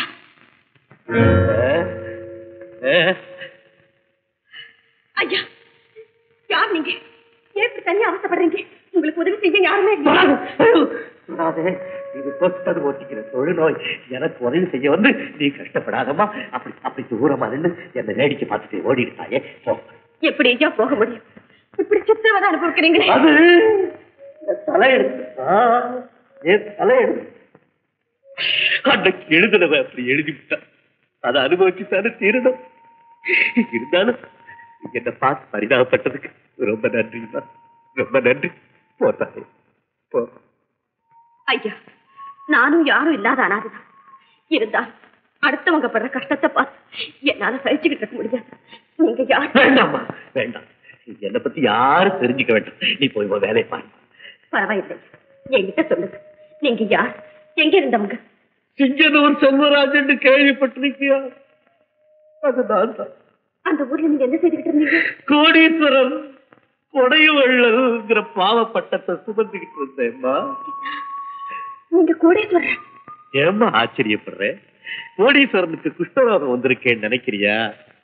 ஐயா யார் நீங்க ஏன் இப்படி தனியா அவசப்படுறீங்க உங்களுக்கு உதவி செய்ய யாருமே இல்லையா? சொல்லாதே இது தொட்டது ஓட்டிக்கிற தொழுநோய் எனக்கு உதவி செய்ய வந்து நீ கஷ்டப்படாதம்மா அப்படி அப்படி தூரமா நின்று என்னை வேடிக்கை பார்த்துட்டு ஓடிடுத்தாயே போ எப்படி ஐயா போக முடியும் இப்படி சித்திரவதை அனுபவிக்கிறீங்களே அது என் தலையெழுத்து ஆ, என் தலையெழுத்து அன்னைக்கு எழுதுனவன் அப்படி எழுதி விட்டான் அதை அனுபவிச்சுத்தானே தீரணும் இருந்தாலும் நீங்க என்ன பார்த்து பரிதாபப்பட்டதுக்கு ரொம்ப நன்றிமா ரொம்ப நன்றி போத்தாயே போ ஐயா நானும் யாரும் இல்லாத அனாதைதான் இருந்தால் அடுத்தவங்க படுற கஷ்டத்தை பார்த்து என்னால சகிச்சுக்கிட்டு இருக்க முடியாது நீங்க யார் வேண்டாம்மா வேண்டாம் என்னை பத்தி யாரும் தெரிஞ்சுக்க வேண்டாம் நீ போய் உன் வேலையை பாரு பரவாயில்லை என்கிட்ட சொல்லுங்க நீங்க யார் எங்க இருந்தவங்க சிங்கனூர் செல்வராஜன் கேள்விப்பட்டிருக்கியா அது நான் தான் அந்த ஊர்ல நீங்க என்ன செய்துகிட்டு இருந்தீங்க கோடீஸ்வரன் கொடைவள்ளல்ங்கிற பாவ பட்டத்தை சுமந்துகிட்டு இருந்தேம்மா நீங்க கோடீஸ்வரர் ஏம்மா ஆச்சரியப்படுற கோடீஸ்வரனுக்கு குஷ்டரோகம் வந்திருக்கேன்னு நினைக்கிறியா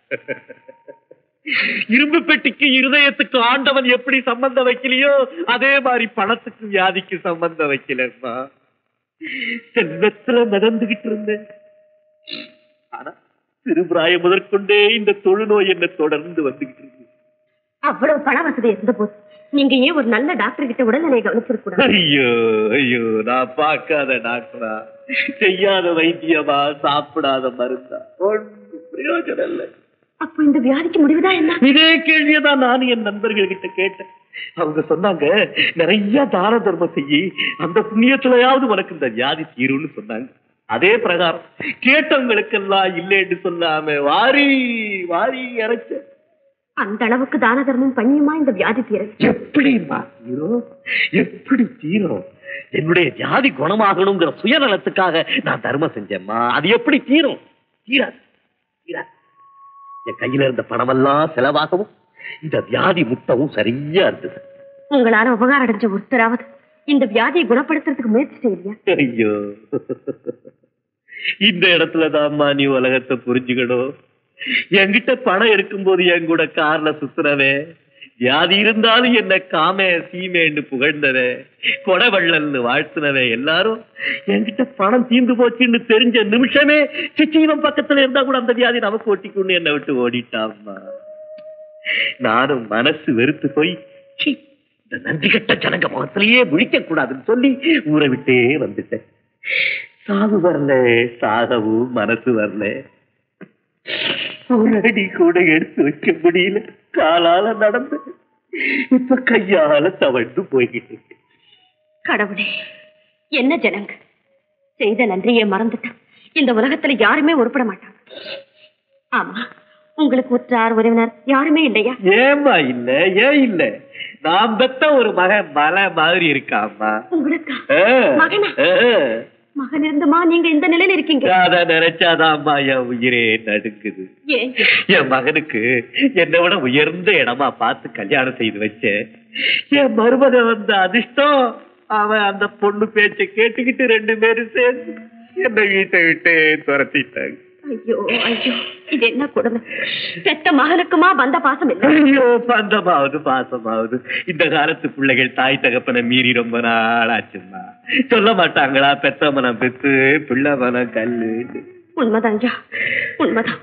இரும்பு பெட்டிக்கு இருதயத்துக்கு ஆண்டவன் எப்படி சம்பந்தம் வைக்கலையோ அதே மாதிரி பணத்துக்கு வியாதிக்கு சம்பந்தம் வைக்கலம்மா செல்வத்துல மிதந்துகிட்டு இருந்தேன் ஆனா சிறுபிராயம் முதற்கொண்டே இந்த தொழுநோய் என்ன தொடர்ந்து வந்துகிட்டு இருக்கு அவ்வளவு பண வசதி இருந்த போது நீங்க ஏன் ஒரு நல்ல டாக்டர் கிட்ட உடல்நிலையை கவனிச்சிருக்க கூடாது ஐயோ ஐயோ நான் பார்க்காத டாக்டரா செய்யாத வைத்தியமா சாப்பிடாத மருந்தா ஒண்ணும் பிரயோஜனம் இல்லை அப்போ இந்த வியாதிக்கு முடிவுதான் என்ன இதே கேள்வியதான் நானும் என் நண்பர்கள் கிட்ட கேட்டேன் அவங்க சொன்னாங்க நிறைய தான தர்மம் செய்யி அந்த புண்ணியத்திலையாவது உனக்கு இந்த வியாதி தீரும்னு சொன்னாங்க அதே பிரகாரம் கேட்டவங்களுக்கெல்லாம் இல்லைன்னு சொல்லாம வாரி வாரி இறைச்ச அந்த அளவுக்கு தான தர்மம் பண்ணியுமா இந்த வியாதி தீரல் எப்படிம்மா தீரும் எப்படி தீரும் என்னுடைய வியாதி குணமாகணுங்கிற சுயநலத்துக்காக நான் தர்மம் செஞ்சேம்மா அது எப்படி தீரும் தீராது தீராது என் கையில இருந்த பணமெல்லாம் செலவாகவும் இந்த வியாதி முட்டவும் சரியா இருந்தது உங்களால உபகாரம் அடைஞ்ச ஒருத்தராவது இந்த வியாதியை குணப்படுத்துறதுக்கு முயற்சி செய்யலையா ஐயோ இந்த இடத்துலதாம்மா நீ உலகத்தை புரிஞ்சுக்கணும் என்கிட்ட பணம் இருக்கும்போது என் கூட கார்ல சுத்துறவே வியாதி இருந்தாலும் என்ன காமே சீமேன்னு புகழ்ந்தவே கொடவள்ளல்னு வாழ்த்துனவே எல்லாரும் என்கிட்ட பணம் தீந்து போச்சுன்னு தெரிஞ்ச நிமிஷமே சிச்சீவன் பக்கத்துல இருந்தா கூட அந்த வியாதி நமக்கு ஒட்டிக்குன்னு என்னை விட்டு ஓடிட்டாம்மா நானும் மனசு வெறுத்து போய் "சீ, இந்த நன்றி கட்ட ஜனங்க முகத்திலேயே முழிக்க கூடாதுன்னு சொல்லி ஊரை விட்டே வந்துட்டேன் சாவு வரல சாகவும் மனசு வரல ஒரு அடி கூட எடுத்து வைக்க முடியல காலால நடந்து இப்ப கையால தவழ்ந்து போய்கிட்டு இருக்கு. கடவுளே என்ன ஜனங்க செய்த நன்றியை மறந்துட்டான் இந்த உலகத்துல யாருமே உருப்பட மாட்டாங்க ஆமா உங்களுக்கு உற்றார் உறவினர் யாருமே இல்லையா ஏம்மா இல்ல ஏன் இல்ல நான் பெத்த ஒரு மகன் மலை மாதிரி இருக்காம்மா உங்களுக்கு ஆ, மகனா? ஆ. மகன் இருந்துமா நீங்க இந்த நிலையில இருக்கீங்க அத நினைச்சாதாம்மா என் உயிரே நடுக்குது ஏன் என் மகனுக்கு என்னை விட உயர்ந்த இடமா பார்த்து கல்யாணம் செய்து வச்சேன் என் மருமக வந்த அதிர்ஷ்டம் அவன் அந்த பொண்ணு பேச்சை கேட்டுக்கிட்டு ரெண்டு பேரும் சேர்ந்து என்ன வீட்டை விட்டு துரத்திட்டாங்க ஐயோ ஐயோ இது என்ன கொடுமை பெத்த மகனுக்குமா வந்த பாசம் இல்லை ஐயோ பந்தமாவது பாசமாவது இந்த காலத்து பிள்ளைகள் தாய் தகப்பனை மீறி ரொம்ப நாள் ஆச்சும்மா சொல்ல மாட்டாங்களா பெத்த மனம் பெத்து பிள்ளை மனம் கல்லு உண்மைதான் ஐயா உண்மைதான்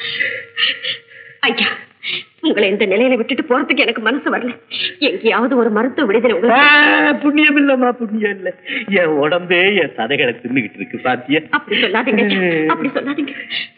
ஐயா உங்களை இந்த நிலையில விட்டுட்டு போறதுக்கு எனக்கு மனசு வரல எங்கேயாவது ஒரு மருத்துவ விடுதலை உங்களுக்கு புண்ணியம் இல்லம்மா புண்ணியம் இல்ல என் உடம்பே என் சதைகளை தின்னுகிட்டு இருக்கு பாத்தியா அப்படி சொல்லாதீங்க ஐயா. அப்படி சொல்லாதீங்க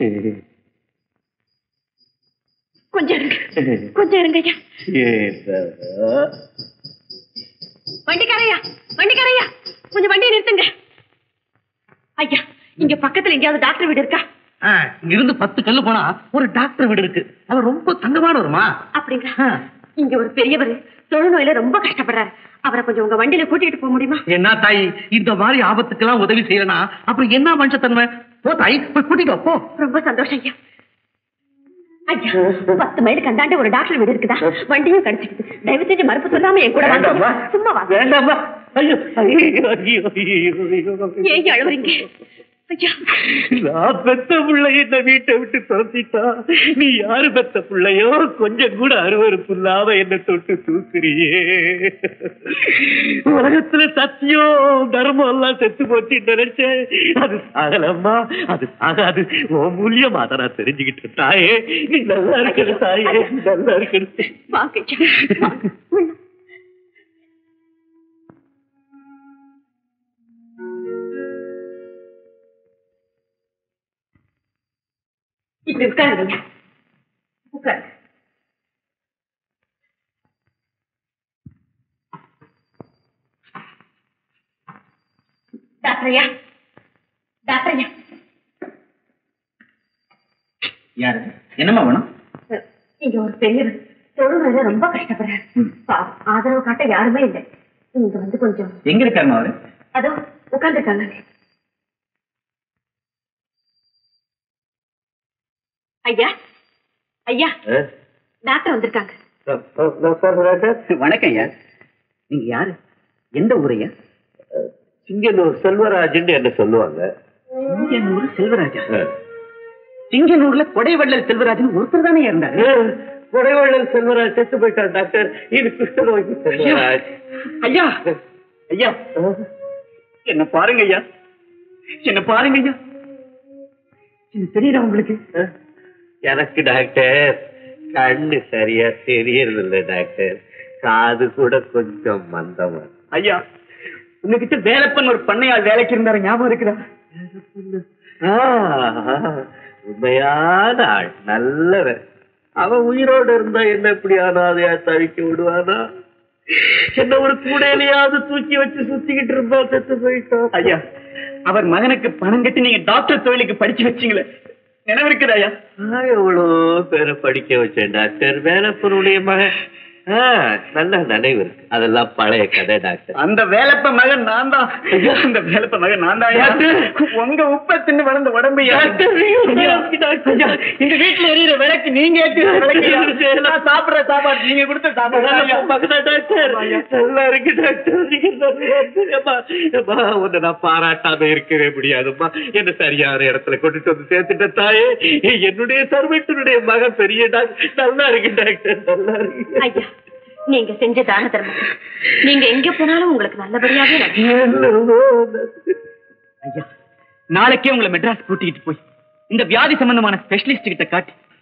கொஞ்சம் இருங்க கொஞ்சம் இருங்க ஐயா ஏதோ. வண்டிக்காரையா வண்டிக்காரையா கொஞ்சம் வண்டியை நிறுத்துங்க ஐயா இங்க பக்கத்துல எங்கேயாவது டாக்டர் வீடு இருக்கா இங்கிருந்து பத்து கல்லு போனா ஒரு டாக்டர் வீடு இருக்கு அவர் ரொம்ப தங்கமானவருமா அப்படிங்களா இங்க ஒரு பெரியவர் தொழுநோயில ரொம்ப கஷ்டப்படுறாரு அவரை கொஞ்சம் உங்க வண்டியில கூட்டிட்டு போக முடியுமா என்ன தாய் இந்த மாதிரி ஆபத்துக்கெல்லாம் உதவி செய்யறனா அப்புறம் என்ன மனுஷத்தன்மை போ தாய் போய் கூட்டிட்டு வா, போ ரொம்ப சந்தோஷம் ஐயா ஐயா பத்து மைல் கண்டாண்டு ஒரு டாக்டர் வீடு இருக்குதா வண்டியும் கிடைச்சிக்குது தயவு செஞ்சு மறுப்பு சொல்லாம என் கூட வாங்க வேண்டாம்மா. சும்மா வாங்க வேண்டாமா ஐயோ ஐயோ ஐயோ ஐயோ ஐயோ ஏன் அழுவுறீங்க ஐயா நான் பெத்த பிள்ளை இந்த வீட்டை விட்டு துரத்திட்டா நீ யாரு பெத்த பிள்ளையோ கொஞ்சம் கூட அருவருப்பு இல்லாம என்ன தொட்டு தூக்குறியே உலகத்துல சத்தியம் தர்மம் எல்லாம் செத்து போச்சு நினைச்சேன் அது சாகலம்மா அது சாகாது உன் மூலியமா அதை நான் தெரிஞ்சுக்கிட்டேன் தாயே நீ நல்லா இருக்கணும் தாயே நீ நல்லா இருக்கணும் வாங்க ஐயா வாங்க. உள்ள. இப்படி உட்காருங்க ஐயா. உட்காருங்க டாக்டர் ஐயா டாக்டர் ஐயா யாரு என்னம்மா வேணும் இங்க ஒரு பெரியவர் தொழுநோயில ரொம்ப கஷ்டப்படுறாரு பாவம், ஆதரவு காட்ட யாருமே இல்லை இங்க வந்து கொஞ்சம் எங்க இருக்காருமா அவரு அதோ உட்கார்ந்துருக்காங்க ஐயா ஐயா டாக்டர் வந்திருக்காங்க வணக்கம் ஐயா நீங்க யாரு எந்த ஊரையா சிங்கனூர் செல்வராஜன் என்ன சொல்லுவாங்க சிங்கனூர் செல்வராஜா சிங்கனூர்ல கொடைவள்ளல் செல்வராஜன் ஒருத்தர் தானே இருந்தாரு கொடைவள்ளல் செல்வராஜ் செத்து போயிட்டார் டாக்டர் இது குஷ்டரோகி செல்வராஜ் ஐயா ஐயா என்ன பாருங்க ஐயா என்ன பாருங்க ஐயா இது தெரியுதா உங்களுக்கு எனக்கு டாக்டர் கண்ணு சரியா தெரியறது இல்ல டாக்டர் காது கூட கொஞ்சம் மந்தமா இருக்கு. ஐயா உங்ககிட்ட வேலைப்பன் ஒரு பண்ணையாள் வேலைக்கு இருந்தாரு ஞாபகம் இருக்குதா ஆ, உண்மையான ஆள் நல்லவன் அவன் உயிரோடு இருந்தா என்ன இப்படி அனாதையா தவிக்க விடுவானா என்ன ஒரு கூடையிலையாவது தூக்கி வச்சு சுத்திக்கிட்டு இருந்தா செத்து போயிட்டான் ஐயா அவர் மகனுக்கு பணம் கட்டி நீங்க டாக்டர் தொழிலுக்கு படிச்சு வச்சீங்களே நினைவு இருக்குதா ஐயா நான் எவ்வளோ பேரை படிக்க வச்சேன் டாக்டர் வேலப்பனுடைய மகன் ஆ, நல்ல நினைவு இருக்கு அதெல்லாம் பழைய கதை டாக்டர் அந்த வேலப்ப மகன் நான் தான் அந்த வேலப்ப மகன் நான் தான் ஐயா. உங்க உப்ப தின்னு வளர்ந்த உடம்பு ஐயா. ஐயா, ஐயா, எங்க வீட்டுல எரியுற விளக்கு நீங்க ஏத்தி விளக்கு ஐயா. நான் சாப்பிடுற சாப்பாடு நீங்க கொடுத்த சாப்பாடு தான் ஐயா. டாக்டர் நல்லா இருக்கு டாக்டர் நீங்க நல்லா இருக்கு. அம்மா, அம்மா, உன்னை நான் பாராட்டாம இருக்கவே முடியாதும்மா என்ன சரியான இடத்துல கொண்டுட்டு வந்து சேர்த்துட்ட தாயே என்னுடைய சர்வெட்டனுடைய மகன் பெரிய டாக்டர் நல்லா இருக்கு டாக்டர் நல்லா இருக்கு ஐயா நீங்க செஞ்ச தான தர்மம் நீங்க எங்க போனாலும் உங்களுக்கு நல்லபடியாவே நடக்கும் என்னவோ நன்றி. ஐயா நாளைக்கே உங்களை மெட்ராஸ் கூட்டிக்கிட்டு போய் இந்த வியாதி சம்பந்தமான ஸ்பெஷலிஸ்ட் கிட்ட காட்டி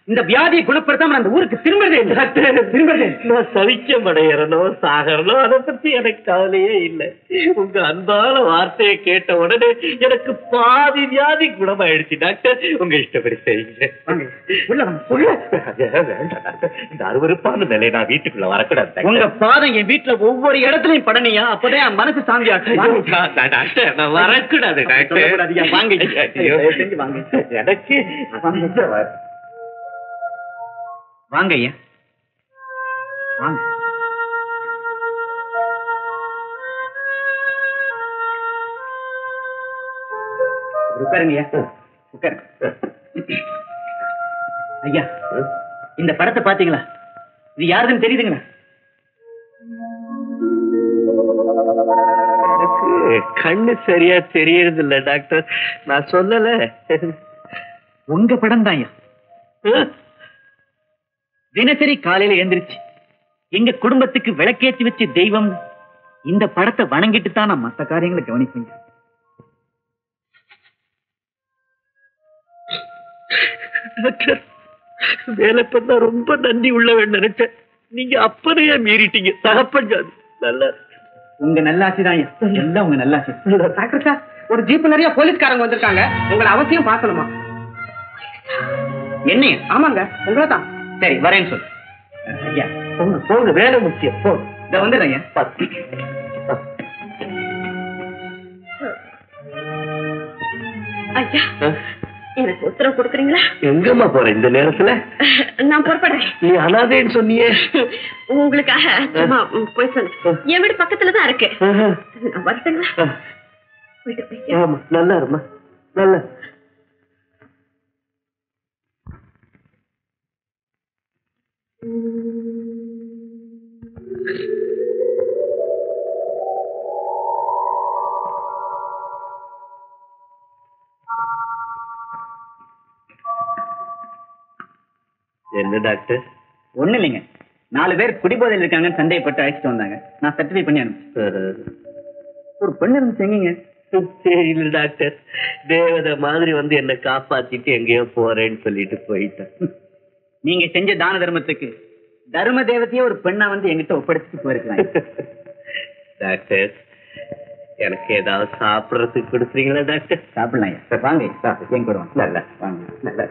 இந்த வியாதியை குணப்படுத்தாம அந்த ஊருக்கு திரும்புறதே இல்லை திரும்புறதே இல்லை. நான் சவிக்கம் அடையறனோ சாகரனோ அதை பத்தி எனக்கு கவலையே இல்லை உங்க அன்பான வார்த்தையை கேட்ட உடனே எனக்கு பாதி வியாதி குணமாயிடுச்சு டாக்டர் உங்க இஷ்டப்படி செய்யுங்க உள்ள வாங்க, உள்ள. வேண்டாம் டாக்டர் இந்த அருவருப்பான நிலை நான் வீட்டுக்குள்ள வரக்கூடாது டாக்டர். உங்க பாதம் என் வீட்டுல ஒவ்வொரு இடத்துலயும் படனியா அப்பதான் என் மனசு சாந்தி ஆட்டும் நான் நான் டாக்டர் நான் வரக்கூடாது டாக்டர் சொல்லக்கூடாதுய்யா, வாங்க. ஐயோ. தயவு செஞ்சு வாங்க. எனக்கு வாங்க ஐயா வாங்க உட்காருங்க ஐயா உட்காருங்க ஐயா இந்த படத்தை பாத்தீங்களா இது யாருதுன்னு தெரியுதுங்களா எனக்கு கண்ணு சரியா தெரியறது இல்ல டாக்டர் நான் சொல்லல உங்க படம் தான் ஐயா தினசரி காலையில எழுந்திருச்சு எங்க குடும்பத்துக்கு விளக்கேத்தி வச்ச தெய்வம் இந்த படத்தை வணங்கிட்டு தான் நான் மத்த காரியங்களை கவனிப்பேங்க டாக்டர் வேலை பண்ணா ரொம்ப நன்றி உள்ளவன் நினைச்சேன் நீங்க அப்பனையா மீறிட்டீங்க தகப்பன் ஜாதி நல்லா உங்க நல்லாசி தான் ஐயா எல்லாம் உங்க நல்லாசி டாக்டர் சார் ஒரு ஜீப் நிறைய போலீஸ்காரங்க வந்திருக்காங்க உங்களை அவசியம் பார்க்கணுமா என்னைய ஆமாங்க உங்களை தான் சரி வரேன்னு சொல்லு ஐயா போங்க போங்க வேலை முக்கியம் போங்க இதை வந்துடுறேன் ஐயா பத்து ஐயா எனக்கு உத்தரவு கொடுக்குறீங்களா எங்கம்மா போற இந்த நேரத்துல நான் புறப்படுறேன் நீ அனாதேன்னு சொன்னியே உங்களுக்காக சும்மா ம், போய் சொல்லு என் வீடு பக்கத்துல தான் இருக்கு நான் வரட்டுங்களா போயிட்டு போய் ஆமா நல்லா இருமா நல்லா என்ன டாக்டர் ஒண்ணு இல்லைங்க நாலு பேர் குடிபோதையில் இருக்காங்கன்னு சந்தேகப்பட்டு அழைச்சிட்டு வந்தாங்க நான் சர்டிஃபை பண்ணி அனுப்பிச்சேன் ஒரு பெண்ணு இருந்துச்சு எங்கீங்க தெரியல டாக்டர் தேவதை மாதிரி வந்து என்ன காப்பாத்திட்டு எங்கேயோ போறேன்னு சொல்லிட்டு போயிட்டேன் நீங்க செஞ்ச தான தர்மத்துக்கு தர்ம தேவதையே ஒரு பெண்ணா வந்து எங்கிட்ட ஒப்படைச்சிட்டு போயிருக்கலாம் டாக்டர் எனக்கு ஏதாவது சாப்பிடறதுக்கு கொடுக்குறீங்களா டாக்டர் சாப்பிடலாம் ஐயா. வாங்க ஐயா. என் கூட வாங்க. நல்லா வாங்க நல்லா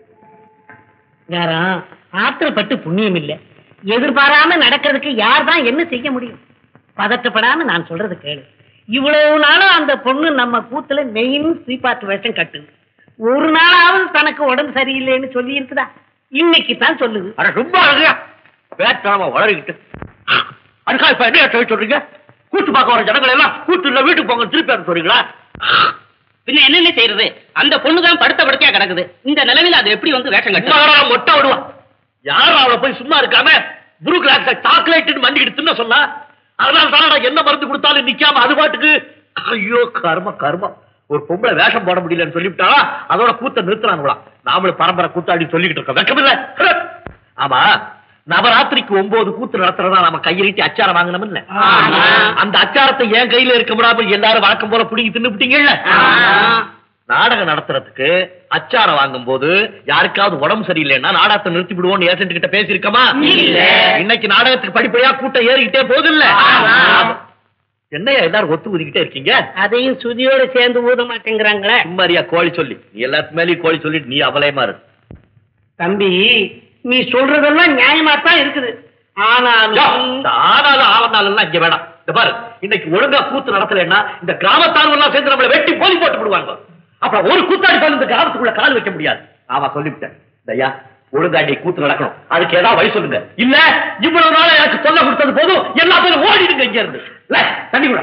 யாரா ஆத்திரப்பட்டு புண்ணியம் இல்ல எதிர்பாராம நடக்கிறதுக்கு யார் தான் என்ன செய்ய முடியும் பதட்டப்படாம நான் சொல்றது கேளு இவ்வளவு நாளும் அந்த பொண்ணு நம்ம கூத்துல மெயின் ஸ்ரீபாட்டு வேஷம் கட்டுது ஒரு நாளாவது தனக்கு உடம்பு சரியில்லைன்னு சொல்லி இருக்குதா இன்னைக்கு தான் சொல்லுது அட ரொம்ப அழகா வேட்டமா வளரிக்கிட்டு அதுக்காக இப்ப என்ன சொல்ல சொல்றீங்க கூத்து பார்க்க வர ஜனங்கள் எல்லாம் கூத்து இல்ல வீட்டுக்கு போங்க திருப்பி அனுப்ப சொல்றீங்களா பின்ன என்னென்ன செய்யறது அந்த பொண்ணு தான் படுத்த படுக்கையா கிடக்குது இந்த நிலவில் அது எப்படி வந்து வேஷம் கட்டும் சும்மா மொட்டை விடுவா யாரும் அவளை போய் சும்மா இருக்காம புரு கிளாஸ் சாக்லேட் மண்டிக்கிட்டு தின்ன சொன்னா அதனால தானடா என்ன மருந்து கொடுத்தாலும் நிக்காம அது பாட்டுக்கு ஐயோ கர்ம கர்மம் ஒரு பொம்பளை வேஷம் போட முடியலன்னு சொல்லிவிட்டாளா அதோட கூத்த நிறுத்துறாங்களாம் நாமளும் பரம்பரை கூத்தாடி சொல்லிக்கிட்டு இருக்கோம் வெக்கமில்ல ஆமா நவராத்திரிக்கு ஒன்பது கூத்து நடத்துறதா நம்ம கையிலிட்டு அச்சாரம் வாங்கணும் இல்ல அந்த அச்சாரத்தை என் கையில இருக்க முடியாம எல்லாரும் வழக்கம் போல புடிங்கி தின்னுபிட்டீங்கல்ல நாடகம் நடத்துறதுக்கு அச்சாரம் வாங்கும் போது யாருக்காவது உடம்பு சரியில்லைன்னா நாடகத்தை நிறுத்தி விடுவோம்னு ஏஜென்ட் கிட்ட பேசியிருக்கமா இன்னைக்கு நாடகத்துக்கு படிப்படியா கூட்டம் ஏறிக்கிட்டே போகுது இல்ல என்னையா எல்லாரும் ஒத்து ஊதிக்கிட்டே இருக்கீங்க அதையும் சுதியோட சேர்ந்து ஊத மாட்டேங்கிறாங்களே சும்மாரியா கோழி சொல்லி நீ எல்லாத்து மேலயும் கோழி சொல்லிட்டு நீ அவலயமா இரு தம்பி நீ சொல்றதெல்லாம் நியாயமா தான் இருக்குது யோ, ஆனாலும் இந்த ஆனாலும் ஆவனாலும் எல்லாம் இங்க வேணாம் இந்த பாரு இன்னைக்கு ஒழுங்கா கூத்து நடத்தலைன்னா இந்த கிராமத்தார்கள் எல்லாம் சேர்ந்து நம்மளை வெட்டி போலி போட்டு விடுவாங்க அப்புறம் ஒரு கூத்தாடி போல இந்த கிராமத்துக்குள்ள கால் வைக்க முடியாது ஆமா சொல்லிவிட்டேன் ஐயா ஒழுங்கா நீ கூத்து நடக்கணும் அதுக்கு ஏதாவது வழி சொல்லுங்க இல்ல இவ்வளவு நாளா எனக்கு சொல்ல கொடுத்தது போதும் எல்லா பேரும் ஓடிடுங்க இங்க இருந்து இல்ல, தண்ணி கூட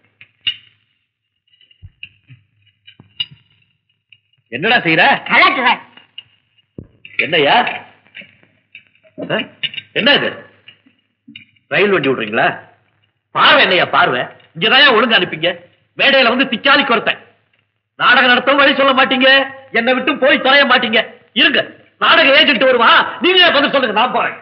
என்னடா செய்யற கலட்டுறேன் என்னய்யா ஆ? என்ன இது ரயில் வண்டி விடுறீங்களா பார்வை என்னையா பார்வை இங்கதான் ஒழுங்கு அனுப்பிங்க மேடையில வந்து திக்காலி குறைத்தேன் நாடகம் நடத்தவும் வழி சொல்ல மாட்டீங்க என்னை விட்டு போய் தொலைய மாட்டீங்க இருங்க நாடக ஏஜென்ட் வருவா நீங்க பதில் சொல்லுங்க நான் போறேன்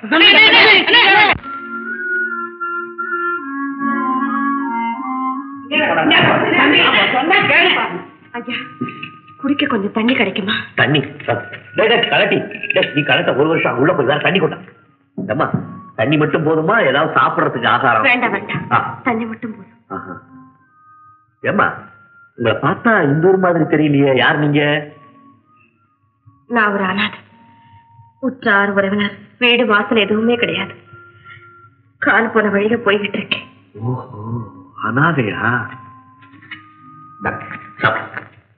ஐயா குடிக்க கொஞ்சம் தண்ணி கிடைக்குமா தண்ணி ச- டேய், டேய், கலட்டி டேய், நீ கலட்ட ஒரு வருஷம் உள்ள போய் வேற தண்ணி கொண்டா அம்மா தண்ணி மட்டும் போதுமா ஏதாவது சாப்பிடறதுக்கு ஆகாரம் வேண்டாம் வேண்டாம் ஆ. தண்ணி மட்டும் போதும் ஆஹா. ஏம்மா உங்களை பார்த்தா இந்த ஊர் மாதிரி தெரியலையே யார் நீங்க நான் ஒரு அனாதை உற்றார் உறவினர் வீடு வாசல் எதுவுமே கிடையாது கால் போன வழியில போய்கிட்டு இருக்கேன் ஓஹோ அனாதையா இந்தா, சாப்பிடு.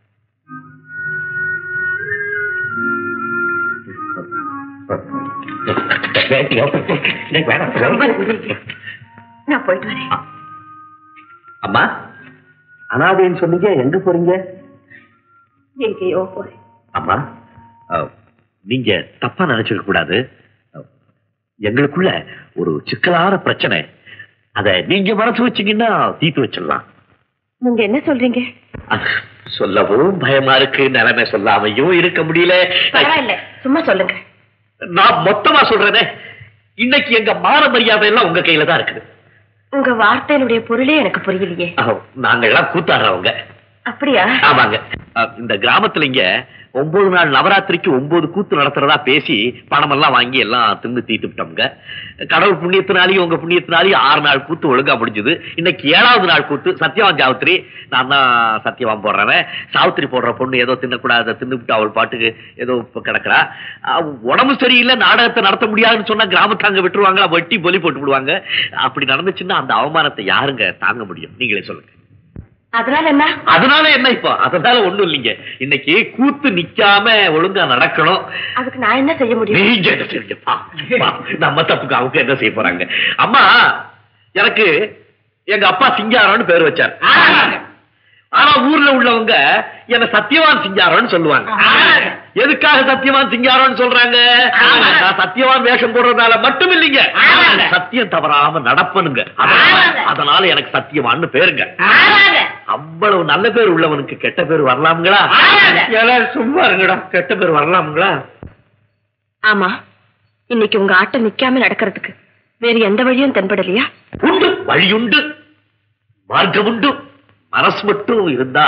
வேட்டியோ? டேய், வேணாம். ரொம்ப நன்றி. நான் போயிட்டு வரேன் அம்மா அனாதைன்னு சொன்னீங்க எங்க போறீங்க எங்கேயோ போறேன் அம்மா அஹ், நீங்க தப்பா நினைச்சுக்க கூடாது அஹ், எங்களுக்குள்ள ஒரு சிக்கலான பிரச்சனை அத நீங்க மனசு வச்சீங்கன்னா தீர்த்து வச்சிடலாம் நீங்க என்ன சொல்றீங்க அது சொல்லவும் பயமா இருக்கு நிலைமை சொல்லாமையும் இருக்க முடியல பரவாயில்ல சும்மா சொல்லுங்க நான் மொத்தமா சொல்றேனே இன்னைக்கு எங்க மான மரியாதை எல்லாம் உங்க கையில தான் இருக்குது உங்க வார்த்தையினுடைய பொருளே எனக்கு புரியலையே அஹ், நாங்கெல்லாம் கூத்தாடுறவங்க அப்படியா ஆமாங்க அஹ், இந்த கிராமத்துல இங்க ஒன்பது நாள் நவராத்திரிக்கு ஒன்பது கூத்து நடத்துறதா பேசி பணமெல்லாம் வாங்கி எல்லாம் தின்னு தீட்டுட்டோம்ங்க கடவுள் புண்ணியத்தினாலையும் உங்க புண்ணியத்தினாலையும் ஆறு நாள் கூத்து ஒழுங்கா முடிஞ்சது இன்னைக்கு ஏழாவது நாள் கூத்து சத்யவான் சாவித்திரி நான் தான் சத்யவான் போடுறவன் சாவித்திரி போடுற பொண்ணு ஏதோ தின்னக்கூடாத தின்னுவிட்டு அவள் பாட்டுக்கு ஏதோ இப்ப கிடக்குறா அவ உடம்பு சரியில்லை நாடகத்தை நடத்த முடியாதுன்னு சொன்னா கிராமத்தை அங்க விட்டுருவாங்களா வெட்டி பொலி போட்டு விடுவாங்க அப்படி நடந்துச்சுன்னா அந்த அவமானத்தை யாருங்க தாங்க முடியும் நீங்களே சொல்லுங்க அதனால என்ன அதனால என்ன இப்போ அதனால ஒண்ணும் இல்லைங்க இன்னைக்கு கூத்து நிக்காம ஒழுங்கா நடக்கணும் அதுக்கு நான் என்ன செய்ய முடியும் நீங்க என்ன செய்யுங்கப்பா பா, நம்ம தப்புக்கு அவங்க என்ன செய்ய போறாங்க அம்மா எனக்கு எங்க அப்பா சிங்காரம்னு பேர் வச்சார் ஆனா ஊர்ல உள்ளவங்க என்ன சத்யவான் சிங்காரம்னு சொல்லுவாங்க எதுக்காக சத்யவான் சிங்காரம்னு சொல்றாங்க நான் சத்யவான் வேஷம் போடுறதுனால மட்டும் இல்லைங்க சத்தியம் தவறாம நடப்பனுங்க அதனால- அதனால எனக்கு சத்தியவான்னு பேருங்க அவ்வளவு நல்ல பேர் உள்ளவனுக்கு கெட்ட பேர் வரலாமுங்களா எல்லாரும் சும்மா இருங்கடா கெட்ட பேர் வரலாமுங்களா ஆமா இன்னைக்கு உங்க ஆட்டம் நிக்காம நடக்கிறதுக்கு வேற எந்த வழியும் தென்படலையா உண்டு வழியுண்டு மார்க்கம் உண்டு மனசு மட்டும் இருந்தா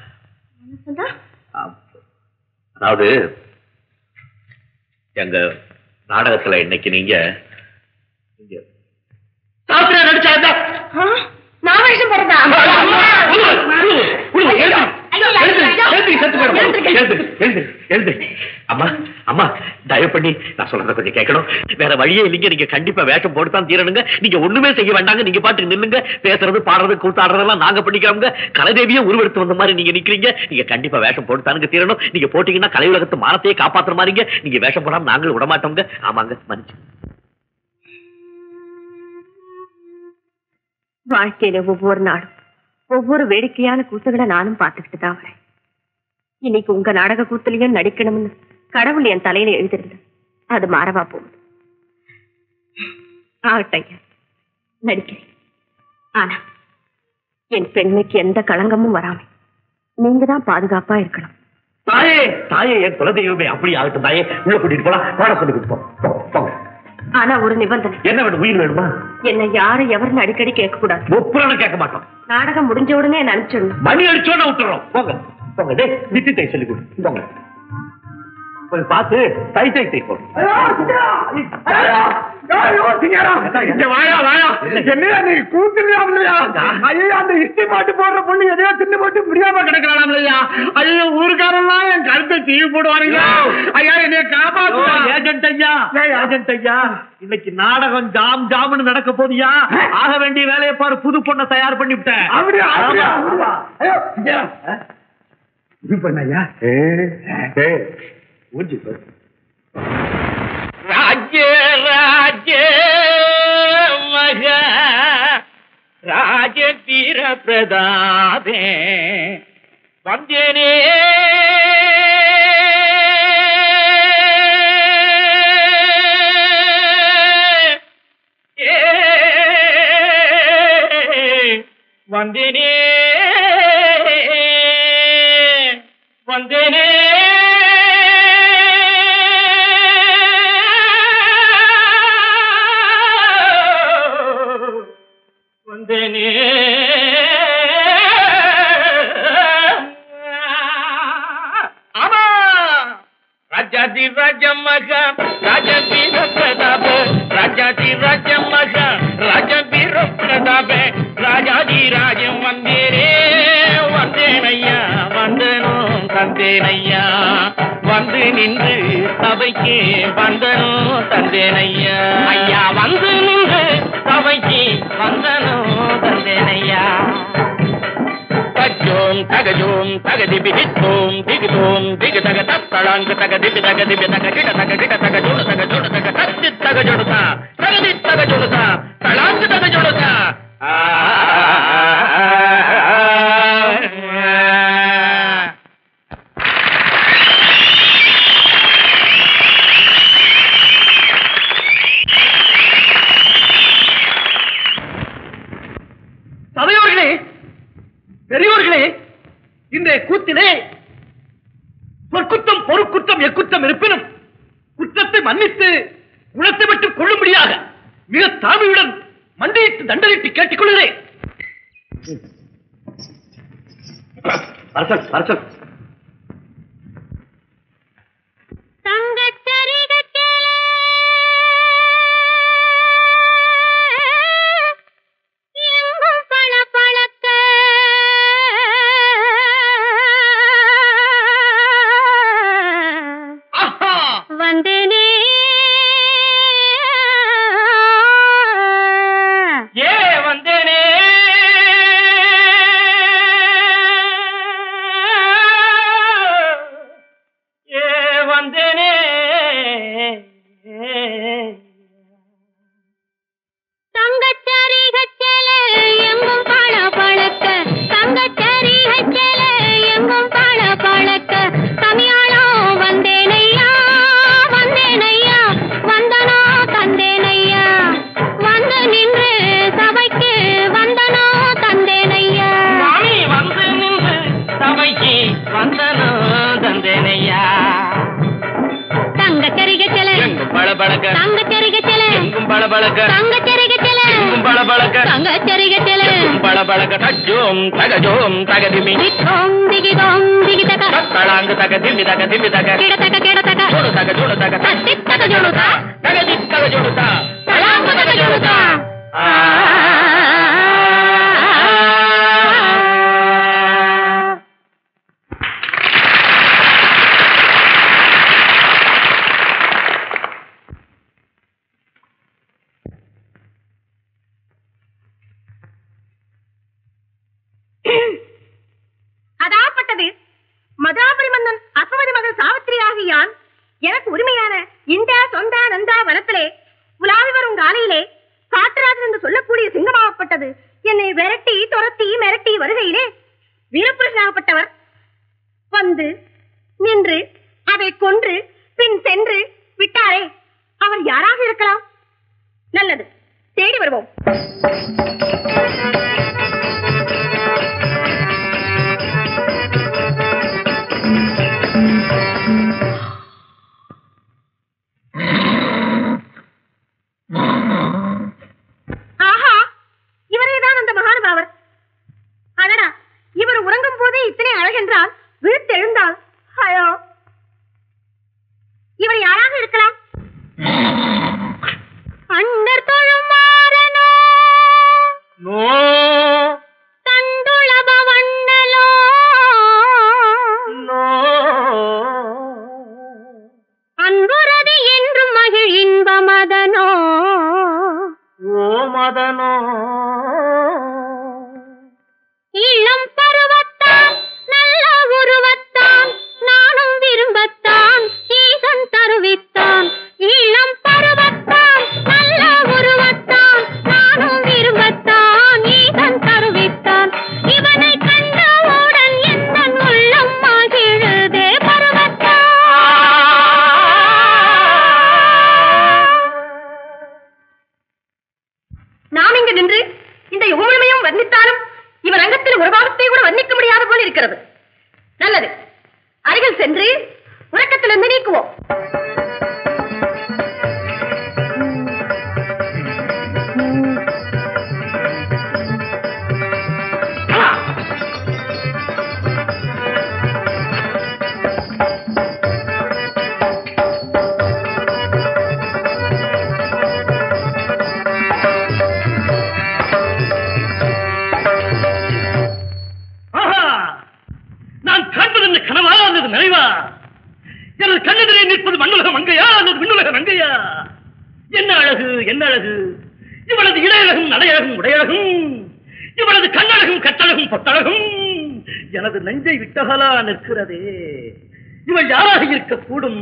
ஆம். அதாவது எங்க நாடகத்துல இன்னைக்கு நீங்க நீங்க சாஸ்திரியா நடிச்சா இருந்தா நான் வேஷம் போடுறதா அம்மா அம்மா தயவு பண்ணி நான் சொல்றத கொஞ்சம் கேட்கணும் வேற வழியே இல்லைங்க நீங்க கண்டிப்பா வேஷம் போட்டுதான் தீரணுங்க நீங்க ஒண்ணுமே செய்ய வேண்டாங்க நீங்க பாட்டுக்கு நில்லுங்க பேசுறது பாடுறது கூத்தாடுறதெல்லாம் நாங்க பண்ணிக்கிறோங்க கலைதேவியே உருவெடுத்து வந்த மாதிரி நீங்க நிக்கிறீங்க நீங்க கண்டிப்பா வேஷம் போட்டுத்தானுங்க தீரணும் நீங்க போட்டீங்கன்னா கலை உலகத்து மானத்தையே காப்பாத்துற மாதிரிங்க நீங்க வேஷம் போடாம நாங்களும் விட மாட்டோங்க ஆமாங்க மன்னிச்சு வாழ்க்கையில ஒவ்வொரு நாளும் ஒவ்வொரு வேடிக்கையான கூத்துகளை நானும் பார்த்துக்கிட்டு தான் வரேன் இன்னைக்கு உங்க நாடக கூத்துலயும் நடிக்கணும்னு கடவுள் என் தலையில எழுதிருந்தேன் அது மாறவா போகுது ஆகட்டங்க நடிக்கிறேன் ஆனா என் பெண்மைக்கு எந்த களங்கமும் வராம நீங்க தான் பாதுகாப்பா இருக்கணும் தாயே தாயே என் குலதெய்வமே அப்படி ஆகட்டும் தாயே உள்ள கூட்டிட்டு போலாம் பாட சொல்லி கொடுப்போம் போ, போங்க ஆனா ஒரு நிபந்தனை என்ன வேணும் உயிர் வேணுமா என்னை யாரு எவருன்னு அடிக்கடி கேட்க கூடாது ஒப்புறான கேட்க மாட்டோம் நாடகம் முடிஞ்ச உடனே என்ன அனுப்பிச்சிடணும் மணி அடிச்சோன்னு விட்டுறோம் போங்க போங்க டேய் நித்தி சொல்லி கொடு போங்க கொஞ்சம் பார்த்து தை தை தை போடு இங்க வாயா வாயா என்னையா நீ கூத்துலையா ஐயோ அந்த இஷ்டி பாட்டு போடுற பொண்ணு எதையோ தின்னு போட்டு முடியாம கிடக்கிறாளாம்லையா ஐயோ ஊருக்காரெல்லாம் என் கழுத்தை தீவு போடுவானுங்க ஐயா என்னைய காப்பாத்து ஏஜென்ட் ஐயா ஏஜென்ட் ஐயா இன்னைக்கு நாடகம் ஜாம் ஜாம்னு நடக்க போதியா ஆக வேண்டிய வேலையை பாரு புது பொண்ணை தயார் பண்ணி விட்டேன் அப்படியா அப்படியா ஆமா. அப்படியா? ஐயோ இங்க வா. இது பண்ணையா ஊஞ்சி பாரு. ராஜ்ய ராஜ்ய மக ராஜ தீர பிரதாபே வந்தேனே ஏ, வந்தேனே வந்தேனே வந்தேனே ராஜமக ராஜபீர பிரதாப ராஜாதி ராஜமக ராஜபீர பிரதாப ராஜாதி ராஜம் வந்தேரே வந்தேனையா வந்தனும் தந்தேனையா வந்து நின்று சபைக்கு வந்தனும் தந்தேனையா ஐயா வந்து நின்று சபைக்கு வந்தனும் தந்தேனையா தஜோம் தகஜோம் தகதி பிடித்தோம் திகிதோம் திகு தக தத்தளாங்க தக திபி தக திபி தக கிட தக கிட தக ஜோட தக ஜோட தக தத்தி தக ஜோடுதா தகதி தக ஜோடுதா தளாங்க தக ஜோடுதா சபையோர்களே பெரியோர்களே இன்றைய கூத்திலே பொற்குத்தம் பொறுக்குற்றம் எக்குற்றம் இருப்பினும் குற்றத்தை மன்னித்து குணத்தை விட்டு கொள்ளும்படியாக மிக தாழ்மையுடன் மண்டியிட்டு தண்டனைட்டு கேட்டுக்கொள்கிறேன் அரசன் அரசன் எங்கும் பளபளக்க. வந்தேனே ஏ வந்தேனே ஏ வந்தேனே தங்கச்சரிகச்சல எங்கும் பளபளக்க. தங்கச்சரிகச்சல எங்கும் பளபளக்க. தமிழாளம் வந்தேனையா, வந்தேனையா, வந்தனா தந்தேனையா. வந்து நின்று சபைக்கு வந்தனா தந்தேனையா. சாமி வந்து நின்று சபைக்கு வந்தனோ தந்தேனையா தங்கச்சரிகச்சல, எங்கும் பளபளக்க தங்கச்சரிகச்சல, எங்கும் பளபளக்க தங்கச்சரிகச்சல, எங்கும் பளபளக்க தங்கச்சரிகச்சல. எங்கும் பளபளக்க தஜோம் தகஜோம் தகதிமி தித்தோம் திகிதோம் திகிதக. தளாங்க தக திமி தக திமி தக கிடதக கிடதக. ஜோடு தக ஜோடு தக தத்தி தக ஜோடுதா. தகதி தக ஜோடுதா தலாங்க தக ஜோடுதா. அதாப்பட்டது மதாபுரி மன்னன் அஸ்வதி மகள் சாவித்திரி ஆகியான் எனக்கு உரிமையான இந்த சொந்த நந்தா வனத்திலே உலாவி வரும் காலையிலே காட்டுராஜன் என்று சொல்லக்கூடிய சிங்கமாகப்பட்டது என்னை விரட்டி துரத்தி மிரட்டி வருகையிலே வீரபுருஷனாகப்பட்டவர் வந்து நின்று அதை கொன்று பின் சென்று விட்டாரே அவர் யாராக இருக்கலாம் நல்லது தேடி வருவோம் ஆஹா இவரேதான் அந்த மகானுபாவர் அடடா இவர் உறங்கும் போதே இத்தனை அழகென்றால் விழுத்தெழுந்தால் ஹயோ இவர் யாராக இருக்கலாம் அண்டர் தொழுமாறனோ நோ தண்டுளப வண்ணலோ நோ அன்புறது என்றும் மகிழ் இன்பமதனோ ஓ மதனோ இளம் பருவத்தான் நல்ல உருவத்தான் நானும் விரும்பத்தான் ஈசன் தருவித்தான் இளம் பருவத்தான் நல்ல உருவத்தான் நானும் விரும்பத்தான் ஈசன் தருவித்தான் இவனை கண்டவுடன் எந்த உள்ளம் மகிழுதே பருவத்தான் நாம் இங்கு நின்று இந்த யுகமுழுமையும் வர்ணித்தாலும் இவர் அங்கத்தில் ஒரு பாகத்தை கூட வர்ணிக்க முடியாத போல் இருக்கிறது நல்லது அருகில் சென்று உறக்கத்திலிருந்து நீக்குவோம் சொட்டழகும் எனது நெஞ்சை விட்டகலா நிற்கிறதே இவள் யாராக இருக்கக்கூடும்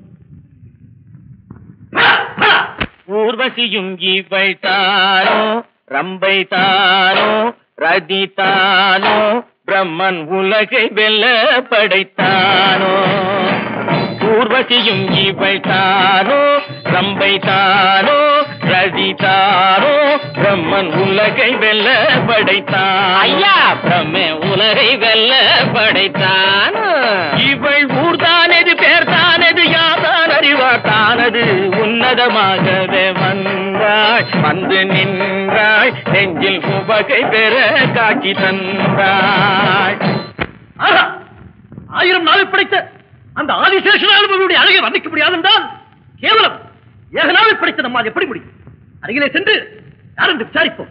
ஊர்வசியும் இவள் தானோ ரம்பை தானோ ரதி தானோ பிரம்மன் உலகை வெல்ல படைத்தானோ ஊர்வசியும் இவள் தானோ ரம்பை தானோ ரதி தானோ பிரம்மன் உலகை வெல்ல படைத்தான் ஐயா பிரம்ம உலகை வெல்ல படைத்தான் இவள் ஊர்தானது பேர் தானது யாதான் அறிவார் தானது உன்னதமாகவே வந்தாள் வந்து நின்றாள் நெஞ்சில் உவகை பெற காட்சி தந்தாள் ஆஹா! ஆயிரம் நாள் படைத்த அந்த ஆதிசேஷனாலுடைய அழகை வர்ணிக்க முடியாது என்றால் கேவலம் ஏக நாள் படைத்த நம்மால் எப்படி முடியும் அருகிலே சென்று யார் என்று விசாரிப்போம்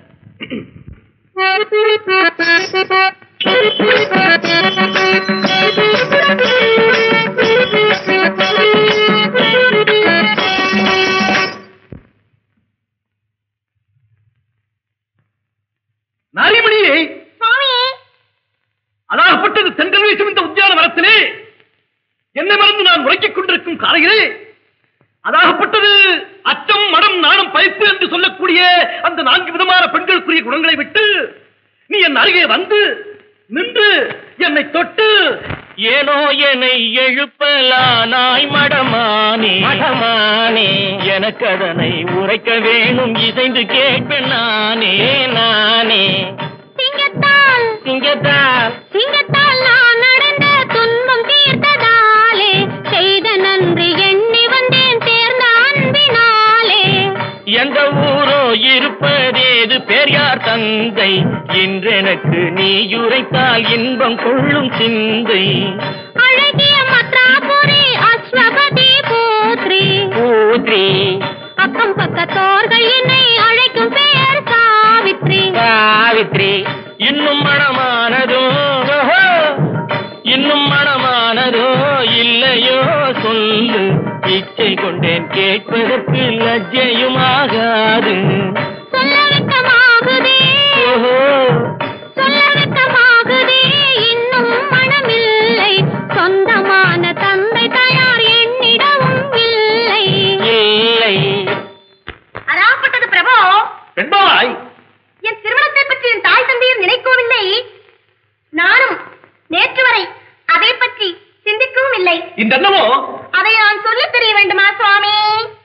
நாரிமணியே அதாகப்பட்டது தென்றல் வீசும் இந்த உத்தியான மரத்திலே என்னை மறந்து நான் உறங்கிக் கொண்டிருக்கும் காலையிலே அதாகப்பட்டது அச்சம் மடம் நாணம் பயப்பு என்று சொல்லக்கூடிய அந்த நான்கு விதமான பெண்களுக்குரிய குணங்களை விட்டு நீ என் அருகே வந்து நின்று என்னை தொட்டு ஏனோ என்னை எழுப்பலானாய் மடமானே மடமானே எனக்கு அதனை உரைக்க வேணும் இசைந்து கேட்பேன் நானே நானே சிங்கத்தால் சிங்கத்தால் சிங்கத்தால் நான் நடந்த துன்பம் தீர்த்ததாலே செய்த நன்றி எண்ணி வந்தேன் தேர்ந்த அன்பினாலே எந்த ஊரோ இருப்பதேது பெரியார் தந்தை இன்றெனக்கு நீ உரைத்தால் இன்பம் கொள்ளும் சிந்தை அழகிய மத்ராபுரி அஸ்வபதி பூத்ரி பூத்ரி அக்கம் பக்கத்தோர்கள் என்னை அழைக்கும் பெயர் சாவித்ரி சாவித்ரி இன்னும் மனமானதோ ஓஹோ, இன்னும் மனமானதோ இல்லையோ சொல்லு இச்சை கொண்டேன் கேட்பதற்கு லஜ்ஜையும் ஆகாது சொல்ல வெட்கமாகுதே ஓஹோ சொல்ல வெட்கமாகுதே இன்னும் மனமில்லை சொந்தமான தந்தை தயார் என்னிடமும் இல்லை இல்லை அராப்பட்டது பிரபு பெண்பாய் என் திருமணத்தை பற்றி என் தாய் தந்தையும் நினைக்கவில்லை நானும் நேற்று வரை அதை பற்றி சிந்திக்கவும் இல்லை இன்றென்னவோ அதை நான் சொல்லித் தெரிய வேண்டுமா சுவாமி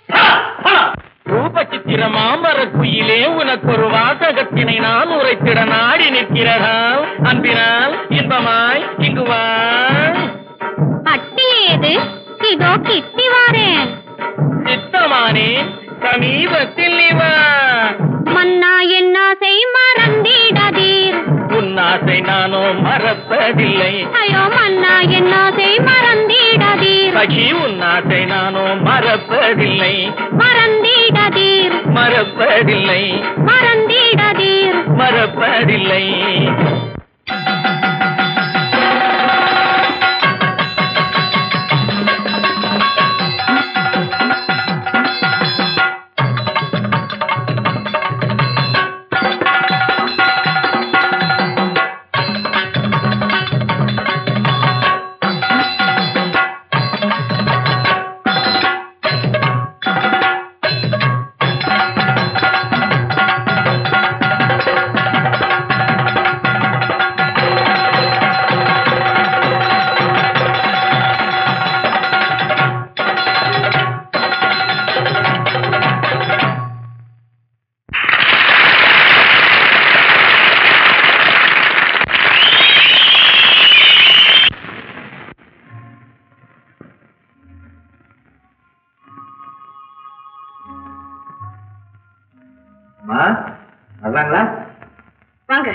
ரூப சித்திர மாமர குயிலே உனக்கு ஒரு வாசகத்தினை நான் உரைத்திட நாடி நிற்கிறதால் அன்பினால் இன்பமாய் இங்கு வா அட்டி ஏது இதோ கிட்டி வாரேன் சித்தமானே சமீபத்தில் நீ வா மன்னா என்னாசை மறந்திடாதீர் உன்னாசை நானோ மறப்பதில்லை ஐயோ மன்னா என்னாசை மறந்திடாதீர் சகி உன்னாசை நானோ மறப்பதில்லை மறந்திடாதீர் மறப்பதில்லை மறந்திடாதீர் மறப்பதில்லை வர்றாங்களா வாங்க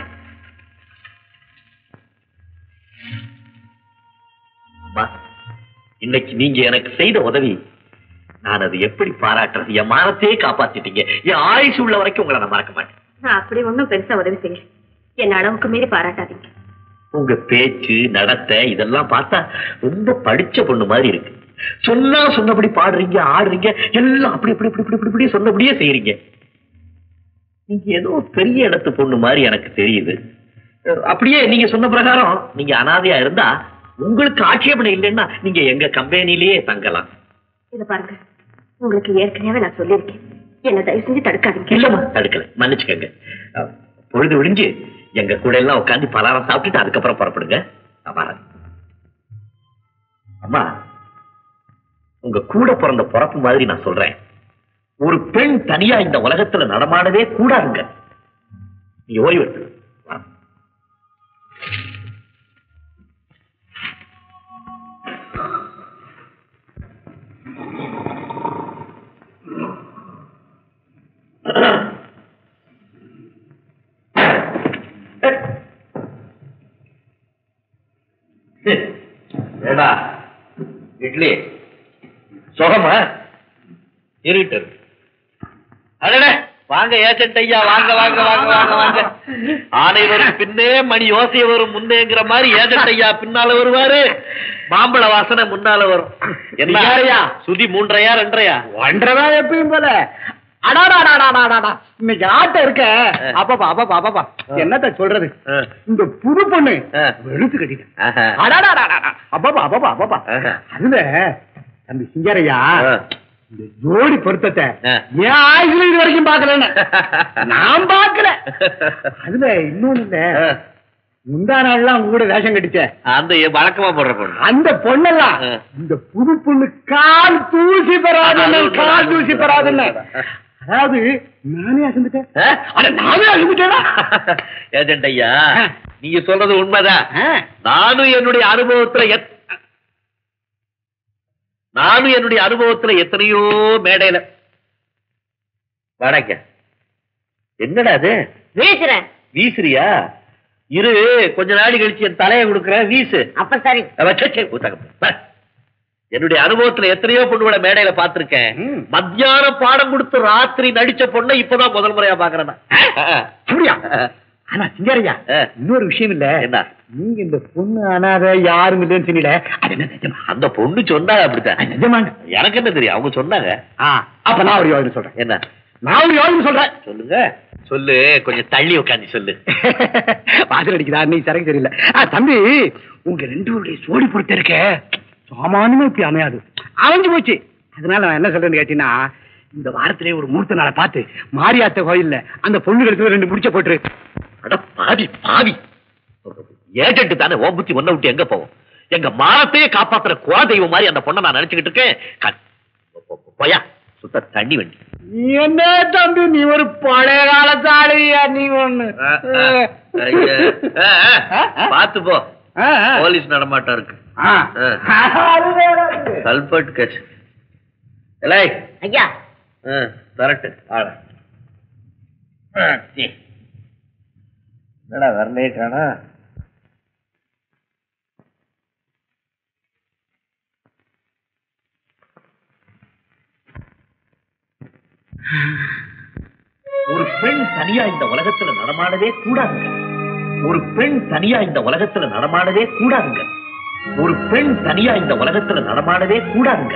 அம்மா இன்னைக்கு நீங்க எனக்கு செய்த உதவி நான் அது எப்படி பாராட்டுறது என் மானத்தையே காப்பாத்திட்டீங்க என் ஆயுசு உள்ள வரைக்கும் உங்களை நான் மறக்க மாட்டேன் நான் அப்படி ஒண்ணும் பெருசா உதவி செய்யல என் அளவுக்கு மீறி பாராட்டாதீங்க உங்க பேச்சு நடத்தை இதெல்லாம் பார்த்தா ரொம்ப படிச்ச பொண்ணு மாதிரி இருக்கு சொன்னா சொன்னபடி பாடுறீங்க ஆடுறீங்க எல்லாம் அப்படி அப்படி இப்படி இப்படி இப்படி இப்படி சொன்னபடியே செய்யறீங்க நீங்க ஏதோ பெரிய இடத்து பொண்ணு மாதிரி எனக்கு தெரியுது அஹ், அப்படியே நீங்க சொன்ன பிரகாரம் நீங்க அனாதையா இருந்தா உங்களுக்கு ஆட்சேபனை இல்லைன்னா நீங்க எங்க கம்பெனிலேயே தங்கலாம் இத பாருங்க உங்களுக்கு ஏற்கனவே நான் சொல்லியிருக்கேன் என்ன தயவு செஞ்சு தடுக்காதீங்க இல்லம்மா தடுக்கல மன்னிச்சுக்கங்க அஹ், பொழுது விடிஞ்சு எங்க கூட எல்லாம் உட்காந்து பலாரம் சாப்பிட்டுட்டு அதுக்கப்புறம் புறப்படுங்க நான் வரேன். அம்மா உங்க கூட பிறந்த பிறப்பு மாதிரி நான் சொல்றேன் ஒரு பெண் தனியா இந்த உலகத்துல நடமாடவே கூடாதுங்க நீ ஓய்வு எடுத்து வா. ஏடா இட்லி சுகமா இருட்டு அடடே வாங்க ஏஜென்ட் ஐயா வாங்க வாங்க வாங்க வாங்க வாங்க ஆனை வரும் பின்னே மணி யோசை வரும் முன்னேங்கிற மாதிரி ஏஜென்ட் ஐயா பின்னால வருவாரு மாம்பழ வாசனை முன்னால வரும் என்ன ஐயா. சுதி மூன்றையா ரெண்டரையா ஒன்றதா எப்பயும் போல அடாடாடாடாடாடா இன்னைக்கு ஆட்டம் இருக்க அப்பப்பா அப்பப்பா அப்பப்பா என்னத்த சொல்றது ஆ. இந்த புது பொண்ணு ஆ. வெளுத்து கட்டிட்டேன் ஆஹா. அடாடாடாடா அப்பப்பா அப்பப்பா அப்பப்பா ஆஹா. அதுல தம்பி சிங்காரையா ஆ. இந்த ஜோடி பொருத்தத்தை ஆ. ஏன் ஆயுசுல இது வரைக்கும் பாக்கலன்னு நான் பாக்கல அதுல இன்னொன்னு இல்ல ஆ. முந்தா நாள்லாம் உங்க கூட வேஷம் கட்டிச்ச அந்த வழக்கமா போடுற பொண்ணு அந்த பொண்ணெல்லாம் ஆ. இந்த புது பொண்ணு கால் தூசி பெறாதுன்னு கால் தூசி பெறாதுன்னு அதாவது நானே அசந்துட்டேன் ஆ? அட நானே அசந்துட்டேனா ஏஜென்ட் ஐயா ஆ. நீங்க சொல்றது உண்மைதான் ஆ. நானும் என்னுடைய அனுபவத்துல எத்- நானும் என்னுடைய அனுபவத்துல எத்தனையோ மேடையில வடக்க என்னடா அது வீசுறேன் வீசுறியா இரு கொஞ்ச நாள் கழிச்சு என் தலையை கொடுக்குறேன் வீசு அப்ப சரி அவ, சே, சே, ஊத்தாங்க. வா. என்னுடைய அனுபவத்துல எத்தனையோ பொண்ணுகளை மேடையில பார்த்திருக்கேன் ம். மத்தியானம் பாடம் கொடுத்து ராத்திரி நடிச்ச பொண்ணை இப்பதான் முதல் முறையா பாக்குறேன் நான். அப்படியா ஆனா சிங்காரையா ஆ. இன்னொரு விஷயம் இல்ல என்ன? நீங்க இந்த பொண்ணு அனாதை யாரும் இல்லைன்னு சொன்னீல அது என்ன நிஜமா அந்த பொண்ணு சொன்னாங்க அப்படித்தான் அது நிஜமாங்க எனக்கு என்ன தெரியும் அவங்க சொன்னாங்க ஆ, அப்ப நான் ஒரு யோசனை சொல்றேன் என்ன நான் ஒரு யோசனை சொல்றேன் சொல்லுங்க சொல்லு கொஞ்சம் தள்ளி உட்காந்து சொல்லு வாசல் அடிக்குதா நீ சரக்கு தெரியல ஆ, தம்பி உங்க ரெண்டு பேருடைய சோடி பொறுத்த இருக்க சாமானியமா இப்படி அமையாது அமைஞ்சு போச்சு அதனால நான் என்ன சொல்றேன்னு கேட்டீங்கன்னா இந்த வாரத்திலே ஒரு மூர்த்த நாளை பார்த்து மாரியாத்த கோயில்ல அந்த பொண்ணுகளுக்கு ரெண்டு முடிச்ச போட்டுரு அட பாவி பாவி ஏஜென்ட் தானே ஓ புத்தி ஒன்ன விட்டு எங்க போவோம் எங்க மானத்தையே காப்பாத்துற குல தெய்வம் மாதிரி அந்த பொண்ணை நான் நினைச்சுக்கிட்டு இருக்கேன் க- போ- போ- போயா சுத்த தண்ணி வண்டி என்ன தம்பி நீ ஒரு பழைய காலத்து ஆளுவியா நீ ஒண்ணு ஐயா. ஆ, ஆ. பாத்து போ ஆ, ஆ. போலீஸ் நடமாட்டம் இருக்கு ஆ. ஆ. அது வேற இருக்கு. கல்பட் கேஸ் எலை ஐயா கரெக்ட் ஆள என்னடா வரலையே காணா ஒரு பெண் தனியா இந்த உலகத்துல நடமாடவே கூடாதுங்க ஒரு பெண் தனியா இந்த உலகத்துல நடமாடவே கூடாதுங்க ஒரு பெண் தனியா இந்த உலகத்துல நடமாடவே கூடாதுங்க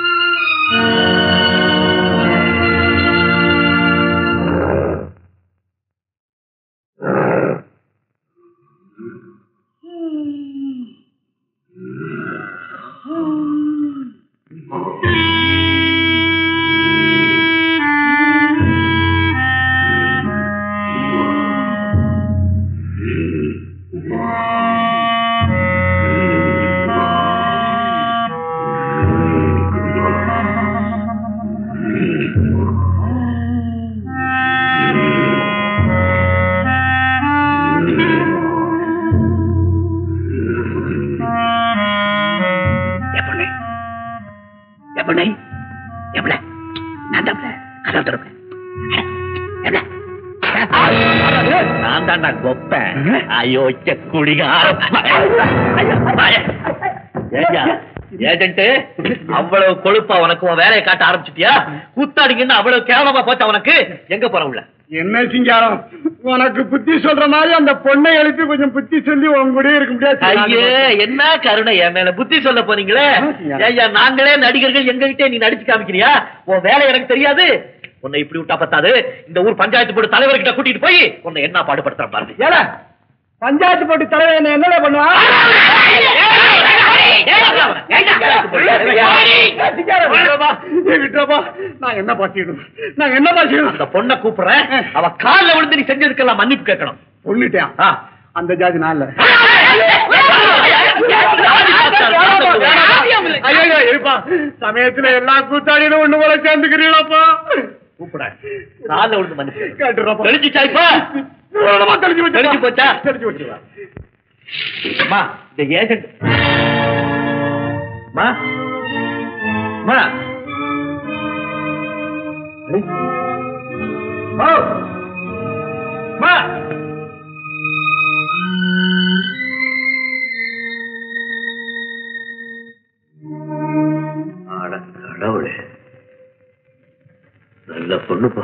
எப்பண்ணே எப்பண்ணே எப்பல நான் தப்பல கதவு திறப்பேன் எப்பல நான் தாண்டா கொப்பேன் அயோச்ச குடிகார ஏஜென்ட் அவ்வளவு கொழுப்பா உனக்கு உன் வேலையை காட்ட ஆரம்பிச்சிட்டியா கூத்தாடிங்கன்னு அவ்வளவு கேவலமா போச்சா உனக்கு எங்க போற உள்ள என்ன சிங்காரம் உனக்கு புத்தி சொல்ற மாதிரி அந்த பொண்ணை எழுப்பி கொஞ்சம் புத்தி சொல்லி உன் கூட இருக்க ஐயே முடியாது என்ன கருணை என் மேல புத்தி சொல்ல போறீங்களே ஐயா நாங்களே நடிகர்கள் எங்ககிட்ட நீ நடிச்சு காமிக்கிறியா உன் வேலை எனக்கு தெரியாது உன்னை இப்படி விட்டா பத்தாது இந்த ஊர் பஞ்சாயத்து போர்டு தலைவர்கிட்ட கூட்டிட்டு போய் உன்னை என்ன பாடுபடுத்துற பாருங்க ஏல பஞ்சாயத்து போட்டு தலைவர் என்ன என்னடா பண்ணுவா விட்டுறப்பா நான் என்ன பாசிக்கணும் நான் என்ன பாசிக்கணும் அந்த பொண்ணை கூப்பிடுறேன் அவ கால்ல விழுந்து நீ செஞ்சதுக்கெல்லாம் மன்னிப்பு கேட்கணும் சொல்லிட்டேன் அந்த ஜாதி நான் இல்ல ஐயோ இருப்பா சமயத்துல எல்லா கூத்தாடியும் ஒண்ணு போல சேர்ந்துக்கிறீங்களப்பா கூப்பிட கால்ல விழுந்து மன்னிப்பு கேட்கணும். கேட்டுறப்பா தெளிஞ்சுச்சா இப்ப பூரணமா தெளிஞ்சு போச்சு தெளிஞ்சு போச்சா? தெளிஞ்சு போச்சு அம்மா இந்த ஏஜென்ட் அம்மா அம்மா அடே. அம்மா. அம்மா. அட கடவுளே நல்ல பொண்ணுப்பா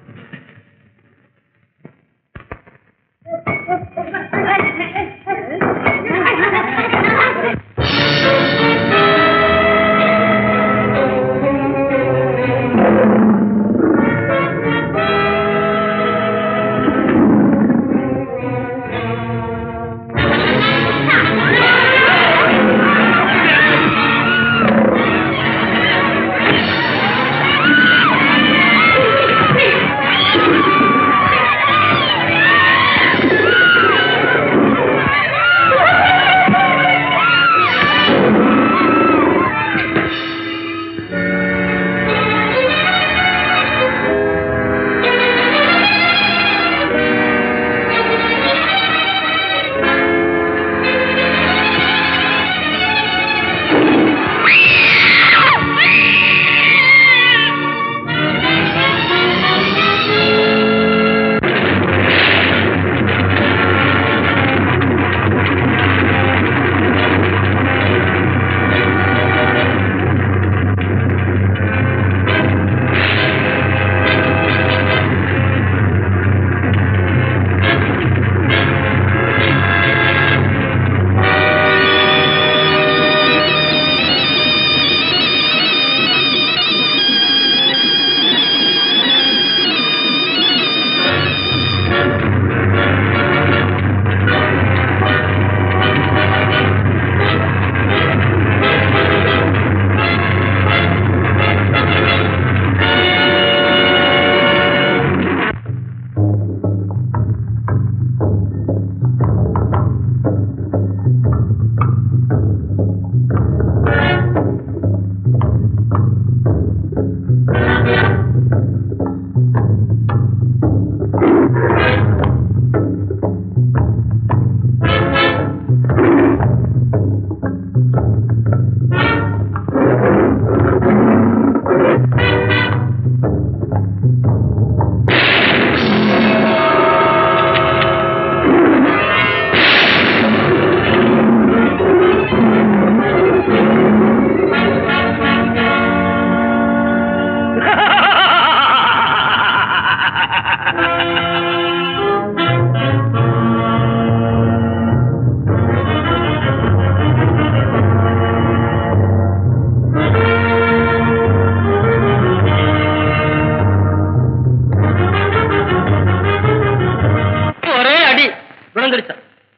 ஒரே அடி விழுந்துருச்சா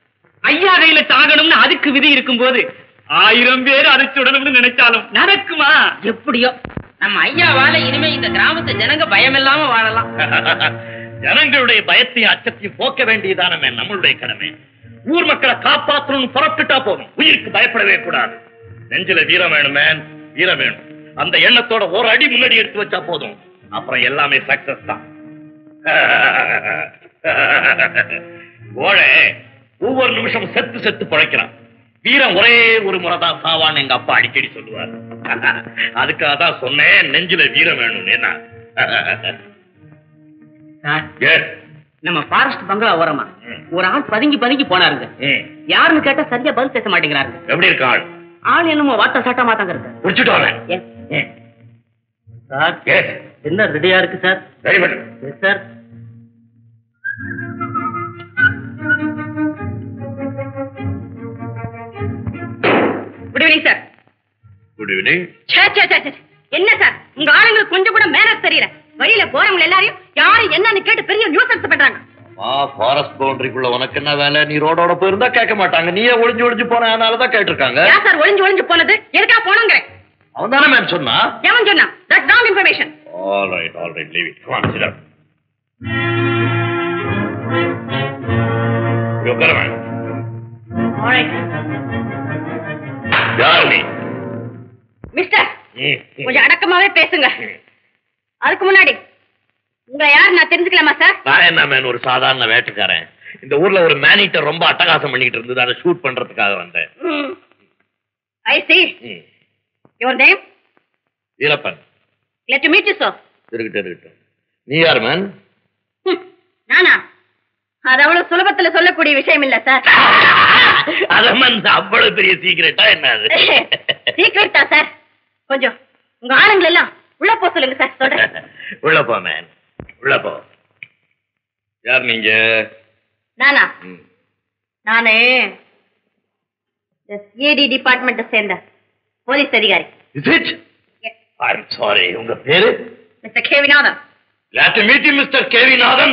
ஐயா கையில சாகணும்னு அதுக்கு விதி இருக்கும்போது ஆயிரம் பேர் அதை சுடணும்னு நினைச்சாலும் நடக்குமா எப்படியோ நம்ம ஐயாவால இனிமே இந்த கிராமத்து ஜனங்க பயமில்லாம வாழலாம் ஜனங்களுடைய பயத்தையும் அச்சத்தையும் போக்க வேண்டியதானமே நம்மளுடைய கடமை ஊர் மக்களை காப்பாற்றணும்னு புறப்பட்டுட்டா போதும் உயிருக்கு பயப்படவே கூடாது நெஞ்சில வீரம் வேணுமே வீரம் வேணும் அந்த எண்ணத்தோட ஒரு அடி முன்னாடி எடுத்து வச்சா போதும் அப்புறம் எல்லாமே சக்சஸ் தான் கோழை ஒவ்வொரு நிமிஷம் செத்து செத்து பழைக்கிறான் வீரம் ஒரே ஒரு முறைதான் சாவான்னு எங்க அப்பா அடிக்கடி சொல்லுவார் அதுக்காக தான் சொன்னேன் நெஞ்சில வீரம் வேணும் என்ன சார் நம்ம ஃபாரஸ்ட் பங்களா ஓரமா ஒரு ஆள் பதுங்கி பதுங்கி போனாருங்க யாருன்னு கேட்டா சரியா பதில் பேச மாட்டேங்கிறாருங்க எப்படி இருக்க ஆள் ஆள் என்னமோ வாட்ட சாட்டா மாத்தாங்க இருக்கு முடிச்சுட்டு சார் என்ன ரெடியா இருக்கு sir very good yes sir good evening sir good evening ச்சே, ச்சே, ச்சே, ச்சே. என்ன சார் உங்க ஆளுங்களுக்கு கொஞ்சம் கூட மேனஸ் தெரியல வழியில போறவங்க எல்லாரையும் யாரு என்னன்னு கேட்டு பெரிய நியூசன்ஸ் பண்றாங்க ஆ ஃபாரஸ்ட் பவுண்டரிக்குள்ள உனக்கு என்ன வேலை நீ ரோடோட போயிருந்தா கேட்க மாட்டாங்க நீயே ஒளிஞ்சு ஒளிஞ்சு போன அதனாலதான் கேட்டிருக்காங்க ஏன் சார் ஒளிஞ்சு ஒளிஞ்சு போனது எதுக்கா போனங்க அவன் தானே மேம் சொன்னா எவன் சொன்னா that wrong information all right all right leave it come on sit உட்கார மேம் யார் நீ மிஸ்டர் ம், ம். கொஞ்சம் அடக்கமாவே பேசுங்க அதுக்கு முன்னாடி உங்களை யார் நான் தெரிஞ்சுக்கலாமா சார் நான் என்ன மேன் ஒரு சாதாரண வேட்டுக்காரன் இந்த ஊர்ல ஒரு மேனிட்டர் ரொம்ப அட்டகாசம் பண்ணிக்கிட்டு இருந்தது அதை ஷூட் பண்றதுக்காக வந்தேன் I see hmm. Your name Veerappan let meet you sir இருக்கட்டும் இருக்கட்டும் நீ யார் மேன் நானா அது அவ்வளவு சுலபத்துல சொல்லக்கூடிய விஷயம் இல்ல சார் அதமன் அவ்வளவு பெரிய சீக்கிரட்டா என்ன அது சீக்கிரட்டா சார் கொஞ்சம் உங்க ஆளுங்களை எல்லாம் உள்ள போ சொல்லுங்க சார் சொல்றேன் உள்ள போ மேன் உள்ள போ யார் நீங்க நானா ம். நானு சிஐடி டிபார்ட்மெண்ட்டை சேர்ந்த போலீஸ் அதிகாரி Is it? I'm sorry. உங்க பேரு mister Kevinathan Glad to meet you, Mr. Kevinathan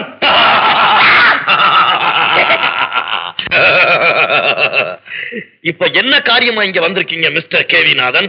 இப்ப என்ன காரியமா இங்க வந்திருக்கீங்க மிஸ்டர் கேவிநாதன்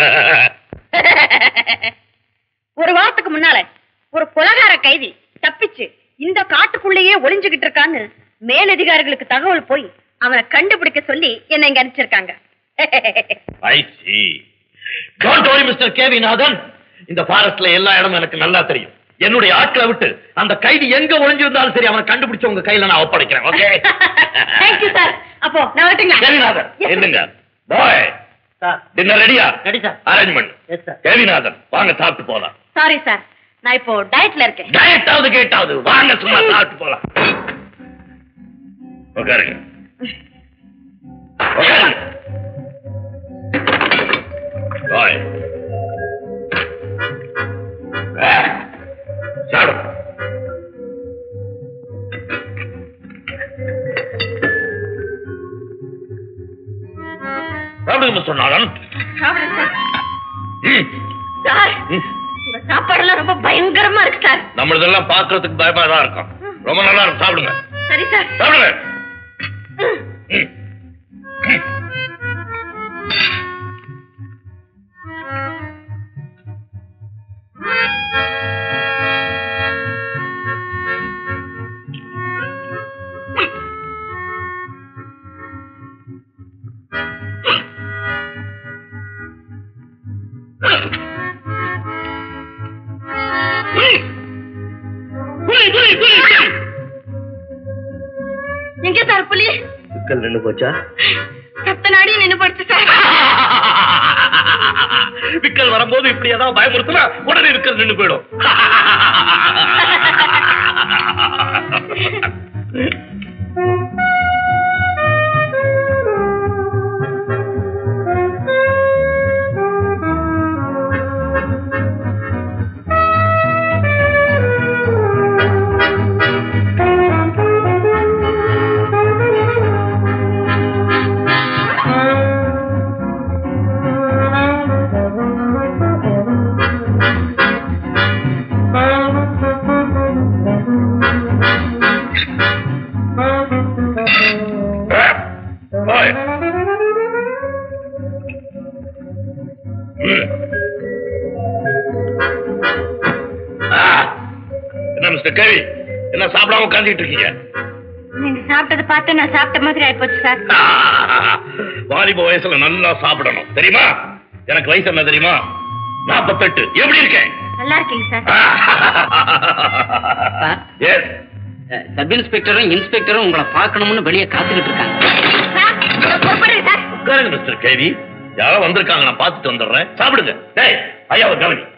ஒரு வாரத்துக்கு முன்னால ஒரு கொலகார கைதி தப்பிச்சு இந்த காட்டுக்குள்ளேயே ஒளிஞ்சுகிட்டு இருக்கான்னு மேலதிகாரிகளுக்கு தகவல் போய் அவனை கண்டுபிடிக்க சொல்லி என்னை இங்க அனுப்பிச்சிருக்காங்க I see. Don't worry, Mr. கேவிநாதன் இந்த ஃபாரஸ்ட்ல எல்லா இடமும் எனக்கு நல்லா தெரியும் என்னுடைய ஆட்களை விட்டு அந்த கைதி எங்க ஒளிஞ்சிருந்தாலும் சரி அவனை கண்டுபிடிச்சு உங்க கையில நான் ஒப்படைக்கிறேன் ஓகே தேங்க்யூ சார் அப்போ நான் வரட்டுங்களா கேவிநாதன் என்னங்க பாய் டின்னர் ரெடியா ரெடி சார் அரேஞ்ச் பண்ணு எஸ் சார் கேவிநாதன் வாங்க சாப்பிட்டு போலாம் சாரி சார் நான் இப்போ டயட்ல இருக்கேன் டயட்டாவது கேட்டாவது வாங்க சும்மா சாப்பிட்டு போலாம் உட்காருங்க உட்காருங்க பாய் சாப்பிடு சாப்பிடுங்க மிஸ்டர் நாதன் சாப்பிடுங்க சார் ம், சார் ம். உங்க சாப்பாடெல்லாம் ரொம்ப பயங்கரமா இருக்கு சார் நம்மளதெல்லாம் பார்க்கிறதுக்கு பயமா தான் இருக்கும் ரொம்ப நல்லா இருக்கும் சாப்பிடுங்க சரி சார் சாப்பிடுங்க ம். எங்க சார் புலி சிக்கல் நின்று போச்சா சத்த நாடி நின்னு போச்சு சார் விக்கல் வரும்போது இப்படி ஏதாவது பயமுறுத்தினா உடனே விக்கல் நின்று போயிடும் Boy. ம். ஆ. என்ன மிஸ்டர் கேவி என்ன சாப்பிடாம உட்காந்துட்டு இருக்கீங்க நீங்க சாப்பிட்டதை பார்த்து நான் சாப்பிட்ட மாதிரி ஆயிப்போச்சு சார் வாலிப வயசுல நல்லா சாப்பிடணும் தெரியுமா எனக்கு வயசு என்ன தெரியுமா நாற்பத்தெட்டு எப்படி இருக்கேன் நல்லா இருக்கீங்க சார் சார் எஸ் சப் இன்ஸ்பெக்டரும் இன்ஸ்பெக்டரும் உங்களை பார்க்கணும்னு வெளியே காத்துக்கிட்டு இருக்காங்க சார் இதை புறப்படுங்க சார் உட்காருங்க மிஸ்டர் கேவி யாரோ வந்திருக்காங்க நான் பார்த்துட்டு வந்துடுறேன் சாப்பிடுங்க டேய் ஐயா ஒரு கவனி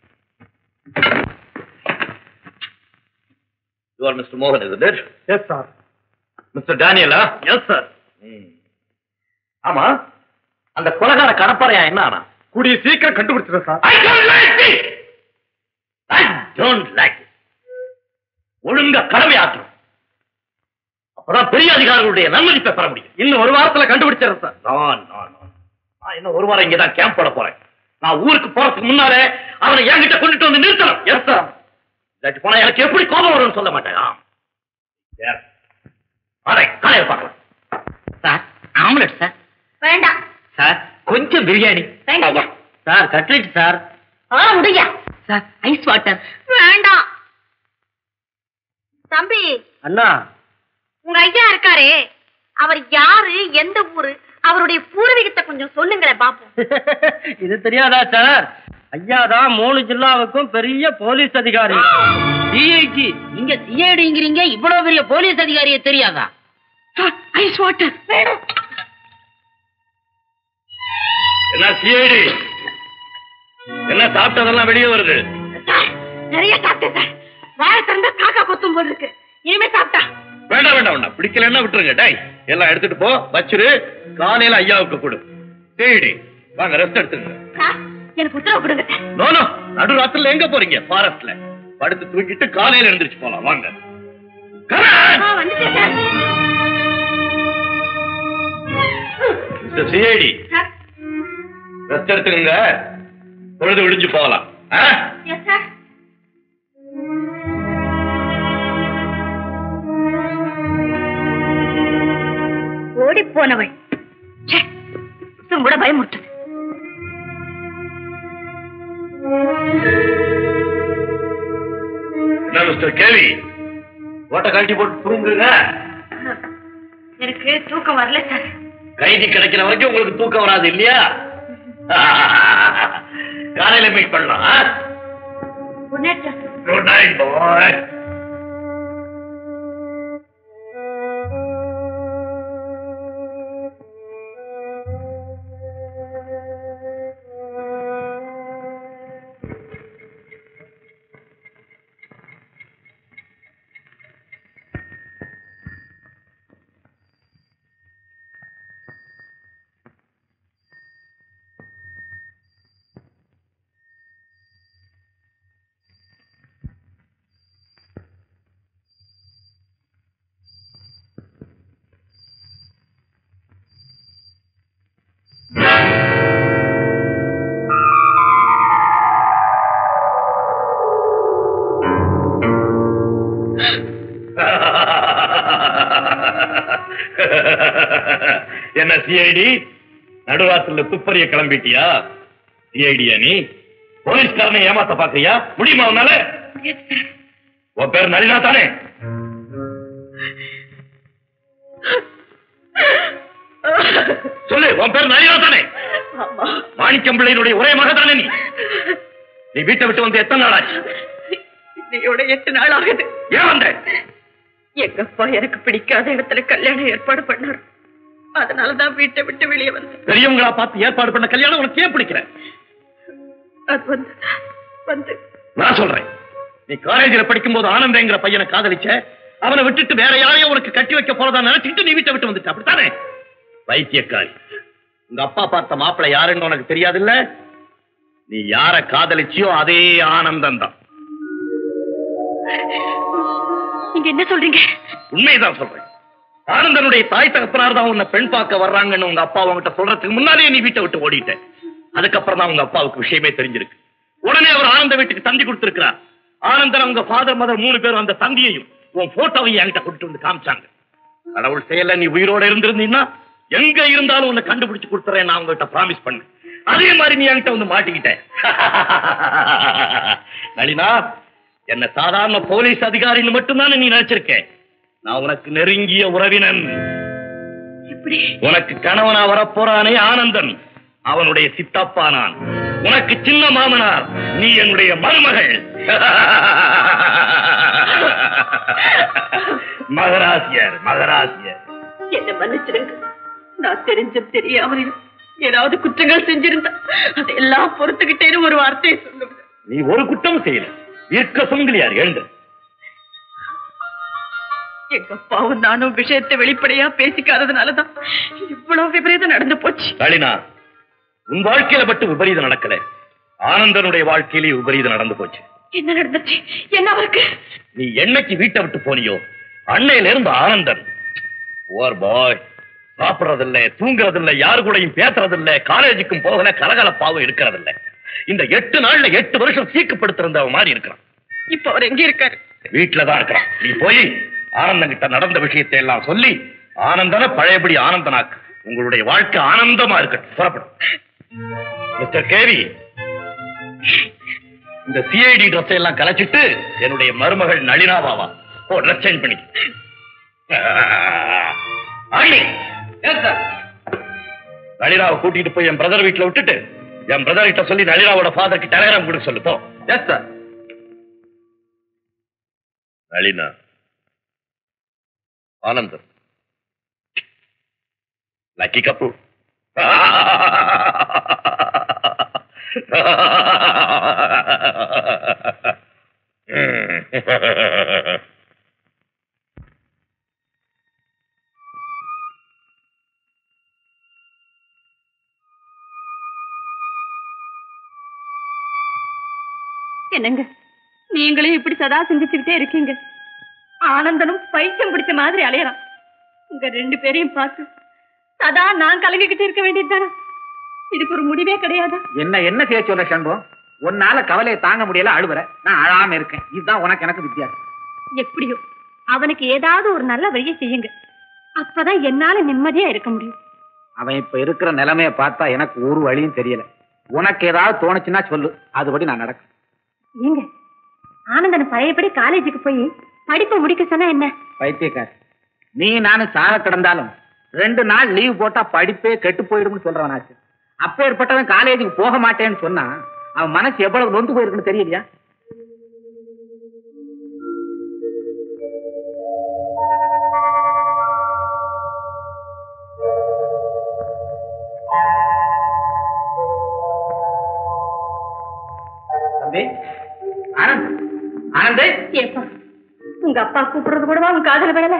யூ ஆர் மிஸ்டர் மோகன் is it yes sir mister டேனியலா எஸ் சார் ஆமா அந்த கொலகார கடப்பாறையா என்ன ஆனா கூடிய சீக்கிரம் கண்டுபிடிச்சிடும் sir I don't like this. I don't like this. ஒழுங்கா கடமை ஆற்றணும் அப்பதான் பெரிய அதிகாரிகளுடைய நன்மதிப்பை பெற முடியும் இன்னும் ஒரு வாரத்துல கண்டுபிடிச்சிடும் சார் நான் நான் நான். நான் இன்னும் ஒரு வாரம் இங்கதான் கேம்ப் போட போறேன் நான் ஊருக்கு போறதுக்கு முன்னாலே அவனை என்கிட்ட கொண்டுட்டு வந்து நிறுத்தணும் எஸ் சார் இல்லாட்டி போனா எனக்கு எப்படி கோபம் வரும்னு சொல்ல மாட்டேன் ஆ. யார்? வாடா, காலையில பார்க்கலாம் சார் ஆம்லெட் சார் வேண்டாம் சார் கொஞ்சம் பிரியாணி வேண்டாம் ஐயா சார் கட்லெட் சார் ஆ முடியா சார் ஐஸ் வாட்டர் வேண்டாம் தம்பி அண்ணா உங்க ஐயா இருக்காரே அவர் யாரு எந்த ஊரு அவருடைய பூர்வீகத்தை கொஞ்சம் சொல்லுங்களேன் பாப்போம் இது தெரியாதா சார் ஐயா தான் மூணு ஜில்லாவுக்கும் பெரிய போலீஸ் அதிகாரி சிஐடி நீங்க சிஐடிங்கிறீங்க இவ்வளவு பெரிய போலீஸ் அதிகாரியை தெரியாதா ஐஸ் வாட்டர் வேணும் என்ன சிஐடி என்ன சாப்பிட்டதெல்லாம் வெளியே வருது நிறைய சாப்பிட்டேன் சார் வாய திறந்தா காக்கா கொத்தும் போல் இருக்கு இனிமே சாப்பிட்டா வேண்டாம் வேண்டாம் வேண்டாம் பிடிக்கலன்னா விட்டுருங்க டேய் எல்லாம் எடுத்துட்டு போ வச்சிரு காலையில ஐயாவுக்கு கொடு சிஐடி வாங்க ரெஸ்ட் எடுத்துங்க சார் எனக்கு உத்தரவு கொடுங்க சார் நோ நோ நடுராத்திரில எங்க போறீங்க ஃபாரஸ்ட்ல படுத்து தூக்கிட்டு காலையில எழுந்திருச்சு போலாம் வாங்க ஆ, வந்துட்டேன் sir mister CID sir rest எடுத்துக்கங்க பொழுது விடிஞ்சு போகலாம் ஆ? எஸ் சார் ஓடி போனவள் ச்சே, சும் கூட பயமுறுத்துது என்ன மிஸ்டர் கேவி ஓட்ட கழட்டி போட்டு தூங்குங்க எனக்கு தூக்கம் வரல சார் கைதி கிடைக்கிற வரைக்கும் உங்களுக்கு தூக்கம் வராது இல்லையா காலையில மீட் பண்ணலாம் good night sir good night bye என்ன சிஐடி நடுராத்திரில துப்பறிய கிளம்பிட்டியா சிஐடியா நீ போலீஸ்காரனை ஏமாத்த பாக்குறியா முடியுமா உன்னால உன் பேர் நளினா தானே சொல்லு உன் பேர் நளினா தானே மாணிக்கம் பிள்ளையினுடைய ஒரே மக தானே நீ நீ வீட்டை விட்டு வந்து எத்தனை நாள் ஆச்சு இன்னையோட எட்டு நாள் ஆகுது ஏன் வந்த எங்க அப்பா எனக்கு பிடிக்காத இடத்துல கல்யாணம் ஏற்பாடு பண்ணார் அதனாலதான் வீட்டை விட்டு வெளியே வந்தேன் பெரியவங்களா பார்த்து ஏற்பாடு பண்ண கல்யாணம் உனக்கு ஏன் பிடிக்கிற அது வந்து வந்து நான் சொல்றேன் நீ காலேஜில் படிக்கும்போது ஆனந்தங்கிற பையனை காதலிச்ச அவனை விட்டுட்டு வேற யாரையும் உனக்கு கட்டி வைக்க போறதா நினைச்சிட்டு நீ வீட்டை விட்டு வந்துட்ட அப்படித்தானே வைத்தியக்காரி உங்க அப்பா பார்த்த மாப்பிள்ளை யாருன்னு உனக்கு தெரியாதுல்ல நீ யார காதலிச்சியோ அதே ஆனந்தம் தான் நீங்க என்ன சொல்றீங்க உண்மைதான் சொல்றேன் ஆனந்தனுடைய தாய் தகப்பனார் தான் உன்னை பெண் பார்க்க வர்றாங்கன்னு உங்க அப்பா உங்ககிட்ட சொல்றதுக்கு முன்னாலே நீ வீட்டை விட்டு ஓடிட்ட அதுக்கப்புறம் தான் உங்க அப்பாவுக்கு விஷயமே தெரிஞ்சிருக்கு உடனே அவர் ஆனந்த வீட்டுக்கு தந்தி கொடுத்திருக்கிறார் ஆனந்தன் அவங்க ஃபாதர் மதர் மூணு பேரும் அந்த தந்தியையும் உன் போட்டோவையும் என்கிட்ட கொண்டு வந்து காமிச்சாங்க கடவுள் செயல நீ உயிரோட இருந்திருந்தீங்கன்னா எங்க இருந்தாலும் உன்னை கண்டுபிடிச்சு கொடுத்துறேன் நான் உங்ககிட்ட ப்ராமிஸ் பண்ணேன் அதே மாதிரி நீ என்கிட்ட வந்து மாட்டிக்கிட்ட நளினா என்ன சாதாரண போலீஸ் அதிகாரின்னு மட்டும்தானே நீ நினைச்சிருக்க நான் உனக்கு நெருங்கிய உறவினன் எப்படி உனக்கு கணவனா வரப்போறானே ஆனந்தன் அவனுடைய சித்தப்பா நான் உனக்கு சின்ன மாமனார் நீ என்னுடைய மருமகள் மகராசியர் மகராசியர் என்ன மன்னிச்சிடுங்க நான் தெரிஞ்சும் தெரியாமலையும் ஏதாவது குற்றங்கள் செஞ்சிருந்தா அதெல்லாம் பொறுத்துக்கிட்டேன்னு ஒரு வார்த்தையை சொல்லுங்க நீ ஒரு குற்றம் செய்யல இருக்க சுங்கிலியார் எழுந்து எங்க அப்பாவும் நானும் விஷயத்தை வெளிப்படையா பேசிக்காததுனாலதான் இவ்வளவு விபரீதம் நடந்து போச்சு நளினா உன் வாழ்க்கையில மட்டும் விபரீதம் நடக்கல ஆனந்தனுடைய வாழ்க்கையிலேயே விபரீதம் நடந்து போச்சு என்ன நடந்துச்சு என்ன அவருக்கு நீ என்னைக்கு வீட்டை விட்டு போனியோ அன்னையில இருந்து ஆனந்தன் ஓர் பாய் சாப்பிடுறதில்ல தூங்குறதில்ல யாரு கூடயும் பேசுறதில்ல காலேஜுக்கும் போகல கலகலப்பாவும் இருக்கிறதில்ல இந்த எட்டு நாள்ல எட்டு வருஷம் சீக்குப்படுத்திருந்த மாதிரி இருக்கிறான் இப்ப அவர் எங்க இருக்காரு வீட்டுல தான் இருக்கிறான் நீ போய் ஆனந்தன் கிட்ட நடந்த விஷயத்தை எல்லாம் சொல்லி ஆனந்தனை பழையபடி ஆனந்தனாக்கு உங்களுடைய வாழ்க்கை ஆனந்தமா இருக்கட்டும் புறப்படும் மிஸ்டர் கேவி இந்த சிஐடி ட்ரெஸ் எல்லாம் கலைச்சிட்டு என்னுடைய மருமகள் நளினாவாவா ஓ ட்ரெஸ் சேஞ்ச் பண்ணி ஆகி. நளினாவை கூட்டிட்டு போய் என் பிரதர் வீட்டுல விட்டுட்டு என் பிரதர் கிட்ட சொல்லி நளினாவோட ஃபாதருக்கு டெலகிராம் கொடுக்க சொல்லு போ எஸ் சார் நளினா ஆனந்தம் லக்கி கபூர் என்னங்க நீங்களும் இப்படி சதா சிந்திச்சுக்கிட்டே இருக்கீங்க ஆனந்தனும் பைத்தியம் பிடிச்ச மாதிரி அலையறான் உங்க ரெண்டு பேரையும் பார்த்து சதா நான் கலங்கிக்கிட்டு இருக்க வேண்டியதுதானே இதுக்கு ஒரு முடிவே கிடையாதா என்ன என்ன செய்ய சொல்ற சண்பம் உன்னால கவலையை தாங்க முடியல அழுவுற நான் அழாம இருக்கேன் இதுதான் உனக்கு எனக்கு வித்தியாசம் எப்படியோ அவனுக்கு ஏதாவது ஒரு நல்ல வழியை செய்யுங்க அப்பதான் என்னால நிம்மதியா இருக்க முடியும் அவன் இப்ப இருக்கிற நிலைமைய பார்த்தா எனக்கு ஒரு வழியும் தெரியல உனக்கு ஏதாவது தோணுச்சுன்னா சொல்லு அதுபடி நான் நடக்க ஏங்க ஆனந்தன் பழையபடி காலேஜுக்கு போய் படிப்பை முடிக்க சொன்னா என்ன பைத்தியக்கார நீ நானும் சாக கிடந்தாலும் ரெண்டு நாள் லீவ் போட்டா படிப்பே கெட்டு போயிடும்னு சொல்றவனாச்சு அப்பேற்பட்டவன் காலேஜுக்கு போக மாட்டேன்னு சொன்னா அவன் மனசு எவ்வளவு நொந்து போயிருக்குன்னு தெரியலையா தம்பி ஆனந்த் ஆனந்தே ஏப்பா உங்க அப்பா கூப்பிடுறது கூடவா உங்க காதல விடல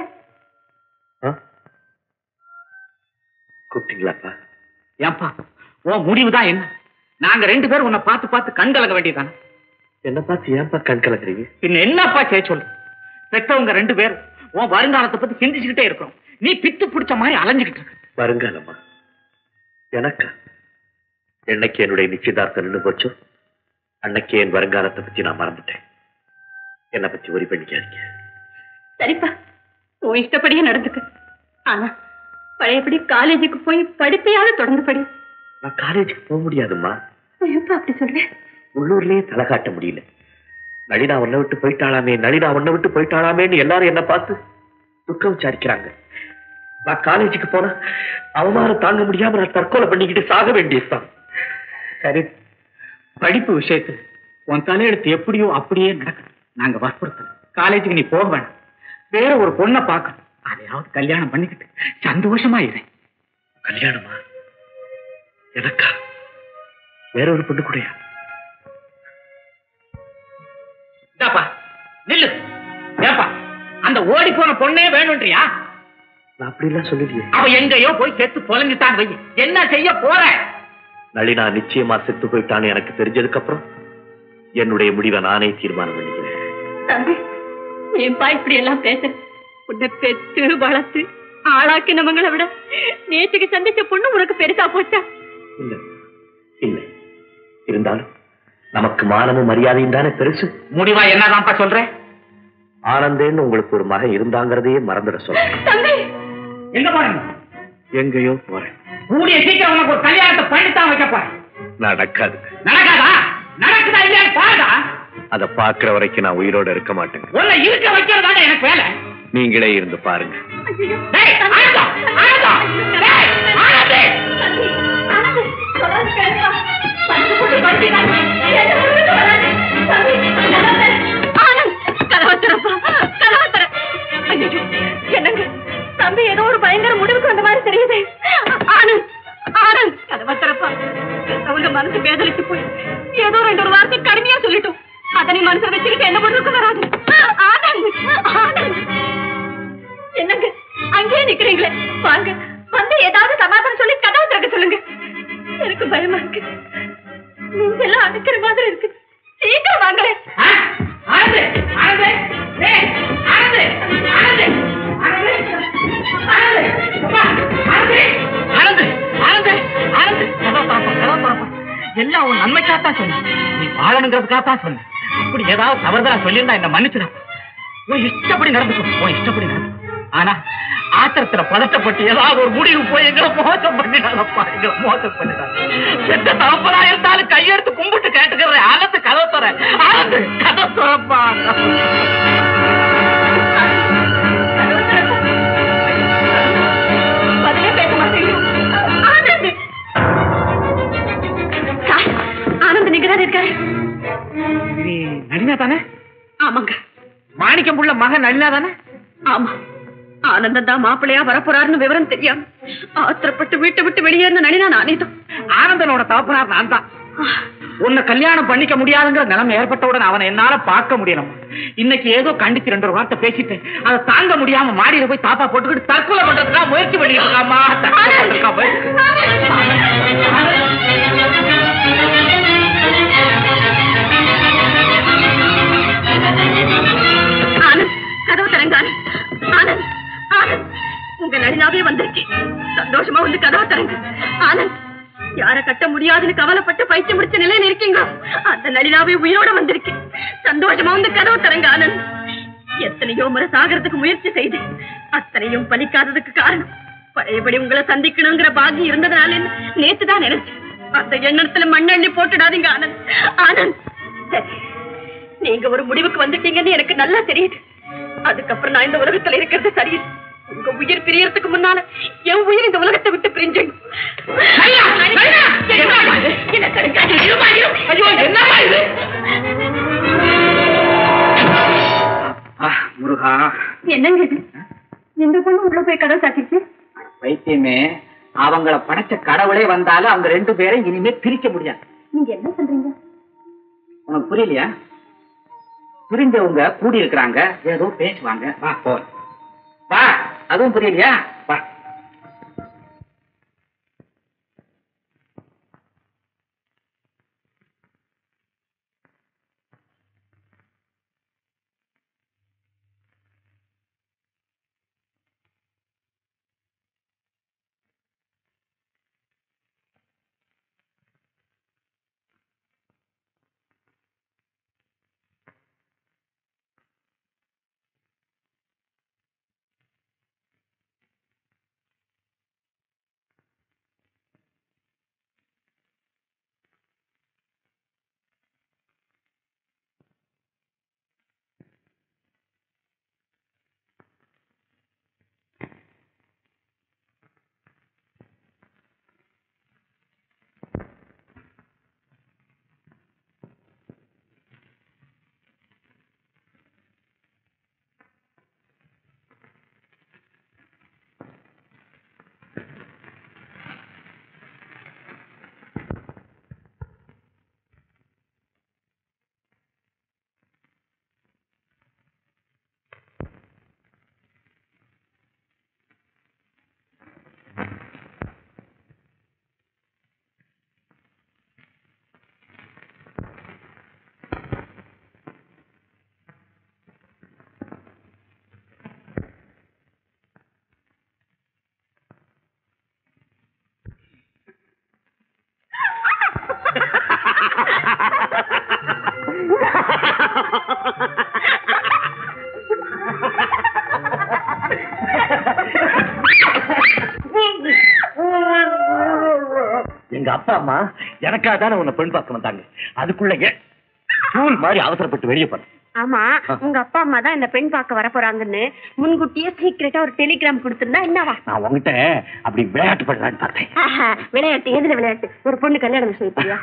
கூப்பிட்டீங்களாப்பா ஏன்பா உன் முடிவுதான் என்ன நாங்க ரெண்டு பேரும் உன்னை பார்த்து பார்த்து கண் கலங்க வேண்டியதானே என்ன பார்த்து ஏன்பா கண் கலக்குறீங்க பின்ன என்னப்பா செய்ய சொல்லு பெற்றவங்க ரெண்டு பேரும் உன் வருங்காலத்தை பத்தி சிந்திச்சுக்கிட்டே இருக்கிறோம் நீ பித்து பிடிச்ச மாதிரி அலைஞ்சுக்கிட்டு இருக்க வருங்காலமா எனக்கா என்னைக்கு என்னுடைய நிச்சயதார்த்தம் நின்று போச்சோ அன்னைக்கு என் வருங்காலத்தை பத்தி நான் மறந்துட்டேன் என்னை பத்தி ஒரி பண்ணிக்காதீங்க சரிப்பா உன் இஷ்டப்படியே நடந்துக்க ஆனா பழையபடி காலேஜுக்கு போய் படிப்பையாவது தொடர்ந்து படி நான் காலேஜுக்கு போக முடியாதும்மா எப்ப அப்படி சொல்றேன் உள்ளூர்லயே தலை காட்ட முடியல நளினா உன்னை விட்டு போயிட்டாளாமே நளினா உன்னை விட்டு போயிட்டாளாமேன்னு எல்லாரும் என்ன பார்த்து துக்கம் விசாரிக்கிறாங்க நான் காலேஜுக்கு போனா அவமானம் தாங்க முடியாம நான் தற்கொலை பண்ணிக்கிட்டு சாக வேண்டியதுதான் சரி படிப்பு விஷயத்துல உன் தலையெழுத்து எப்படியோ அப்படியே நடக்கும் நாங்க வற்புறுத்தல காலேஜுக்கு நீ போக வேண்டாம் வேற ஒரு பொண்ணை பார்க்கணும் அதையாவது கல்யாணம் பண்ணிக்கிட்டு சந்தோஷமா இரு கல்யாணமா எனக்கா வேற ஒரு பொண்ணு கூடயா இந்தாப்பா நில்லு ஏப்பா அந்த ஓடி போன பொண்ணே வேணும்ன்றியா நான் அப்படிலாம் சொல்லலையே அவ எங்கேயோ போய் செத்து தொலைஞ்சுட்டான் வை என்ன செய்ய போற நளினா நிச்சயமா செத்து போயிட்டான்னு எனக்கு தெரிஞ்சதுக்கு அப்புறம் என்னுடைய முடிவை நானே தீர்மானம் பண்ணிக்கிறேன் தம்பி ஏன்பா இப்படி எல்லாம் பேச உன்னை பெத்து வளர்த்து ஆளாக்கினவங்களை விட நேற்றுக்கு சந்திச்ச பொண்ணு உனக்கு பெருசா போச்சா இல்ல இல்ல இருந்தாலும் நமக்கு மானமும் மரியாதையும் தானே பெருசு முடிவா என்னதான்ப்பா சொல்ற ஆனந்தேன்னு உங்களுக்கு ஒரு மகன் இருந்தாங்கிறதையே மறந்துட சொல்றேன் தம்பி எங்க போறேன் எங்கேயோ போறேன் கூடிய சீக்கிரம் உனக்கு ஒரு கல்யாணத்தை பண்ணித்தான் வைக்க போறேன் நடக்காது நடக்காதா நடக்குதா இல்லையா பாருடா அதை பாக்குற வரைக்கும் நான் உயிரோட இருக்க மாட்டேங்க உன்னை இருக்க வைக்கிறதாங்க எனக்கு வேலை நீங்களே இருந்து பாருங்க டேய், ஆனந்தம், ஆனந்தம், டேய், ஆனந்தே. என்னங்க தம்பி ஏதோ ஒரு பயங்கர முடிவுக்கு வந்த மாதிரி தெரியுது ஆனந்த் ஆனந்த் கதவை திறப்பா அவங்க மனசு பேதலிச்சு போய் ஏதோ ரெண்டு ஒரு வார்த்தை கடுமையா சொல்லிட்டோம் அதை நீ மனசுல வச்சுக்கிட்டு என்ன பண்ணுறதுக்கு வராது ஆனந்த் ஆனந்த் என்னங்க அங்கேயே நிக்கிறீங்களே வாங்க வந்து ஏதாவது சமாதானம் சொல்லி கதவை திறக்க சொல்லுங்க எனக்கு பயமா இருக்கு நீங்க எல்லாம் அடிக்கிற மாதிரி இருக்கு சீக்கிரம் வாங்களேன் ஆ, ஆனந்தே, ஆனந்தே, டேய், ஆனந்தே, ஆனந்தே, ஆனந்தே, ஆனந்தே, அப்பா, ஆனந்தே, ஆனந்தே, ஆனந்தே, ஆனந்தே, கதவை திறப்பா, கதவை திறப்பா. எல்லாம் உன் நன்மைக்காகத்தான் சொன்னேன் நீ வாழணுங்கிறதுக்காகத்தான் சொன்னேன் அப்படி ஏதாவது தவறுதலா சொல்லியிருந்தா என்ன மன்னிச்சிடா உன் இஷ்டப்படி நடந்துக்கும் உன் இஷ்டப்படி நடந்துக்கும் ஆனா ஆத்திரத்துல பதட்டப்பட்டு ஏதாவது ஒரு முடிவு போய் எங்களை மோசம் பண்ணிடாதப்பா எங்களை மோசம் பண்ணிடாத எந்த தகப்பனா இருந்தாலும் கையெடுத்து கும்பிட்டு கேட்டுக்கிறேன் ஆனந்து கதை தர ஆனந்து கதை தரப்பா பதிலே பேச மாட்டேங்கிறோம் ஆனந்த் சார் ஆனந்த் நீங்க தான் இருக்காரு நீ நளினா தானே ஆமாங்க மாணிக்கம் புள்ள மகன் நளினா தானே ஆமா ஆனந்தம் தான் மாப்பிள்ளையா வரப்போறாருன்னு விவரம் தெரியாம ஆத்திரப்பட்டு வீட்டை விட்டு வெளியேறின நளினா நானே தான் ஆனந்தனோட தகப்பனார் நான் தான் உன்னை கல்யாணம் பண்ணிக்க முடியாதுங்கிற நிலைமை ஏற்பட்டவுடன் அவனை என்னால பார்க்க முடியணும் இன்னைக்கு ஏதோ கண்டிச்சு ரெண்டு ஒரு வார்த்தை பேசிட்டு அதை தாங்க முடியாம மாடியில போய் தாப்பா போட்டுக்கிட்டு தற்கொலை பண்றதுக்காக முயற்சி பண்ணிட்டு இருக்காமா தற்கொலை பண்றதுக்காக முயற்சி- ஆனந்த் கதவு தரங்க ஆனந்த் ஆனந்த் ஆனந்த் உங்க நளினாவே வந்திருக்கேன் சந்தோஷமா வந்து கதவு தரங்க ஆனந்த் யார கட்ட முடியாதுன்னு கவலைப்பட்டு பயிற்சி முடிச்ச நிலையில இருக்கீங்க அந்த நளினாவே உயிரோட வந்திருக்கேன் சந்தோஷமா வந்து கதவு தரங்க ஆனந்த் எத்தனையோ முறை சாகறதுக்கு முயற்சி செய்து அத்தனையும் பலிக்காததுக்கு காரணம் பழையபடி உங்களை சந்திக்கணுங்கிற பாக்கியம் இருந்ததுனால நேத்து தான் நினைச்சேன் அந்த எண்ணத்துல மண்ணள்ளி போட்டுடாதீங்க ஆனந்த் ஆனந்த் சரி நீங்க ஒரு முடிவுக்கு வந்துட்டீங்கன்னு எனக்கு நல்லா தெரியுது அதுக்கப்புறம் நான் இந்த உலகத்துல இருக்கிறது சரியில்லை உங்க உயிர் பிரியறதுக்கு முன்னால என் உயிர் இந்த உலகத்தை விட்டு பிரிஞ்சு ஐயோ என்னமா இது ஆ, முருகா என்னங்க இது இந்த பொண்ணு உள்ள போய் கதை சாத்திச்சு வைத்தியமே அவங்கள படைச்ச கடவுளே வந்தாலும் அவங்க ரெண்டு பேரும் இனிமே பிரிக்க முடியாது நீங்க என்ன சொல்றீங்க உனக்கு புரியலையா புரிஞ்சவங்க கூடி இருக்கிறாங்க ஏதோ பேசுவாங்க வா போ வா அதுவும் புரியலையா வா எங்க அப்பா அம்மா எனக்காக தானே உன்னை பெண் பார்க்க வந்தாங்க அதுக்குள்ள ஏன் தூள் மாதிரி அவசரப்பட்டு வெளியே போன ஆமா உங்க அப்பா அம்மா தான் இந்த பெண் பார்க்க வர போறாங்கன்னு முன்கூட்டியே சீக்கிரட்டா ஒரு டெலிகிராம் கொடுத்திருந்தா என்னவா நான் உங்ககிட்ட அப்படி விளையாட்டு பண்ணலான்னு பார்த்தேன் ஆஹா, விளையாட்டு எதுல விளையாட்டு ஒரு பொண்ணு கல்யாணம் விஷயம் தெரியா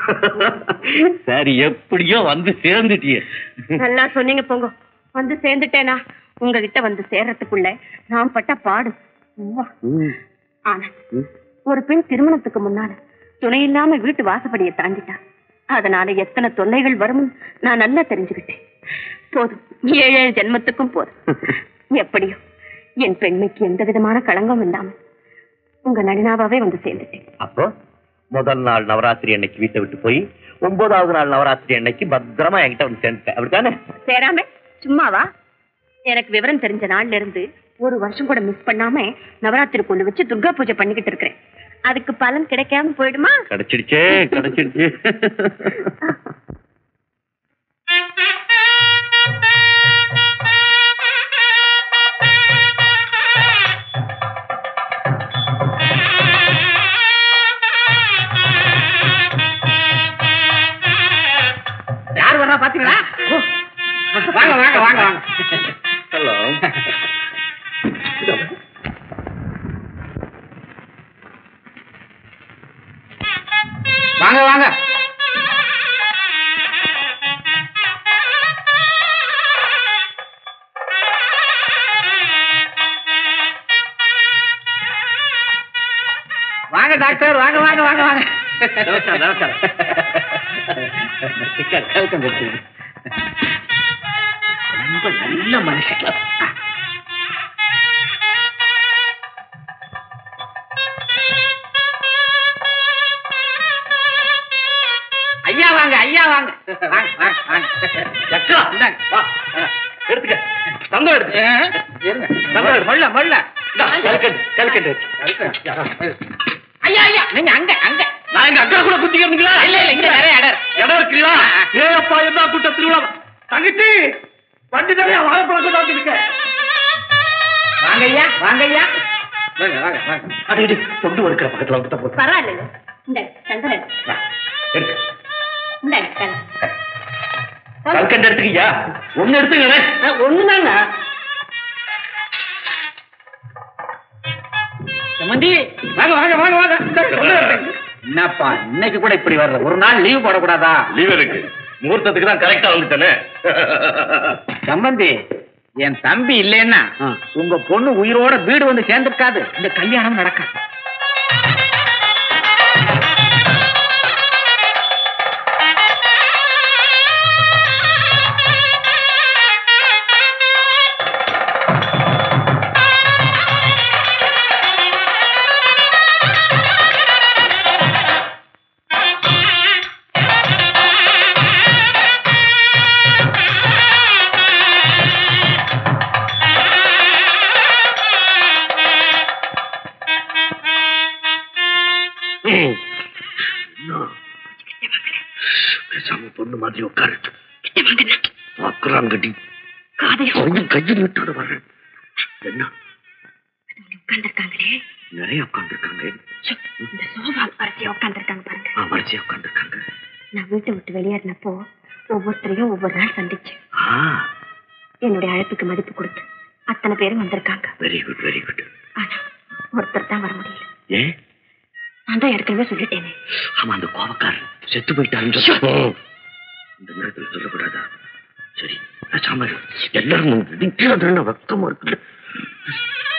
சரி எப்படியோ வந்து சேர்ந்துட்டியே நல்லா சொன்னீங்க போங்க வந்து சேர்ந்துட்டேனா உங்ககிட்ட வந்து சேர்றதுக்குள்ள நான் பட்ட பாடு உவ்வா. ஆனா ஒரு பெண் திருமணத்துக்கு முன்னால துணை இல்லாம வீட்டு வாசப்படியை தாண்டிட்டா அதனால எத்தனை தொல்லைகள் வரும் நான் நல்லா தெரிஞ்சுக்கிட்டேன் போதும் ஏழு ஏழு ஜென்மத்துக்கும் போதும் எப்படியோ என் பெண்மைக்கு எந்த விதமான களங்கம் இல்லாம உங்க நடினாவே வந்து சேர்ந்துட்டேன் அப்போ முதல் நாள் நவராத்திரி அன்னைக்கு வீட்டை விட்டு போய் ஒன்பதாவது நாள் நவராத்திரி அன்னைக்கு பத்திரமா என்கிட்ட வந்து சேர்ந்துட்டேன் அப்படித்தானே சேராம சும்மாவா எனக்கு விவரம் தெரிஞ்ச நாள்ல இருந்து ஒரு வருஷம் கூட மிஸ் பண்ணாம நவராத்திரி கொண்டு வச்சு துர்கா பூஜை பண்ணிக்கிட்டு இருக்கிறேன் அதுக்கு பலன் கிடைக்காம போயிடுமா கிடைச்சிடுச்சே கிடைச்சிடுச்சு வாங்க வாங்க வாங்க டாக்டர் வாங்க வாங்க வாங்க வாங்க நமஸ்காரம் நமஸ்காரம் வெல்கம் வெல்கம் ரொம்ப நல்ல மனுஷன் ஐயா வாங்க ஐயா வாங்க வாங்க வாங்க வாங்க அக்கா, இந்தாங்க வா, ஆ, எடுத்துக்க தங்கம் எடுத்துக்க இருங்க மல்ல மல்ல மல்ல இந்தா, கல்கண்டு கல்கண்டு வச்சு. ஐயா ஐயா நீங்க அங்க அங்க நான் எங்க அக்கா கூட குத்திக்கிறீங்களா இல்ல இல்ல இங்க நிறைய இடம் இருக்கு. இடம் இருக்குங்களா ஏப்பா என்ன கூட்ட திருவிழா தங்கச்சி வண்டி நிறைய வாழைப்பழம் கொண்டாந்து இருக்க வாங்க ஐயா வாங்க ஐயா வாங்க வாங்க வாங்க அது இடி தொண்டு இருக்கிற பக்கத்துல வந்து போட்டு பரவாயில்ல இந்த சந்திரன் எடுத்து இந்த கல்கண்டு எடுத்துக்கியா ஒண்ணு எடுத்துக்கிறேன் ஒண்ணுதாங்க சமந்தி வாங்க வாங்க வாங்க வாங்க இந்த தொண்டை எடுத்துங்க. என்னப்பா இன்னைக்கு கூட இப்படி வர்ற ஒரு நாள் லீவ் போடக்கூடாதா லீவ் இருக்கு முகூர்த்தத்துக்கு தான் கரெக்டா வந்துட்டேனே சம்பந்தி என் தம்பி இல்லைன்னா உங்க பொண்ணு உயிரோட வீடு வந்து சேர்ந்திருக்காது இந்த கல்யாணம் நடக்காது பேசாம பொண்ணு மாதிரி உட்காரு பாக்குறான் கட்டி கொஞ்சம் கையில் விட்டோட வர்றேன் என்ன உட்கார்ந்துருக்காங்களே நிறைய உட்காந்துருக்காங்க இந்த சோபா வரிசையா உட்கார்ந்துருக்காங்க பாருங்க வரிசையா உட்காந்துருக்காங்க நான் வீட்டை விட்டு வெளியேறினப்போ ஒவ்வொருத்தரையும் ஒவ்வொரு நாள் சந்திச்சு ஆ என்னுடைய அழைப்புக்கு மதிப்பு கொடுத்து அத்தனை பேரும் வந்திருக்காங்க வெரி குட் வெரி குட் ஆனா ஒருத்தர் தான் வர முடியல ஏன் நான் தான் ஏற்கனவே சொல்லிட்டேனே ஆமா அந்த கோபக்காரன் செத்து போயிட்டாருன்னு சொல்லு. இந்த நேரத்துல சொல்லக்கூடாதா சரி பேசாம இரு. எல்லாரும் முன்னாடி நிக்கிறதுன்னு வெக்கமா இருக்கு